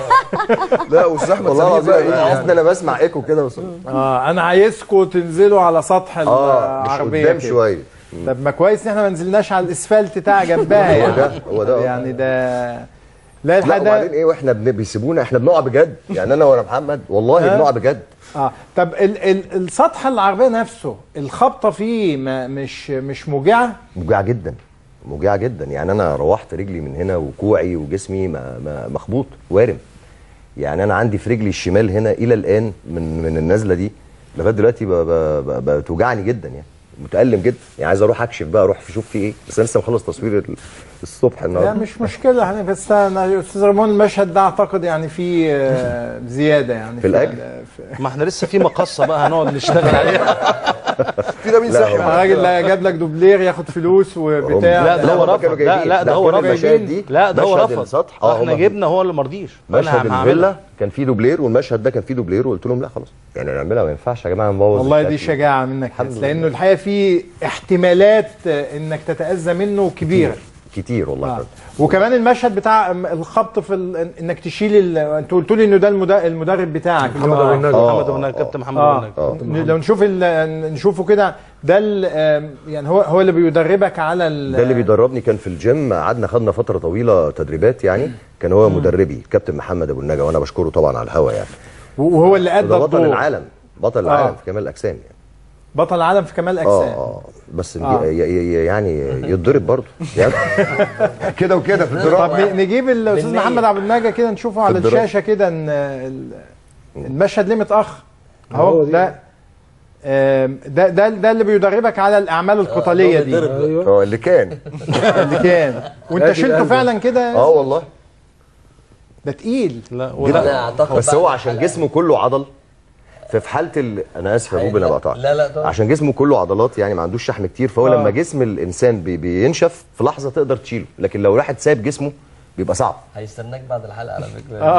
لا واستاذ احمد والله سمير العظيم بقى ايه حاسس ان انا بسمع ايكو كده وص- اه انا عايزكم تنزلوا على سطح اه مش العربيه قدام كده. شويه طب ما كويس ان احنا ما نزلناش على الاسفلت بتاع جنبها هو يعني ده هو ده يعني ده لا لا الحق وبعدين ده ايه واحنا بن- بيسيبونا احنا بنقع بجد يعني انا وانا محمد والله ها؟ بنقع بجد اه طب ال ال السطح العربيه نفسه الخبطه فيه ما مش مش موجعه موجعه جدا موجعه جدا يعني انا روحت رجلي من هنا وكوعي وجسمي ما- ما- مخبوط وارم يعني انا عندي في رجلي الشمال هنا الى الان من من النزله دي لغايه دلوقتي ب- ب- ب- بتوجعني جدا يعني متالم جدا يعني عايز اروح اكشف بقى اروح اشوف في ايه بس انا لسه مخلص تصوير ال- الصبح لا النهارده مش مشكله يعني بس انا يا استاذ رمون المشهد ده اعتقد يعني فيه آه، زياده يعني في الأجر؟ ال- في- ما احنا لسه في مقصه بقى هنقعد نشتغل عليها في ده مين لا صحي هو الراجل ده جاب لك دوبلير ياخد فلوس وبتاع لا ده هو هم رفض كانوا لا جايبين- لا ده لا، هو كل رفض المشاهد دي لا ده هو مشهد رفض السطح، آه، احنا هم- جبنا هو اللي مرضيش مشهد أنا هعملها. الفيلا كان فيه دوبلير والمشهد ده كان فيه دوبلير وقلت لهم لا خلاص يعني نعملها ما ينفعش يا جماعه نبوظ والله دي الشكل. شجاعه منك الحمد بس لله. لانه الحقيقه في احتمالات آه، انك تتاذى منه كبيره كتير والله آه. وكمان المشهد بتاع م- الخبط في ال... انك تشيل ال... انتوا قلتوا لي انه ده المد... المدرب بتاعك اللي محمد هو- أبو النجا. آه. محمد ابو النجا كابتن محمد آه. ابو النجا لو نشوف ال... نشوفه كده ده ال... آم، يعني هو هو اللي بيدربك على ال... ده اللي بيدربني كان في الجيم قعدنا خدنا فتره طويله تدريبات يعني كان هو مدربي كابتن محمد ابو النجا وانا بشكره طبعا على الهوا يعني وهو اللي ادى ده بطل الدور. العالم بطل آه. العالم في كمال الاجسام يعني بطل العالم في كمال اه الاجسام اه بس آه. ي- ي- ي- يعني يتضرب برضه يعني كده وكده في طب الدراما ن- نجيب الاستاذ بالمية. محمد عبد النجا كده نشوفه على الدراما. الشاشه كده ان ال- المشهد ليه متاخر هو اهو دي. ده آم، ده ده ده اللي بيدربك على الاعمال القتاليه دي اه اللي كان اللي كان وانت ادي شلته القلب. فعلا كده اه والله ده تقيل لا جدا. بس هو عشان جسمه كله عضل ففي حاله ال... انا اسف يا بوب انا بقطعك لا، لا، طبعا. عشان جسمه كله عضلات يعني ما عندوش شحم كتير فهو آه. لما جسم الانسان بي... بينشف في لحظه تقدر تشيله لكن لو واحد سايب جسمه بيبقى صعب هيستناك بعد الحلقه على فكره اه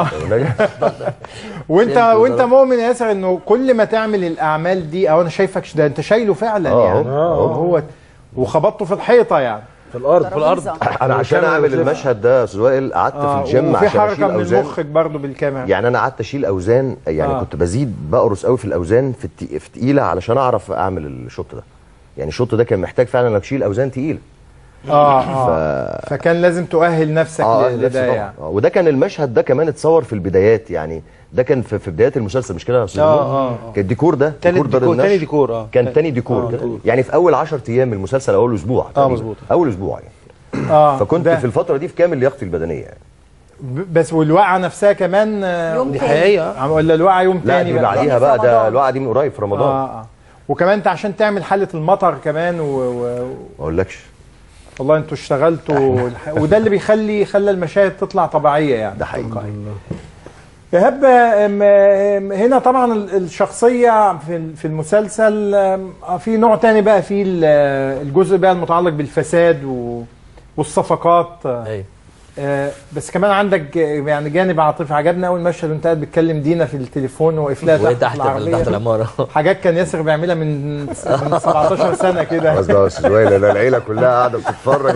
وانت فهمت وانت وضرب. مؤمن يا ياسر انه كل ما تعمل الاعمال دي او انا شايفك ش- ده انت شايله فعلا آه، يعني أهو. هو وخبطته في الحيطه يعني في الارض في الارض انا عشان اعمل المشهد ده يا استاذ وائل قعدت آه، في الجيم وفي عشان حركه اشيل من اوزان المخرج برضه بالكاميرا يعني انا قعدت اشيل اوزان يعني آه. آه. كنت بزيد بقرص قوي في الاوزان في التي... في تقيله علشان اعرف اعمل الشوط ده يعني الشوط ده كان محتاج فعلا انك تشيل اوزان تقيله اه اه فكان لازم تؤهل نفسك اه ل- نفسي لده طبعا يعني آه. وده كان المشهد ده كمان اتصور في البدايات يعني ده كان في, في بدايات المسلسل مش كده يا استاذ آه، نور؟ آه، آه. كان الديكور ده تالت دار ديكور- النشر. تاني ديكور، آه. كان تاني ديكور آه، كده. ديكور. يعني في اول 10 ايام من المسلسل اول اسبوع تقريباً. مظبوط. اول اسبوع يعني اه فكنت ده. في الفتره دي في كامل لياقتي البدنيه يعني ب- بس والوقعه نفسها كمان آه، يوم دي تاني. حقيقيه ولا الوقعه يوم لا تاني دي بعديها بقى ده الوقعه دي من قريب في رمضان اه اه وكمان انت عشان تعمل حاله المطر كمان و... و... ما اقولكش والله انتوا اشتغلتوا الح... وده اللي بيخلي خلى المشاهد تطلع طبيعيه يعني ده حقيقي ايهاب آم، آم، هنا طبعا ال- الشخصيه في ال- في المسلسل آم، آه، في نوع تاني بقى في ال- آه، الجزء بقى المتعلق بالفساد و... والصفقات آه، ايوه آه، بس كمان عندك آه، يعني جانب عاطفي عجبنا اول مشهد وانت قاعد بتكلم دينا في التليفون وواقف لها وهي تحت, تحت في العربيه تحت العماره حاجات كان ياسر بيعملها من من 17 سنه كده خلاص بقى يا استاذ وائل انا العيله كلها قاعده بتتفرج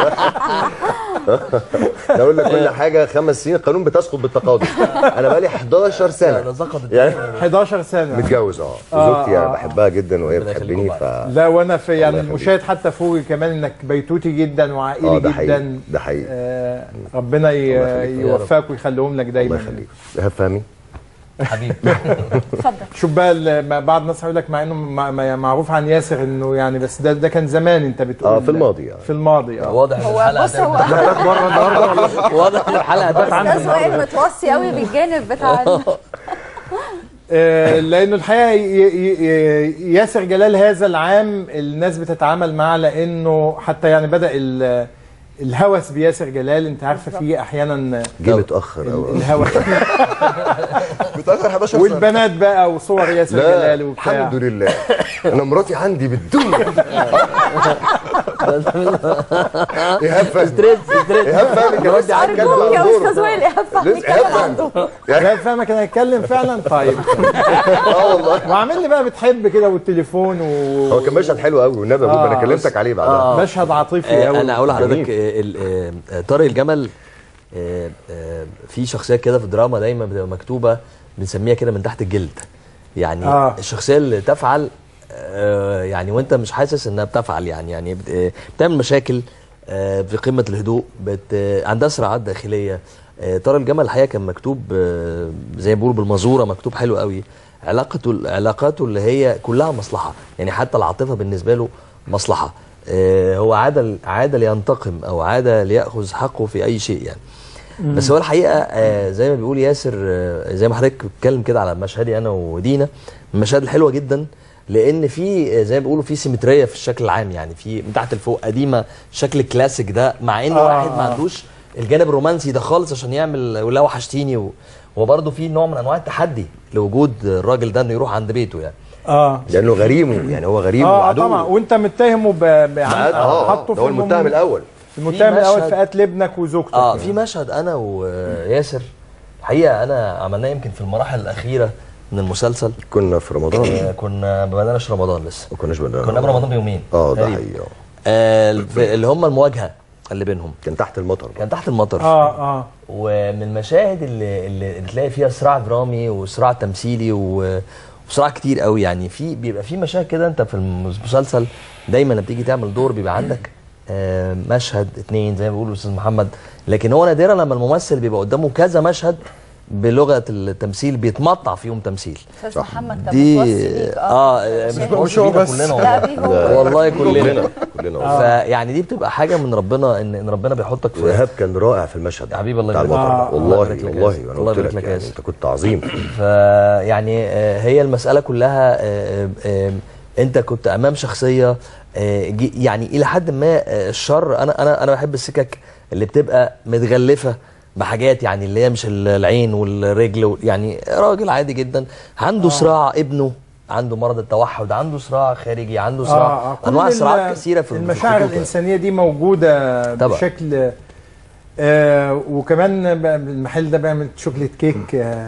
ده اقول لك كل حاجه خمس سنين القانون بتسقط بالتقاضي انا بقالي 11 سنه يعني 11 سنه متجوز اه آه، وزوجتي آه. بحبها جدا وهي بتحبني ف لا وانا في يعني الله المشاهد حتى فوقي كمان انك بيتوتي جدا وعائلي اه ده حقيقي جدا ده حقيقي آه ربنا ي- الله يخليك. يوفقك ويخليهم لك دايما الله يخليك ايهاب فهمي حبيبي شوف بقى ال- ما بعض الناس هيقول لك مع انه ما- ما- معروف عن ياسر انه يعني بس ده ده كان زمان انت بتقول اه في الماضي يعني في الماضي اه واضح ان هو الحلقه بص هو هتبدأ. واضح ان الحلقه هتبدأ. استاذ وائل متوصي قوي بالجانب بتاع ال- آه، لانه الحقيقه ي- ي- ي- ياسر جلال هذا العام الناس بتتعامل معاه لانه حتى يعني بدا ال- الهوس بياسر جلال انت عارفه في احيانا جه متاخر قوي الهوس متاخر 11 سنه والبنات بقى وصور ياسر لا جلال وبتاع الحمد لله انا مراتي عندي بالدنيا ايهاب فهمي ستريس ستريس ايهاب فهمي كان لسه هيتكلم أرجوك يا عن دوره. أستاذ وائل إيهاب فهمي لسه إيهاب اتكلم عن فهمي. دوره. لا فاهمك انا هتكلم فعلا طيب اه والله وعامل لي بقى بتحب كده والتليفون و هو كان مشهد حلو قوي والنبي آه، انا كلمتك عليه بعدها آه. مشهد عاطفي آه، قوي انا اقول لحضرتك جميل. آه، ال- آه، طارق الجمل آه، آه، في شخصيات كده في الدراما دايما بتبقى مكتوبه بنسميها كده من تحت الجلد يعني آه. آه. الشخصيه اللي تفعل آه، يعني وانت مش حاسس انها بتفعل يعني يعني بت- آه، بتعمل مشاكل آه، في قمه الهدوء بت آه، عندها صراعات داخليه آه، طارق الجمل الحقيقه كان مكتوب آه، زي ما بيقولوا بالمزوره مكتوب حلو قوي علاقته علاقاته اللي هي كلها مصلحه يعني حتى العاطفه بالنسبه له مصلحه آه، هو عاد عاد لينتقم او عاد لياخذ حقه في اي شيء يعني مم. بس هو الحقيقه آه، زي ما بيقول ياسر آه، زي ما حضرتك بتتكلم كده على مشهدي انا ودينا من المشاهد الحلوه جدا لان في آه، زي ما بيقولوا في سيمتريه في الشكل العام يعني في من تحت لفوق قديمه الشكل الكلاسيك ده مع ان آه، واحد ما آه. عندوش الجانب الرومانسي ده خالص عشان يعمل ولا وحشتيني و- وبرضه في نوع من انواع التحدي لوجود الراجل ده انه يروح عند بيته يعني اه لانه غريمه يعني هو غريمه اه وعدو طبعا وانت متهمه ب ب- معاد- آه، حطه ده هو الم- المتهم الاول المتهم في الاول مشهد- في قتل ابنك وزوجتك اه يعني. في مشهد انا وياسر الحقيقه انا عملناه يمكن في المراحل الاخيره من المسلسل كنا في رمضان آه كنا ما بدأناش رمضان لسه ما كناش بدأنا كنا قبل رمضان بيومين اه ده تقريباً. حقيقي آه. آه الف- اللي هم المواجهه اللي بينهم كان تحت المطر كان تحت المطر اه اه ومن المشاهد اللي, اللي اللي تلاقي فيها صراع درامي وصراع تمثيلي و- وصراع كتير قوي يعني في بيبقى في مشاهد كده انت في المسلسل دايما لما بتيجي تعمل دور بيبقى عندك آه، مشهد اتنين زي ما بيقول الاستاذ محمد لكن هو نادرا لما الممثل بيبقى قدامه كذا مشهد بلغه التمثيل بيتمطع فيهم تمثيل استاذ محمد كان دي متوصي بيك اه مش مش هو بينا بس. كلنا لا، بيه هو. والله كلنا كلنا كلنا والله. فيعني دي بتبقى حاجه من ربنا ان ان ربنا بيحطك في وايهاب كان رائع في المشهد يا حبيبي الله بتاع يبارك المطر لك. ده. الله والله يبارك لك يا والله ياسر. انا الله قلت يبارك لك لك يا يعني ياسر. انت كنت عظيم فيعني آه، هي المسألة كلها آه، آه، أنت كنت أمام شخصية آه، جي- يعني إلى حد ما آه، الشر أنا أنا أنا بحب السكك اللي بتبقى متغلفة بحاجات يعني اللي هي مش العين والرجل و- يعني راجل عادي جدا عنده صراع ابنه عنده مرض التوحد عنده صراع خارجي عنده صراع كل انواع ال- صراعات كثيره في المشاعر الخطوط. الانسانيه دي موجوده طبعا. بشكل آه وكمان بقى المحل ده بيعمل شوكليت كيك آه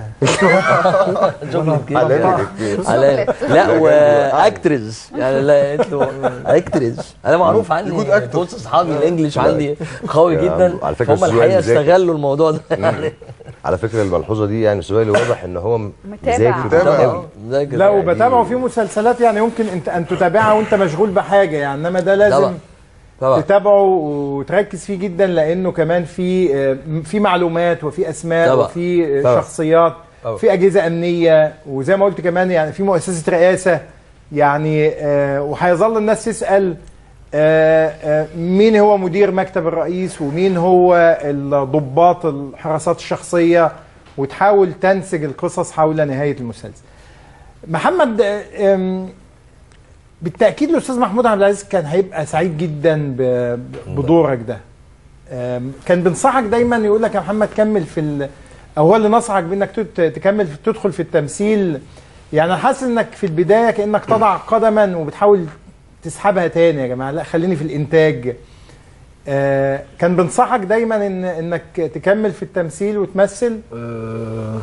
شوكليت كيك حلال. حلال لا واكترز يعني لا قلت له اكترز انا معروف عني بص اصحابي الانجليش عندي قوي يا جدا عم، على فكرة هم السؤال الحقيقه مذاكر. استغلوا الموضوع ده يعني على فكره الملحوظه دي يعني سؤالي واضح ان هو متابع. مذاكر قوي مذاكر لا يعني. وبتابعه في مسلسلات يعني يمكن انت ان تتابعها وانت مشغول بحاجه يعني انما ده لازم طبعا. طبعا. تتابعه وتركز فيه جدا لانه كمان في آه، في معلومات وفي اسماء طبعا. وفي آه، طبعا. شخصيات طبعا. في اجهزه امنيه وزي ما قلت كمان يعني في مؤسسه رئاسه يعني آه، وهيظل الناس تسال آه، آه، مين هو مدير مكتب الرئيس ومين هو الضباط الحراسات الشخصيه وتحاول تنسج القصص حول نهايه المسلسل. محمد آه، آم، بالتاكيد الاستاذ محمود عبد العزيز كان هيبقى سعيد جدا ب- بدورك ده آم، كان بينصحك دايما يقول لك يا محمد كمل في ال... او هو اللي نصحك بانك تت- تكمل في تدخل في التمثيل يعني انا حاسس انك في البدايه كانك تضع قدما وبتحاول تسحبها تاني يا جماعه لا خليني في الانتاج آه، كان بينصحك دايما ان انك تكمل في التمثيل وتمثل آه،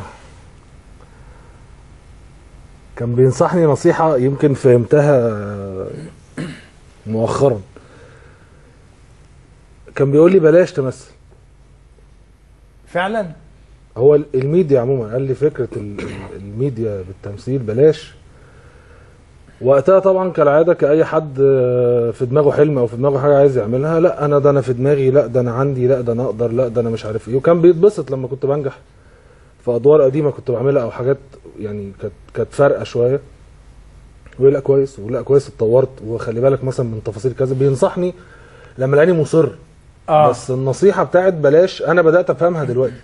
كان بينصحني نصيحة يمكن فهمتها مؤخرا كان بيقول لي بلاش تمثل فعلا هو ال- الميديا عموما قال لي فكرة ال- ال- الميديا بالتمثيل بلاش وقتها طبعا كالعادة كأي حد آه، في دماغه حلم أو في دماغه حاجة عايز يعملها لا أنا ده أنا في دماغي لا ده أنا عندي لا ده أنا أقدر لا ده أنا مش عارف إيه وكان بيتبسط لما كنت بنجح في أدوار قديمة كنت بعملها أو حاجات يعني كانت كانت فارقة شوية ويقول لا كويس ولا كويس اتطورت وخلي بالك مثلا من تفاصيل كذا بينصحني لما لقاني مصر آه. بس النصيحة بتاعت بلاش أنا بدأت أفهمها دلوقتي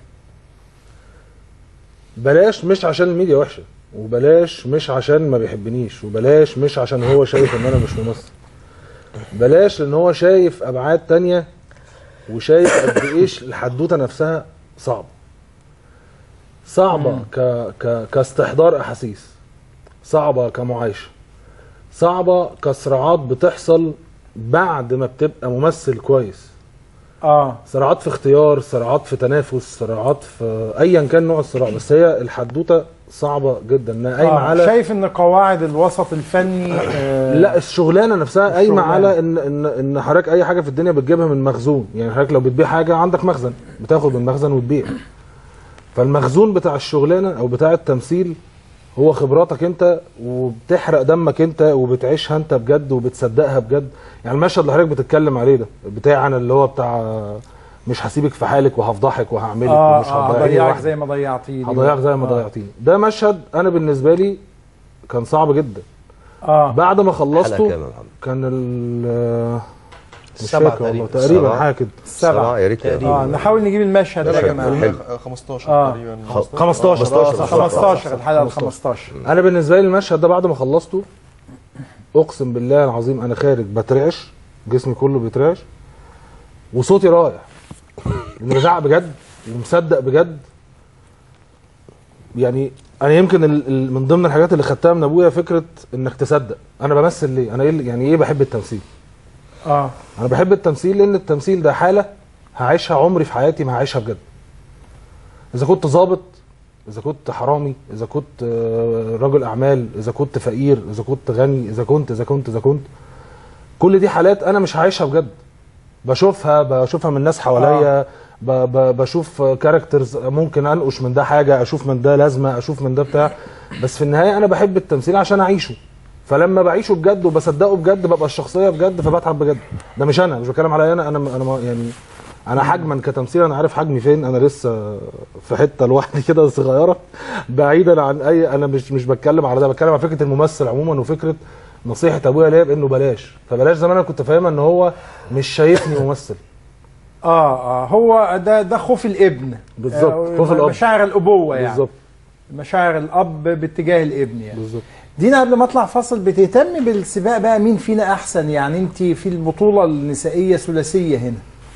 بلاش مش عشان الميديا وحشه وبلاش مش عشان ما بيحبنيش وبلاش مش عشان هو شايف ان انا مش ممثل بلاش لان هو شايف ابعاد تانية وشايف قد ايش الحدوته نفسها صعبه صعبه ك... ك... كاستحضار احاسيس صعبه كمعايشه صعبه كصراعات بتحصل بعد ما بتبقى ممثل كويس اه صراعات في اختيار صراعات في تنافس صراعات في ايا كان نوع الصراع بس هي الحدوته صعبه جدا انها قايمه آه. على شايف ان قواعد الوسط الفني آه لا الشغلانه نفسها قايمه الشغلانة. على ان ان ان حضرتك اي حاجه في الدنيا بتجيبها من مخزون يعني حضرتك لو بتبيع حاجه عندك مخزن بتاخد من مخزن وتبيع فالمخزون بتاع الشغلانه او بتاع التمثيل هو خبراتك انت وبتحرق دمك انت وبتعيشها انت بجد وبتصدقها بجد يعني المشهد اللي حضرتك بتتكلم عليه ده بتاعنا اللي هو بتاع مش هسيبك في حالك وهفضحك وهعملك اه ومش اه هتضيعيني هضيعك لوحدك. زي ما ضيعتيني هضيعك زي ما آه. ضيعتيني ده مشهد انا بالنسبه لي كان صعب جدا اه بعد ما حلقة خلصته كام يا محمد؟ كان ال مش السبعة فاكر والله تقريبا. تقريبا سبعة. حاجه كده سبعة يا ريت اه نحاول نجيب المشهد ده يا جماعه حلو. 15 آه. تقريبا 15 15 15 الحلقه ال 15 انا بالنسبه لي المشهد ده بعد ما خلصته اقسم بالله العظيم انا خارج بترعش جسمي كله بيترعش وصوتي رايح لاني بزعق بجد ومصدق بجد يعني انا يمكن ال- ال- من ضمن الحاجات اللي خدتها من ابويا فكره انك تصدق انا بمثل ليه انا ايه اللي- يعني ايه بحب التمثيل اه انا بحب التمثيل لان التمثيل ده حاله هعيشها عمري في حياتي ما هعيشها بجد اذا كنت ظابط اذا كنت حرامي اذا كنت آه، رجل اعمال اذا كنت فقير اذا كنت غني اذا كنت اذا كنت اذا كنت كل دي حالات انا مش هعيشها بجد بشوفها بشوفها من الناس حواليا ب- ب- بشوف كاركترز ممكن انقش من ده حاجه اشوف من ده لازمه اشوف من ده بتاع بس في النهايه انا بحب التمثيل عشان اعيشه فلما بعيشه بجد وبصدقه بجد ببقى الشخصيه بجد فبتعب بجد ده مش انا مش بتكلم عليا انا انا انا ما- يعني انا حجما كتمثيل انا عارف حجمي فين انا لسه في حته لوحدي كده صغيره بعيدا عن اي انا مش مش بتكلم على ده بتكلم على فكره الممثل عموما وفكره نصيحه ابويا ليا بانه بلاش فبلاش زمان انا كنت فاهمها ان هو مش شايفني ممثل اه اه هو ده ده خوف الابن بالظبط، آه، خوف الأب. مشاعر الابوه يعني بالظبط. مشاعر الاب باتجاه الابن يعني بالظبط دينا قبل ما اطلع فاصل بتهتم بالسباق بقى مين فينا احسن يعني انت في البطوله النسائيه ثلاثيه هنا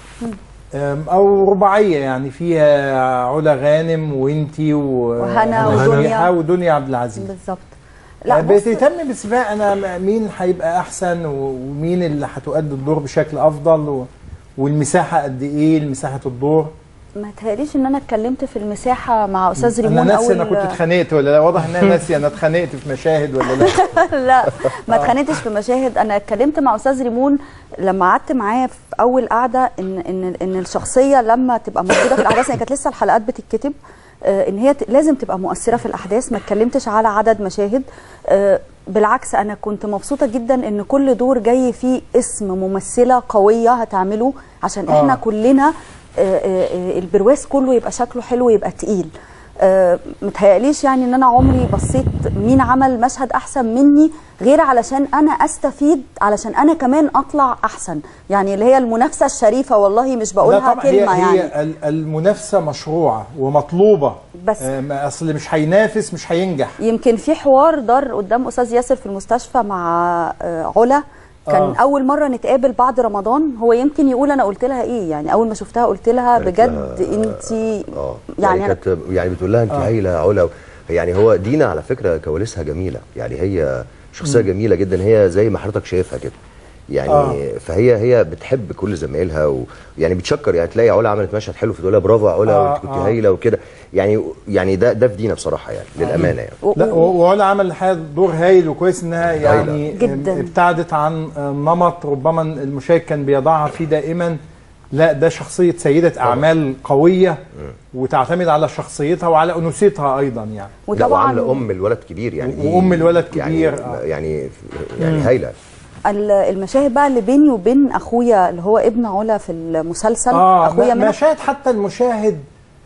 أم، او رباعيه يعني فيها علا غانم وانتي و- وهنا وهنا ودنيا. ودنيا عبد العزيز بالظبط لا لا بص بتهتم بالسباق انا مين هيبقى احسن و- ومين اللي هتؤدي الدور بشكل افضل و... والمساحه قد ايه مساحه الدور ما تهيأليش ان انا اتكلمت في المساحه مع استاذ انا ريمون ناسي انا أول- كنت اتخانقت ولا لا واضح ان انا ناسي انا اتخانقت في مشاهد ولا لا لا ما اتخانقتش في مشاهد انا اتكلمت مع استاذ ريمون لما قعدت معاه في اول قعده ان ان ان الشخصيه لما تبقى موجوده في الاحداث يعني كانت لسه الحلقات بتتكتب آه، ان هي ت- لازم تبقى مؤثره في الاحداث ما اتكلمتش على عدد مشاهد آه، بالعكس انا كنت مبسوطه جدا ان كل دور جاي فيه اسم ممثله قويه هتعمله عشان احنا آه. كلنا آه، آه، آه، البرواز كله يبقى شكله حلو يبقى تقيل آه، متهيأليش يعني ان انا عمري بصيت مين عمل مشهد احسن مني غير علشان انا استفيد علشان انا كمان اطلع احسن يعني اللي هي المنافسه الشريفه والله مش لا بقولها طبعا كلمه هي يعني هي ال- المنافسه مشروعه ومطلوبه بس آه، ما اصل مش هينافس مش هينجح يمكن في حوار دار قدام استاذ ياسر في المستشفى مع آه، علا كان آه. آه. اول مره نتقابل بعد رمضان هو يمكن يقول انا قلت لها ايه يعني اول ما شفتها قلت لها بجد انت اه يعني يعني أنا- كانت يعني بتقول لها انت آه. هايله علا يعني هو دينا على فكره كواليسها جميله يعني هي شخصيه مم. جميله جدا هي زي ما حضرتك شايفها كده يعني آه. فهي هي بتحب كل زمايلها ويعني بتشكر يعني تلاقي علا عملت مشهد حلو فتقول لها برافو يا علا آه، وانت كنت آه. هايله وكده يعني يعني ده ده في دينا بصراحه يعني للامانه يعني لا و- وعلا عمل الحقيقه دور هايل وكويس انها يعني جداً. ابتعدت عن نمط ربما المشاهد كان بيضعها فيه دائما لا ده شخصيه سيده اعمال قويه وتعتمد على شخصيتها وعلى انوثتها ايضا يعني لا وعامله ام الولد كبير يعني دي- وأم الولد يعني كبير، آه. يعني يعني مم. هايله ال- المشاهد بقى اللي بيني وبين اخويا اللي هو ابن علا في المسلسل اه اخويا ما- منى مشاهد حتى المشاهد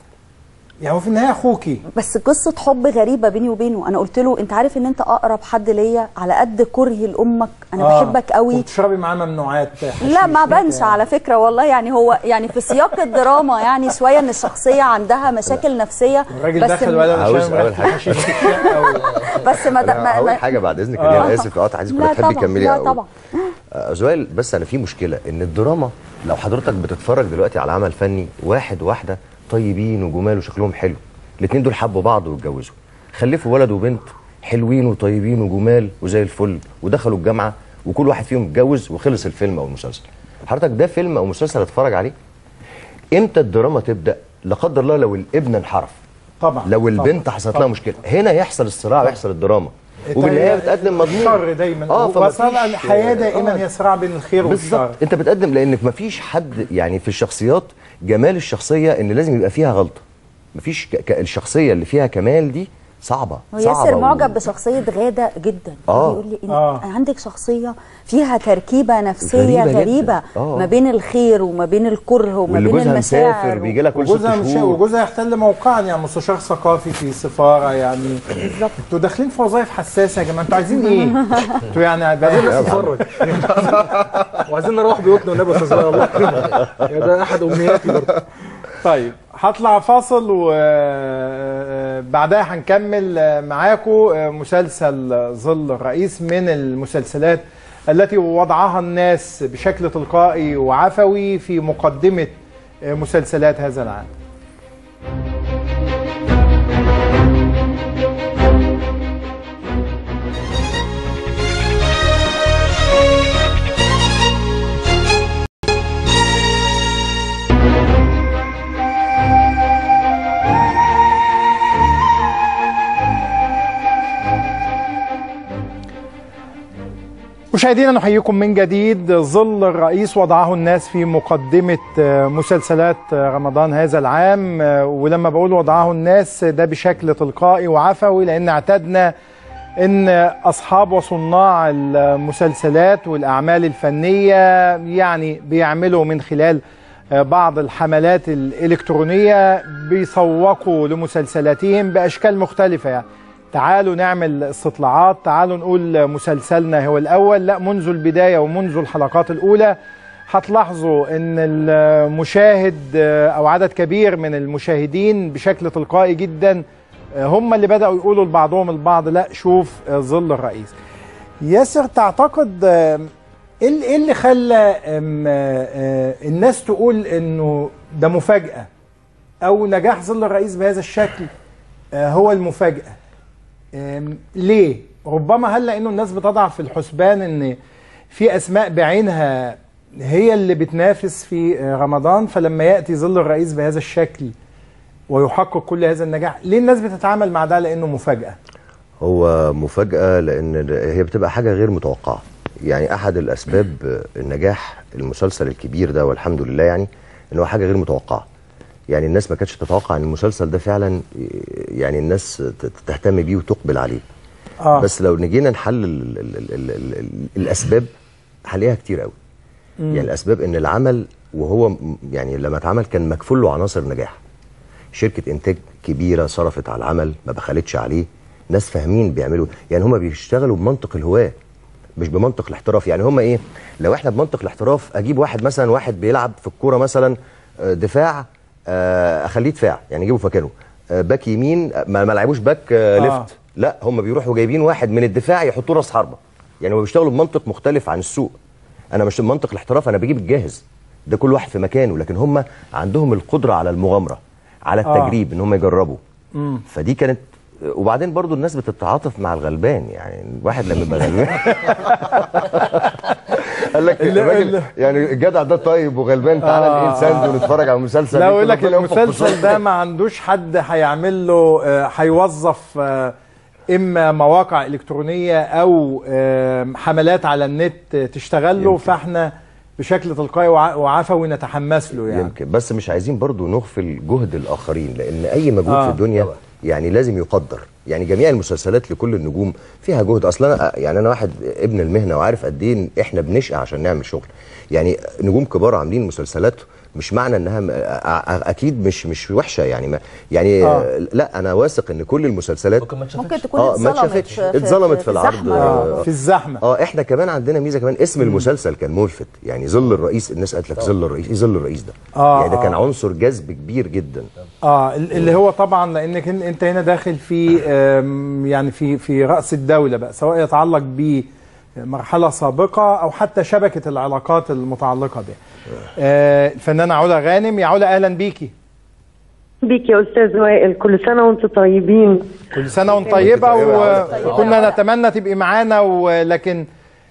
يعني هو في النهايه اخوكي بس قصه حب غريبه بيني وبينه انا قلت له انت عارف ان انت اقرب حد ليا على قد كرهي لامك انا آه. بحبك قوي وبتشربي معاه ممنوعات لا ما بنش على فكره والله يعني هو يعني في سياق الدراما يعني شويه ان الشخصيه عندها مشاكل نفسيه الراجل بس دخل م- ولا عاوز شام اول ريحة حاجه حشيش في الشقه و- بس ما أنا ما- اول ما- حاجه بعد اذنك آه. انا اسف قطع عايزك لا كلها تحبي طبعا تكملي لا أوي. طبعا آه، زويل بس انا في مشكله ان الدراما لو حضرتك بتتفرج دلوقتي على عمل فني واحد واحده طيبين وجمال وشكلهم حلو الاثنين دول حبوا بعض واتجوزوا خلفوا ولد وبنت حلوين وطيبين وجمال وزي الفل ودخلوا الجامعه وكل واحد فيهم اتجوز وخلص الفيلم او المسلسل حضرتك ده فيلم او مسلسل هتتفرج عليه امتى الدراما تبدا لا قدر الله لو الابن انحرف طبعا لو البنت طبعاً. حصلت لها مشكله هنا يحصل الصراع ويحصل الدراما وبالنهايه بتقدم مضمون الشر دايما اه اه فمفيش- الحياه دائما آه. هي صراع بين الخير والشر بالظبط انت بتقدم لانك مفيش حد يعني في الشخصيات جمال الشخصيه ان لازم يبقى فيها غلطه مفيش ك... ك... الشخصيه اللي فيها كمال دي صعبه هو صعبه ياسر و- معجب بشخصية غادة جدا آه. بيقول لي إن آه. عندك شخصية فيها تركيبة نفسية غريبة غريبة, جداً. غريبة آه. ما بين الخير وما بين الكره وما واللي بين جوزها المشاعر مسافر بيجي لها كل ست وجوزها مش شهور وجوزها يحتل موقعا يعني مستشار ثقافي في سفاره يعني بالظبط انتوا داخلين في وظائف حساسه يا جماعه انتوا عايزين ايه؟ انتوا يعني عايزين الناس تتفرج وعايزين نروح بيوتنا والنبي يا استاذ وائل، الله يكرمك يا ده احد امنياتي برضه طيب هطلع فاصل وبعدها هنكمل معاكم مسلسل ظل الرئيس من المسلسلات التي وضعها الناس بشكل تلقائي وعفوي في مقدمة مسلسلات هذا العام مشاهدينا نحييكم من جديد ظل الرئيس وضعه الناس في مقدمة مسلسلات رمضان هذا العام ولما بقول وضعه الناس ده بشكل تلقائي وعفوي لأن اعتدنا ان اصحاب وصناع المسلسلات والاعمال الفنيه يعني بيعملوا من خلال بعض الحملات الالكترونيه بيسوقوا لمسلسلاتهم باشكال مختلفه يعني تعالوا نعمل استطلاعات تعالوا نقول مسلسلنا هو الاول لا منذ البدايه ومنذ الحلقات الاولى هتلاحظوا ان المشاهد او عدد كبير من المشاهدين بشكل تلقائي جدا هم اللي بدأوا يقولوا لبعضهم البعض لا شوف ظل الرئيس ياسر تعتقد ايه اللي خلى الناس تقول انه ده مفاجأة او نجاح ظل الرئيس بهذا الشكل هو المفاجأة ليه ربما هل لانه الناس بتضع في الحسبان ان في اسماء بعينها هي اللي بتنافس في رمضان فلما ياتي ظل الرئيس بهذا الشكل ويحقق كل هذا النجاح ليه الناس بتتعامل مع ده لانه مفاجاه هو مفاجاه لان هي بتبقى حاجه غير متوقعه يعني احد الاسباب النجاح المسلسل الكبير ده والحمد لله يعني ان هو حاجه غير متوقعه يعني الناس ما كانتش تتوقع ان المسلسل ده فعلا يعني الناس تهتم بيه وتقبل عليه آه. بس لو نجينا نحلل ال ال ال ال ال ال الاسباب هنلاقيها كتير قوي يعني الاسباب ان العمل وهو يعني لما اتعمل كان مكفول له عناصر نجاح شركه انتاج كبيره صرفت على العمل ما بخلتش عليه ناس فاهمين بيعملوا يعني هم بيشتغلوا بمنطق الهواه مش بمنطق الاحتراف يعني هم ايه لو احنا بمنطق الاحتراف اجيب واحد مثلا واحد بيلعب في الكوره مثلا دفاع اخليه دفاع يعني اجيبه في مكانه باك يمين ما, ما لعبوش باك آه. ليفت لا هم بيروحوا جايبين واحد من الدفاع يحطوه راس حربه يعني هم بيشتغلوا بمنطق مختلف عن السوق انا مش بمنطق الاحتراف انا بجيب الجاهز ده كل واحد في مكانه لكن هم عندهم القدره على المغامره على التجريب آه. ان هم يجربوا مم. فدي كانت وبعدين برضو الناس بتتعاطف مع الغلبان يعني الواحد لما يبقى غلبان قال لك الراجل يعني الجدع ده طيب وغلبان تعالى آه نقيل ساند ونتفرج على المسلسل لا اقول لك المسلسل ده ما عندوش حد هيعمل له هيوظف اما مواقع الكترونيه او حملات على النت تشتغل له فاحنا بشكل تلقائي وعفوي نتحمس له يعني يمكن بس مش عايزين برضو نغفل جهد الاخرين لان اي مجهود آه. في الدنيا طبعا. يعني لازم يقدر يعني جميع المسلسلات لكل النجوم فيها جهد اصلا انا يعني انا واحد ابن المهنه وعارف قد ايه احنا بنشقى عشان نعمل شغل يعني نجوم كبار عاملين مسلسلات مش معنى انها اكيد مش مش وحشه يعني ما يعني آه. لا انا واثق ان كل المسلسلات ممكن, ممكن تكون اه ما اتشافتش اتظلمت في العرض آه. في الزحمه اه احنا كمان عندنا ميزه كمان اسم المسلسل كان ملفت يعني ظل الرئيس الناس قالت لك ظل الرئيس ايه ظل الرئيس ده آه يعني ده كان عنصر جذب كبير جدا اه اللي هو طبعا لانك انت هنا داخل في يعني في في راس الدوله بقى سواء يتعلق ب مرحلة سابقة أو حتى شبكة العلاقات المتعلقة بها. آه الفنانة علا غانم يا علا أهلا بيكي. بيك يا أستاذ وائل كل سنة وأنتم طيبين. كل سنة وأنت طيبة وكنا نتمنى تبقي معانا ولكن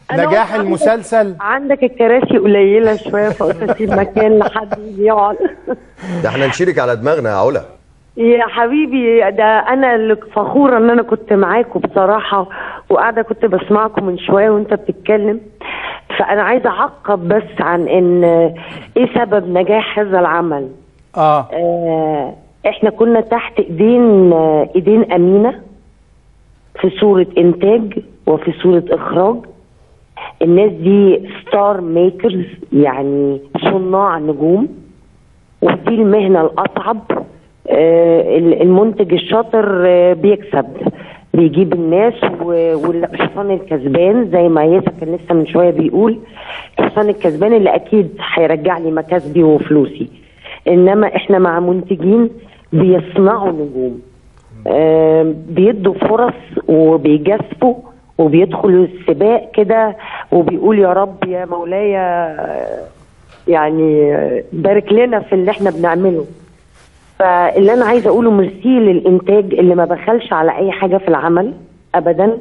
أنا نجاح قلت المسلسل عندك الكراسي قليله شويه فقلت اسيب مكان لحد يجي يقعد ده احنا نشيلك على دماغنا يا علا يا حبيبي ده انا اللي فخوره ان انا كنت معاكم بصراحه وقاعده كنت بسمعكم من شويه وانت بتتكلم فانا عايزه اعقب بس عن ان ايه سبب نجاح هذا العمل اه, آه احنا كنا تحت ايدين آه، ايدين امينه في صوره انتاج وفي صوره اخراج الناس دي ستار ميكرز يعني صناع نجوم ودي المهنه الاصعب آه، المنتج الشاطر آه، بيكسب بيجيب الناس و- والحصان الكسبان زي ما ياسر كان لسه من شويه بيقول الحصان الكسبان اللي اكيد هيرجع لي مكاسبي وفلوسي انما احنا مع منتجين بيصنعوا نجوم آه، بيدوا فرص وبيجازفوا وبيدخلوا السباق كده وبيقول يا رب يا مولاي آه، يعني آه، بارك لنا في اللي احنا بنعمله فاللي انا عايزه اقوله ميرسي للانتاج اللي ما بخلش على اي حاجه في العمل ابدا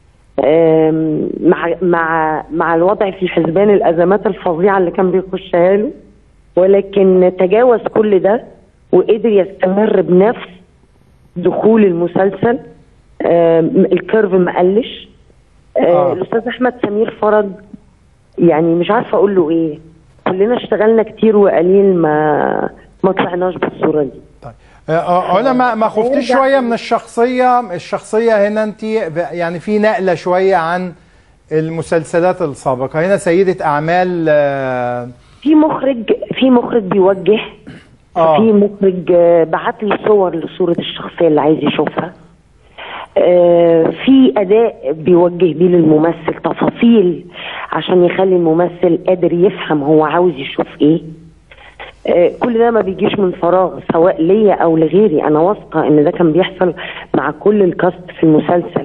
آم، مع مع مع الوضع في الحسبان الازمات الفظيعه اللي كان بيخشها له ولكن تجاوز كل ده وقدر يستمر بنفس دخول المسلسل آم، الكيرف ما قلش آه، الاستاذ احمد سمير فرج يعني مش عارفه اقول له ايه كلنا اشتغلنا كتير وقليل ما ما طلعناش بالصوره دي آه، آه، علا ما ما خفتيش نرجع شويه من الشخصيه الشخصيه هنا انت يعني في نقله شويه عن المسلسلات السابقه هنا سيده اعمال آه، في مخرج في مخرج بيوجه آه. في مخرج آه، بعت لي صور لصوره الشخصيه اللي عايز يشوفها آه، في اداء بيوجه بيه للممثل تفاصيل عشان يخلي الممثل قادر يفهم هو عاوز يشوف ايه آه، كل ده ما بيجيش من فراغ سواء ليا او لغيري انا واثقه ان ده كان بيحصل مع كل الكاست في المسلسل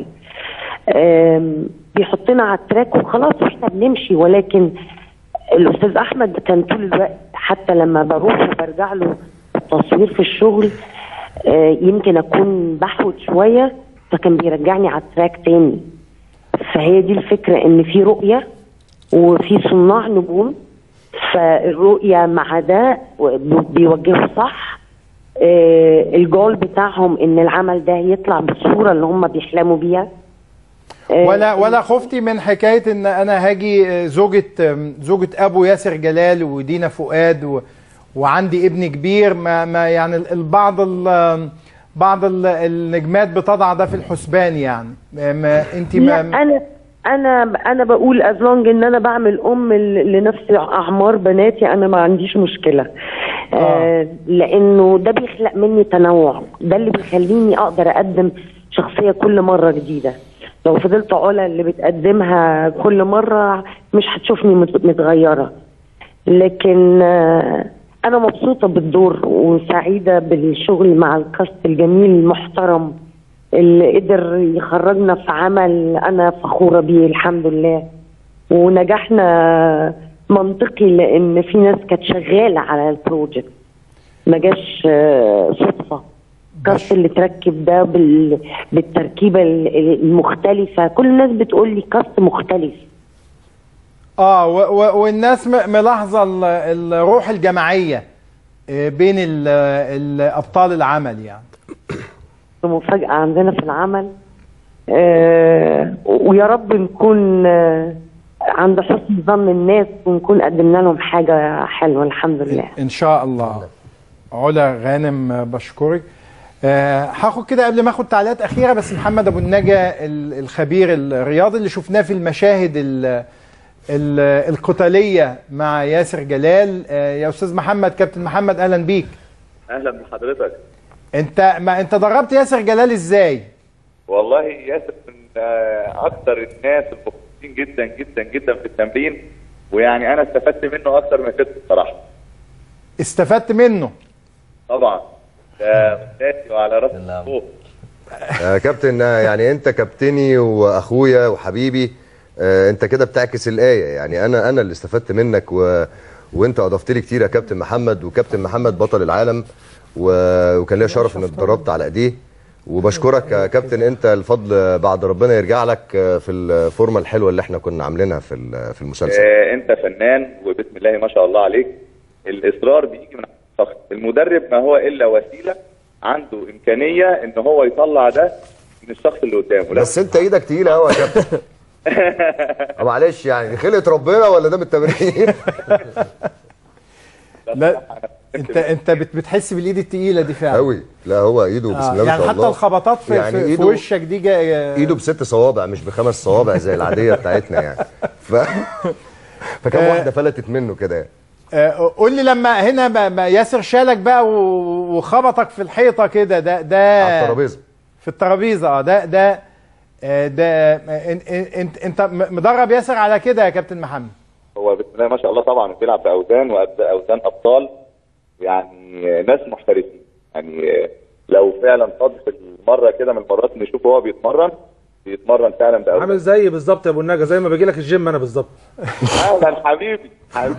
آم، بيحطنا على التراك وخلاص واحنا بنمشي ولكن الاستاذ احمد كان طول الوقت حتى لما بروح وبرجع له التصوير في الشغل آه، يمكن اكون بحوت شويه فكان بيرجعني على التراك تاني فهي دي الفكره ان في رؤيه وفي صناع نجوم فالرؤيه مع ده بيوجهوا صح آه، الجول بتاعهم ان العمل ده يطلع بالصوره اللي هم بيحلموا بيها آه، ولا ولا خفتي من حكايه ان انا هاجي آه، زوجة آم، زوجة ابو ياسر جلال ودينا فؤاد و وعندي ابن كبير ما, ما يعني ال- البعض ال- بعض ال- النجمات بتضع ده في الحسبان يعني ما- ما انت لا ما انا انا انا بقول از لونج ان انا بعمل ام ل- لنفس اعمار بناتي انا ما عنديش مشكله آه لانه ده بيخلق مني تنوع ده اللي بيخليني اقدر اقدم شخصيه كل مره جديده لو فضلت علا اللي بتقدمها كل مره مش هتشوفني مت- متغيره لكن آه انا مبسوطه بالدور وسعيده بالشغل مع الكاست الجميل المحترم اللي قدر يخرجنا في عمل انا فخوره بيه الحمد لله ونجحنا منطقي لان في ناس كانت شغاله على البروجكت ما جاش آه، صدفه الكاست اللي تركب ده بال... بالتركيبه ال- المختلفه كل الناس بتقول لي كاست مختلف اه و و والناس م- ملاحظه ال- الروح الجماعيه آه، بين ال- ال- ابطال العمل يعني مفاجاه عندنا في العمل آه ويا رب نكون آه عند حسن ظن الناس ونكون قدمنا لهم حاجه حلوه الحمد لله ان شاء الله علا غانم آه، بشكرك آه، هاخد كده قبل ما اخد تعليقات اخيره بس محمد ابو النجا ال- الخبير الرياضي اللي شفناه في المشاهد ال- ال- القتاليه مع ياسر جلال آه، يا استاذ محمد كابتن محمد اهلا بيك اهلا بحضرتك انت ما انت دربت ياسر جلال ازاي والله ياسر من آه، اكثر الناس المخلصين جدا جدا جدا في التمرين ويعني انا استفدت منه اكثر من كده بصراحه استفدت منه طبعا ده ممتازي وعلى راس الفوق يا كابتن آه، يعني انت كابتني واخويا وحبيبي آه، انت كده بتعكس الايه يعني انا انا اللي استفدت منك و... وانت اضفت لي كتير يا كابتن محمد وكابتن محمد بطل العالم و... وكان ليا شرف اني اتدربت على ايديه وبشكرك يا كابتن انت الفضل بعد ربنا يرجع لك في الفورمه الحلوه اللي احنا كنا عاملينها في ال- في المسلسل آه انت فنان وبسم الله ما شاء الله عليك الاصرار بيجي من عند الشخص المدرب ما هو الا وسيله عنده امكانيه ان هو يطلع ده من الشخص اللي قدامه لا بس انت ايدك تقيله قوي يا كابتن آه، معلش يعني دي خلقه ربنا ولا ده بالتمرين لا انت انت بت- بتحس بالايد التقيله دي فعلا قوي لا هو ايده بسم آه، الله ما يعني شاء حتى الله الخبطات في, يعني في, في إيده- وشك دي جايه ايده بست صوابع مش بخمس صوابع زي العاديه بتاعتنا يعني ف... فكم آه، واحده فلتت منه كده يعني. آه، قول لي لما هنا ما- ما ياسر شالك بقى و- وخبطك في الحيطه كده ده ده على الترابيزه في الترابيزه اه ده ده آه، ده آه، انت انت انت م- مدرب ياسر على كده يا كابتن محمد هو بسم الله ما شاء الله طبعا بيلعب باوزان واوزان ابطال يعني ناس محترفين يعني لو فعلا صادف المره كده من المرات نشوفه هو بيتمرن بيتمرن فعلا باوزان عامل زي بالظبط يا ابو النجا زي ما باجي لك الجيم انا بالظبط اهلا حبيبي حبيبي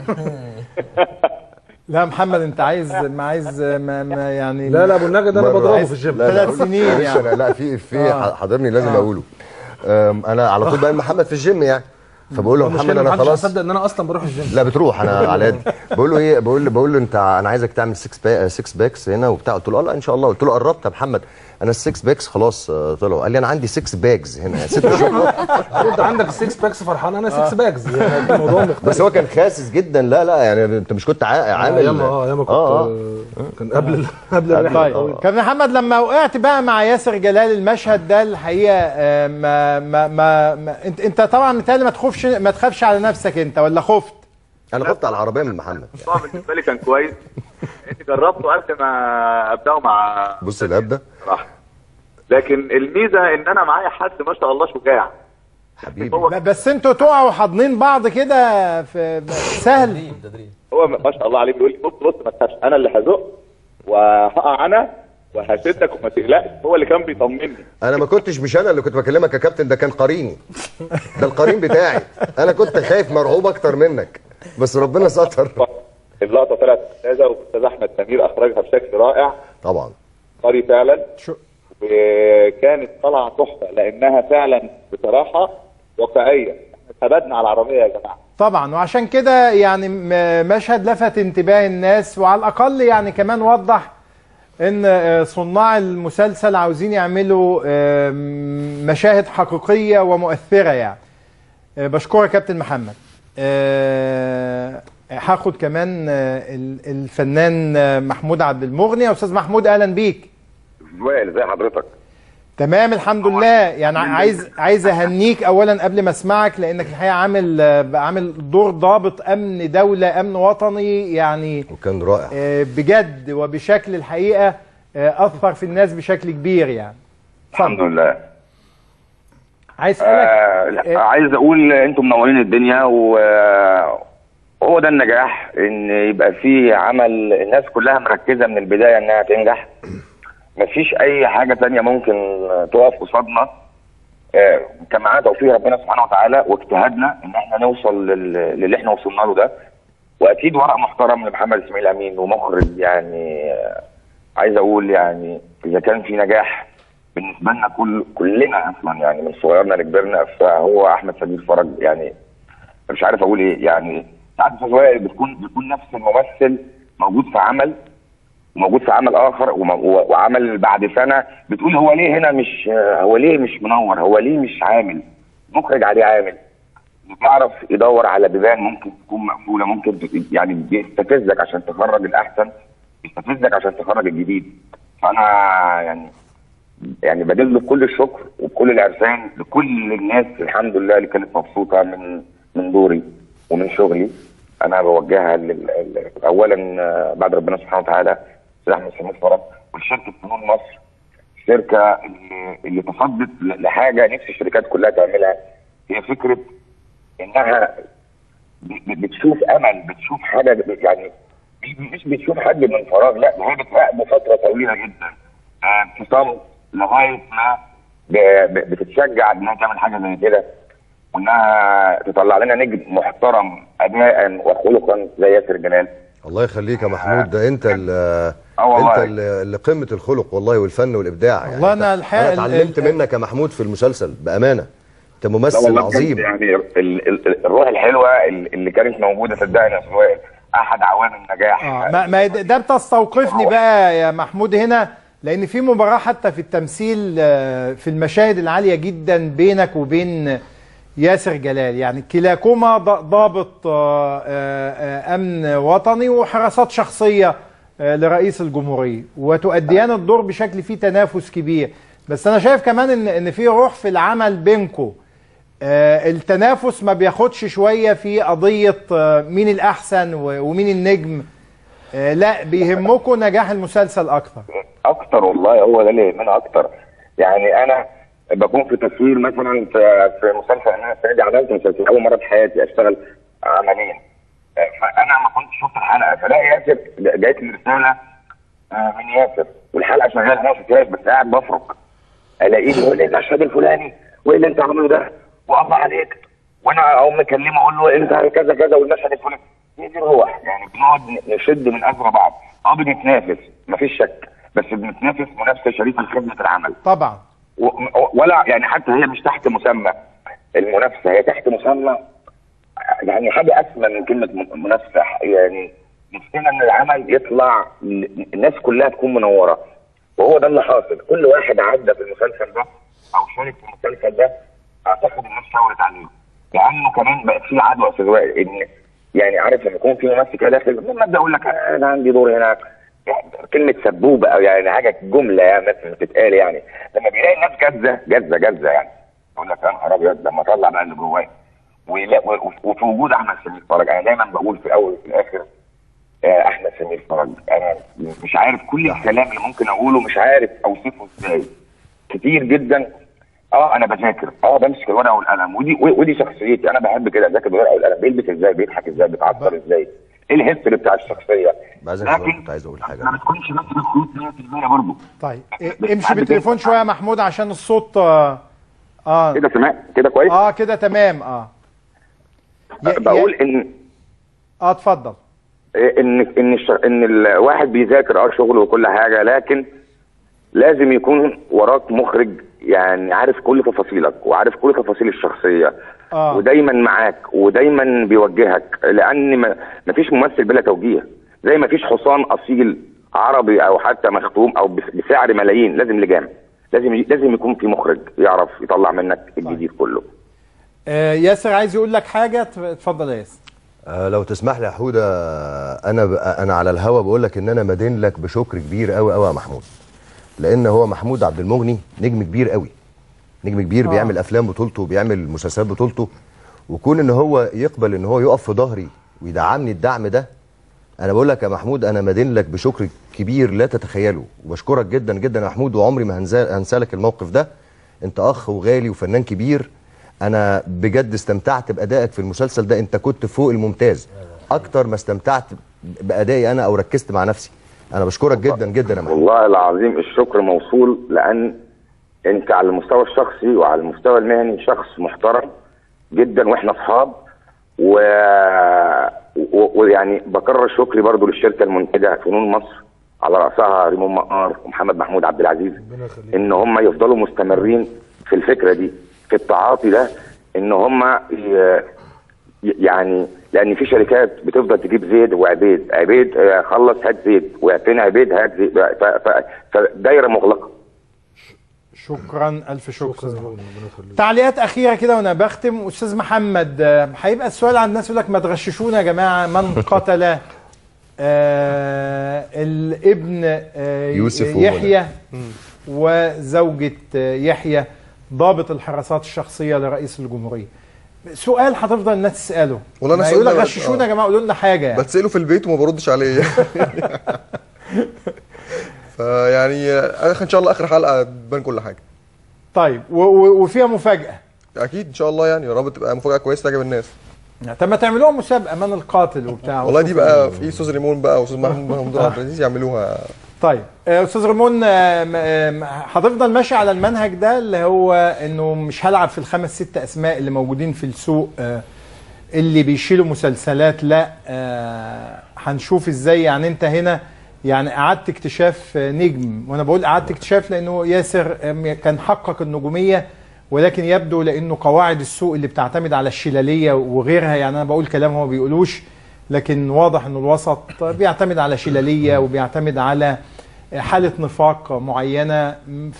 لا محمد انت عايز ما عايز ما ما يعني لا لا ابو النجا ده انا مرة. بضربه في الجيم لا، لا، ثلاث أقول- سنين معلش يعني. انا لا في افيه آه. حاضرني لازم آه. اقوله أم، انا على طول بقى محمد في الجيم يعني فبقول له يا محمد المشكله انا محدش خلاص هيصدق ان انا اصلا بروح الجيم لا بتروح انا على قد بقول له ايه بقول له بقول له انت انا عايزك تعمل 6 با 6 باكس هنا وبتاع قلت له اه لا ان شاء الله قلت له قربت يا محمد انا السكس باكس خلاص آه، طلعوا قال لي انا عندي 6 باجز هنا ست شهور انت عندك السكس باكس فرحان انا سكس باكس يعني الموضوع مختلف بس هو كان خاسس جدا لا لا يعني انت مش كنت عا- عامل ياما اه ياما كنت اه اه كان قبل ال- قبل الرحله طيب الطويله كابتن محمد لما وقعت بقى مع ياسر جلال المشهد ده الحقيقه آه، ما ما ما, ما انت انت طبعا متهيألي ما تخافش ما تخافش على نفسك انت ولا خفت؟ انا خفت على العربيه من محمد الموضوع بالنسبه لي كان كويس اني جربته قبل ما ابداه مع بص الابده صراحه لكن الميزه ان انا معايا حد ما شاء الله شجاع حبيبي ب- بس انتوا تقعوا حاضنين بعض كده في سهل هو ما شاء الله عليه بيقول لي بص بص ما تخافش انا اللي هزق وهقع انا وهشدك وما تقلقش هو اللي كان بيطمني انا ما كنتش مش انا اللي كنت بكلمك يا كابتن ده كان قريني ده القرين بتاعي انا كنت خايف مرعوب اكتر منك بس ربنا ستر اللقطه طلعت ممتازه والاستاذ احمد سمير اخرجها بشكل رائع طبعا قري فعلا وكانت طلعه تحفه لانها فعلا بصراحه واقعيه احنا ثبتنا على العربيه يا جماعه طبعا وعشان كده يعني م- مشهد لفت انتباه الناس وعلى الاقل يعني كمان وضح ان آه، صناع المسلسل عاوزين يعملوا آه، مشاهد حقيقيه ومؤثره يعني آه، بشكرك كابتن محمد آه، هاخد كمان آه، ال- الفنان آه، محمود عبد المغني يا استاذ محمود اهلا بيك وائل ازي حضرتك تمام الحمد لله يعني عايز عايز اهنيك اولا قبل ما اسمعك لانك الحقيقه عامل آه، عامل دور ضابط امن دوله امن وطني يعني وكان رائع آه، بجد وبشكل الحقيقه آه، اثر في الناس بشكل كبير يعني الحمد لله عايز اسالك آه لا، عايز اقول انتم منورين الدنيا وهو ده النجاح ان يبقى في عمل الناس كلها مركزه من البدايه انها تنجح مفيش اي حاجه تانية ممكن تقف قصادنا آه، كان معانا توفيق ربنا سبحانه وتعالى واجتهادنا ان احنا نوصل لل- للي احنا وصلنا له ده واكيد ورق محترم لمحمد اسماعيل امين ومخرج يعني آه، عايز اقول يعني اذا كان في نجاح بالنسبه لنا كل كلنا اصلا يعني من صغيرنا لكبرنا فهو احمد سمير فرج يعني مش عارف اقول ايه يعني ساعات استاذ وائل بتكون بيكون نفس الممثل موجود في عمل وموجود في عمل اخر وم- و- وعمل بعد سنه بتقول هو ليه هنا مش هو ليه مش منور هو ليه مش عامل مخرج عليه عامل بيعرف يدور على بيبان ممكن تكون مقفوله ممكن ت- يعني بيستفزك عشان تخرج الاحسن يستفزك عشان تخرج الجديد فانا يعني يعني بدل له كل الشكر وكل العرفان لكل الناس الحمد لله اللي كانت مبسوطه من من دوري ومن شغلي انا بوجهها لل- ل- اولا آه، بعد ربنا سبحانه وتعالى استاذ احمد سمير فرج وشركه فنون مصر الشركه اللي, اللي تصدت ل- لحاجه نفس الشركات كلها تعملها هي فكره انها ب- ب- بتشوف امل بتشوف حاجه ب- يعني مش- مش بتشوف حد من فراغ لا ده هي بتراقبه فتره طويله جدا آه، في صمت لغايه ما ب- ب- بتتشجع انها تعمل حاجه زي كده وانها تطلع لنا نجم محترم اداء وخلقا زي ياسر جلال الله يخليك يا محمود ده انت ال- والله. انت ال- اللي قمه الخلق والله والفن والابداع يعني والله انت- أنا الحقيقة انا ال- اتعلمت ال- منك يا محمود في المسلسل بامانه انت لا ممثل والله بجد عظيم يعني ال- ال- الروح الحلوه اللي كانت موجوده صدقني يا سؤال احد عوامل النجاح آه ما ما د- ده بتستوقفني بقى يا محمود هنا لان في مباراه حتى في التمثيل آه، في المشاهد العاليه جدا بينك وبين ياسر جلال يعني كلاكما ض- ضابط آه، آه، آه، امن وطني وحراسات شخصيه آه، لرئيس الجمهوريه وتؤديان الدور بشكل فيه تنافس كبير بس انا شايف كمان ان ان في روح في العمل بينكم آه، التنافس ما بياخدش شوية في قضية آه، مين الأحسن و- ومين النجم آه، لا بيهمكم نجاح المسلسل أكتر اكتر والله هو ده اللي يهمنا اكتر يعني انا بكون في تصوير مثلا في, في مسلسل انا السنه دي عملت مسلسل اول مره في حياتي اشتغل عملين فانا ما كنتش شفت الحلقه فلاقي ياسر جات لي رساله آه، من ياسر والحلقه شغاله انا ما شفتهاش بس قاعد بفرك الاقيه يقول لي انت الشاب الفلاني وايه اللي انت عامله ده وقف عليك وانا اقوم مكلمه اقول له انت كذا كذا والمشهد الفلاني هي دي الروح يعني بنقعد نشد من ازر بعض اه بنتنافس مفيش شك بس بنتنافس منافسه شريفه لخدمه العمل طبعا و- ولا يعني حتى هي مش تحت مسمى المنافسه هي تحت مسمى يعني حاجه اسمى من كلمه م- منافسه يعني نفسنا ان العمل يطلع ل- الناس كلها تكون منوره وهو ده اللي حاصل كل واحد عدى في المسلسل ده او شارك في المسلسل ده اعتقد الناس شاورت عليه لانه كمان بقت في عدوى في الوقت ان يعني عارف لما يكون في ممثل كده داخل لما ابدا اقول لك انا عندي دور هنا يعني كلمه سبوبه او يعني حاجه جمله يعني مثلا بتتقال يعني لما بيلاقي الناس جزه جزه جزه يعني يقول لك يا نهار ابيض لما اطلع بقى اللي جوايا ولا- و- وفي وجود احمد سمير فرج انا دايما بقول في الاول وفي الاخر آه، احمد سمير فرج انا مش عارف كل الكلام اللي ممكن اقوله مش عارف اوصفه ازاي كتير جدا اه انا بذاكر اه بمسك الورقه والقلم ودي ودي شخصيتي انا بحب كده اذاكر بالورقه والقلم بيلبس ازاي بيضحك ازاي بيتعصب ازاي ايه الهيستوري بتاع الشخصيه بعد لكن كنت عايز اقول حاجه ما بتكونش ماسك الخيوط 100% برضه طيب إيه، امشي بالتليفون شوية يا محمود عشان الصوت اه اه كده سمعت كده كويس اه كده تمام اه ي- بقول ان اه اتفضل ان ان الش... ان الواحد بيذاكر اه شغله وكل حاجه لكن لازم يكون وراك مخرج يعني عارف كل تفاصيلك وعارف كل تفاصيل الشخصيه آه. ودايما معاك ودايما بيوجهك لان ما مفيش ممثل بلا توجيه زي ما فيش حصان اصيل عربي او حتى مختوم او بس- بسعر ملايين لازم لجام لازم ي- لازم يكون في مخرج يعرف يطلع منك الجديد كله آه ياسر عايز يقول لك حاجة ت- اتفضل يا ياسر آه لو تسمح لي يا حوده انا ب... انا على الهوا بقول لك ان انا مدين لك بشكر كبير قوي قوي يا محمود لان هو محمود عبد المغني نجم كبير قوي نجم كبير آه. آه. بيعمل افلام بطولته وبيعمل مسلسلات بطولته وكون ان هو يقبل ان هو يقف في ظهري ويدعمني الدعم ده انا بقول لك يا محمود انا مدين لك بشكر كبير لا تتخيله وبشكرك جدا جدا يا محمود وعمري ما هنزا- هنسالك الموقف ده انت اخ وغالي وفنان كبير انا بجد استمتعت بادائك في المسلسل ده انت كنت فوق الممتاز اكتر ما استمتعت بادائي انا او ركزت مع نفسي انا بشكرك جدا جدا يا محمود والله العظيم الشكر موصول لان انت على المستوى الشخصي وعلى المستوى المهني شخص محترم جدا واحنا اصحاب و... و... ويعني بكرر شكري برضو للشركه المنتجه فنون مصر على راسها ريمون مقار ومحمد محمود عبد العزيز ان هم يفضلوا مستمرين في الفكره دي في التعاطي ده ان هم ي... يعني لان في شركات بتفضل تجيب زيد وعبيد عبيد آه، خلص هات زيد وفين عبيد هات زيد ف- ف- فدايره مغلقه شكرا الف شكر تعليقات اخيره كده وانا بختم استاذ محمد آه، هيبقى السؤال عند الناس يقول لك ما تغششونا يا جماعه من قتل آه الابن آه يوسف يحيى وزوجة آه، يحيى ضابط الحراسات الشخصية لرئيس الجمهورية سؤال هتفضل الناس تسأله والله أنا ما السؤال يقول لك ده- غششونا آه. يا جماعة قولوا لنا حاجة يعني. بتسأله في البيت وما بردش عليه فيعني اخر ان شاء الله اخر حلقه تبان كل حاجه طيب و- و- وفيها مفاجأة اكيد ان شاء الله يعني يا رب تبقى مفاجاه كويسه تعجب الناس طب ما تعملوها مسابقة من القاتل وبتاع والله دي بقى في استاذ ريمون بقى واستاذ محمود محمود عبد العزيز يعملوها طيب آه، استاذ ريمون آه، م- آه، هتفضل ماشي على المنهج ده اللي هو انه مش هلعب في الخمس ست اسماء اللي موجودين في السوق آه، اللي بيشيلوا مسلسلات لا آه، هنشوف ازاي يعني انت هنا يعني اعدت اكتشاف آه، نجم وانا بقول اعدت اكتشاف لانه ياسر آم، كان حقق النجوميه ولكن يبدو لانه قواعد السوق اللي بتعتمد على الشلاليه وغيرها يعني انا بقول كلام هو ما بيقولوش لكن واضح انه الوسط بيعتمد على شلاليه وبيعتمد على حاله نفاق معينه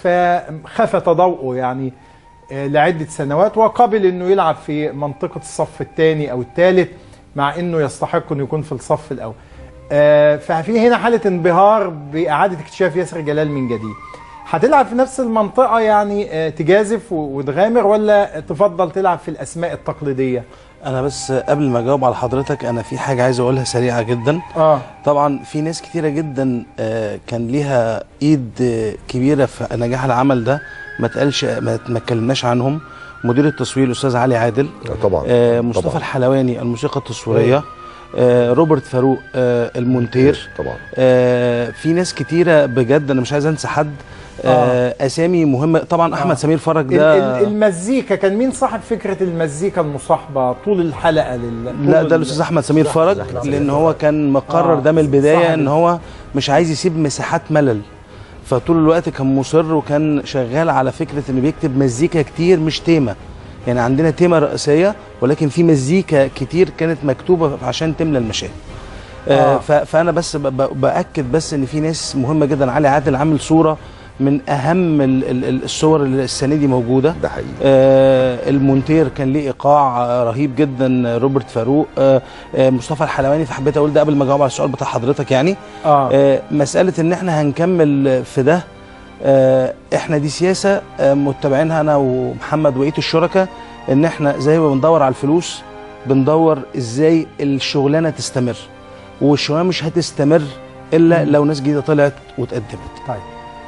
فخفت ضوءه يعني آه، لعده سنوات وقبل انه يلعب في منطقه الصف الثاني او الثالث مع انه يستحق انه يكون في الصف الاول. آه، ففي هنا حاله انبهار باعاده اكتشاف ياسر جلال من جديد. هتلعب في نفس المنطقه يعني آه، تجازف و- وتغامر ولا تفضل تلعب في الاسماء التقليديه؟ انا بس قبل ما اجاوب على حضرتك انا في حاجه عايز اقولها سريعه جدا اه طبعا في ناس كتيره جدا آه، كان ليها ايد آه، كبيره في نجاح العمل ده ما اتقالش ما ما اتكلمناش عنهم مدير التصوير الاستاذ علي عادل طبعا آه، مصطفى طبعاً. الحلواني الموسيقى التصويريه آه، روبرت فاروق آه، المونتير طبعا آه، في ناس كتيره بجد انا مش عايز انسى حد آه، اسامي مهمه طبعا احمد سمير فرج ال- ده ال- المزيكا كان مين صاحب فكره المزيكا المصاحبه طول الحلقه لل... لا طول ده ال- الاستاذ احمد سمير فرج لان هو كان مقرر آه، ده من البدايه صاحب ان هو مش عايز يسيب مساحات ملل فطول الوقت كان مصر وكان شغال على فكره انه بيكتب مزيكا كتير مش تيمه يعني عندنا تيمه رئيسيه ولكن في مزيكا كتير كانت مكتوبه عشان تملى المشاهد آه. آه. ف- فانا بس ب- ب- باكد بس ان في ناس مهمه جدا علي عادل عامل صوره من اهم ال- ال- ال- الصور اللي السنه دي موجوده ده حقيقي آه المونتير كان ليه ايقاع آه، رهيب جدا آه، روبرت فاروق آه آه مصطفى الحلواني فحبيت اقول ده قبل ما اجاوب على السؤال بتاع حضرتك يعني آه. آه مساله ان احنا هنكمل في ده آه احنا دي سياسه آه متبعينها انا ومحمد وقيت الشركاء ان احنا زي ما بندور على الفلوس بندور ازاي الشغلانه تستمر والشغلانه مش هتستمر الا لو ناس جديده طلعت واتقدمت طيب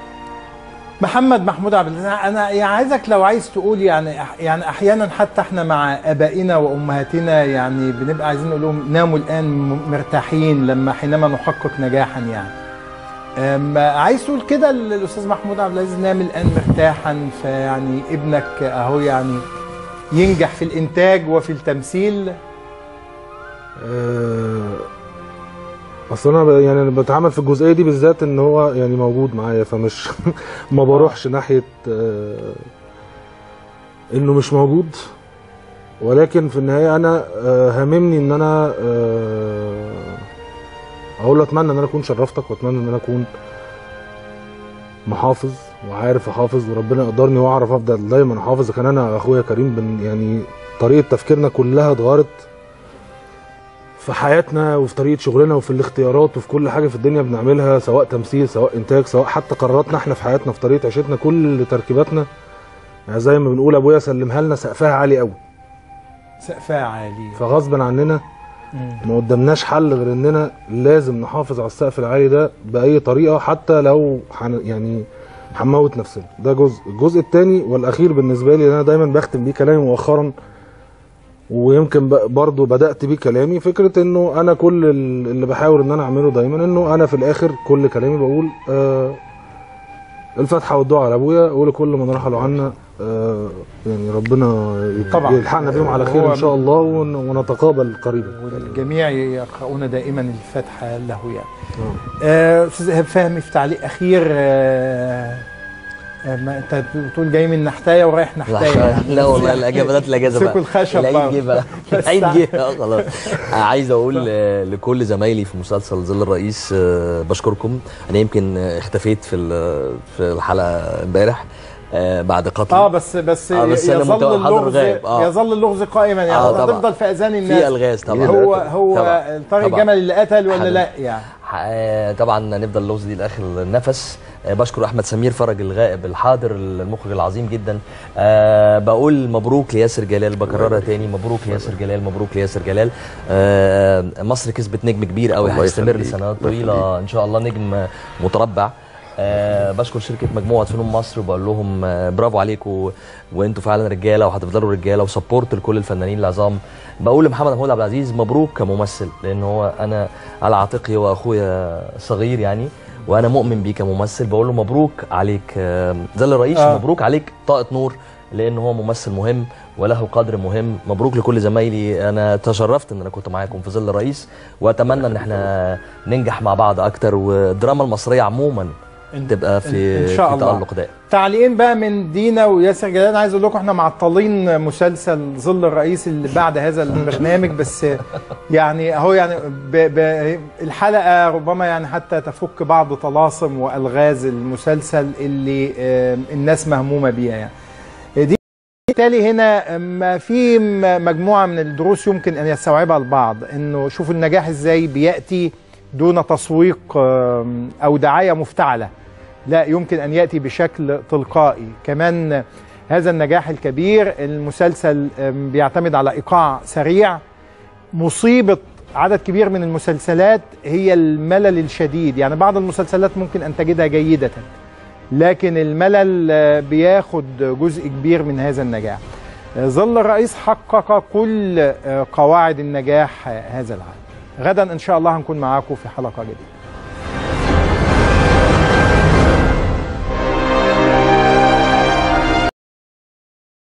محمد محمود عبد العزيز انا يعني عايزك لو عايز تقول يعني أح- يعني احيانا حتى احنا مع ابائنا وامهاتنا يعني بنبقى عايزين نقول لهم ناموا الان م- مرتاحين لما حينما نحقق نجاحا يعني أم، عايز تقول كده للاستاذ محمود عبد العزيز نام الان مرتاحا فيعني ابنك اهو يعني ينجح في الانتاج وفي التمثيل آه، اصل انا ب- يعني انا بتعامل في الجزئيه دي بالذات ان هو يعني موجود معايا فمش ما بروحش ناحيه آه، انه مش موجود ولكن في النهايه انا آه، هاممني ان انا آه، اقول له اتمنى ان انا اكون شرفتك واتمنى ان انا اكون محافظ وعارف احافظ وربنا يقدرني واعرف افضل دايما احافظ كان انا اخويا كريم بن يعني طريقه تفكيرنا كلها اتغيرت في حياتنا وفي طريقه شغلنا وفي الاختيارات وفي كل حاجه في الدنيا بنعملها سواء تمثيل سواء انتاج سواء حتى قراراتنا احنا في حياتنا في طريقه عيشتنا كل تركيباتنا يعني زي ما بنقول ابويا سلمها لنا سقفها عالي قوي سقفها عالي فغصبا عننا ما قدامناش حل غير اننا لازم نحافظ على السقف العالي ده باي طريقه حتى لو حن يعني هنموت نفسنا ده جزء الجزء الثاني والاخير بالنسبه لي اللي انا دايما بختم بيه كلامي مؤخرا ويمكن ب- برضو بدات بيه كلامي فكره انه انا كل ال- اللي بحاول ان انا اعمله دايما انه انا في الاخر كل كلامي بقول آه الفاتحه والدعاء على ابويا ولكل من رحلوا عنا آه يعني ربنا يت- طبعاً. يلحقنا بيهم على خير هو- ان شاء الله ون- ونتقابل قريبا والجميع يقرؤون دائما الفاتحه له يعني آه، استاذ ايهاب فهمي في تعليق اخير آه، آه، ما انت بتقول جاي من نحتايه ورايح نحتايه يعني. لا والله الاجابه بدات الاجازه بقى سيبوا الخشب العيد جه بقى بس العيد جه آه، خلاص عايز اقول آه، لكل زمايلي في مسلسل ظل الرئيس آه، بشكركم انا يمكن آه، اختفيت في ال- في الحلقه امبارح آه، بعد قتل اه بس بس, آه، بس أنا يظل متوحد اللغز غايب، آه. يظل اللغز قائما يعني آه، طبعاً. هتفضل في اذان الناس في الغاز طبعا هو هو طبعاً. طارق طبعاً. جمل اللي قتل ولا حبيبي. لا يعني آه، طبعا نفضل اللغز دي لاخر النفس آه، بشكر احمد سمير فرج الغائب الحاضر المخرج العظيم جدا أه بقول مبروك لياسر جلال بكررها تاني مبروك لياسر جلال مبروك لياسر جلال أه مصر كسبت نجم كبير قوي الله هيستمر يخليك. لسنوات الله طويله يخليك. ان شاء الله نجم متربع أه بشكر شركه مجموعه فنون مصر وبقول لهم آه، برافو عليكم وانتوا فعلا رجاله وهتفضلوا رجاله وسبورت لكل الفنانين العظام بقول لمحمد محمود عبد العزيز مبروك كممثل لان هو انا على عاتقي واخويا صغير يعني وانا مؤمن بيه كممثل بقول له مبروك عليك آه، ظل الرئيس آه. مبروك عليك طاقه نور لان هو ممثل مهم وله قدر مهم مبروك لكل زمايلي انا تشرفت ان انا كنت معاكم في ظل الرئيس واتمنى ان احنا ننجح مع بعض اكتر والدراما المصريه عموما تبقى في إن شاء في الله. تالق دائم تعليقين بقى من دينا وياسر جلال عايز اقول لكم احنا معطلين مسلسل ظل الرئيس اللي بعد هذا البرنامج بس يعني هو يعني ب ب الحلقه ربما يعني حتى تفك بعض طلاسم والغاز المسلسل اللي آه، الناس مهمومه بيها يعني دي بالتالي هنا ما في م- مجموعه من الدروس يمكن ان يستوعبها البعض انه شوفوا النجاح ازاي بياتي دون تسويق آم، او دعايه مفتعله لا يمكن ان ياتي بشكل تلقائي كمان هذا النجاح الكبير المسلسل آم، بيعتمد على ايقاع سريع مصيبه عدد كبير من المسلسلات هي الملل الشديد يعني بعض المسلسلات ممكن ان تجدها جيده لكن الملل آه، بياخد جزء كبير من هذا النجاح آه، ظل الرئيس حقق كل آه، قواعد النجاح آه، هذا العام غدا ان شاء الله هنكون معاكم في حلقه جديده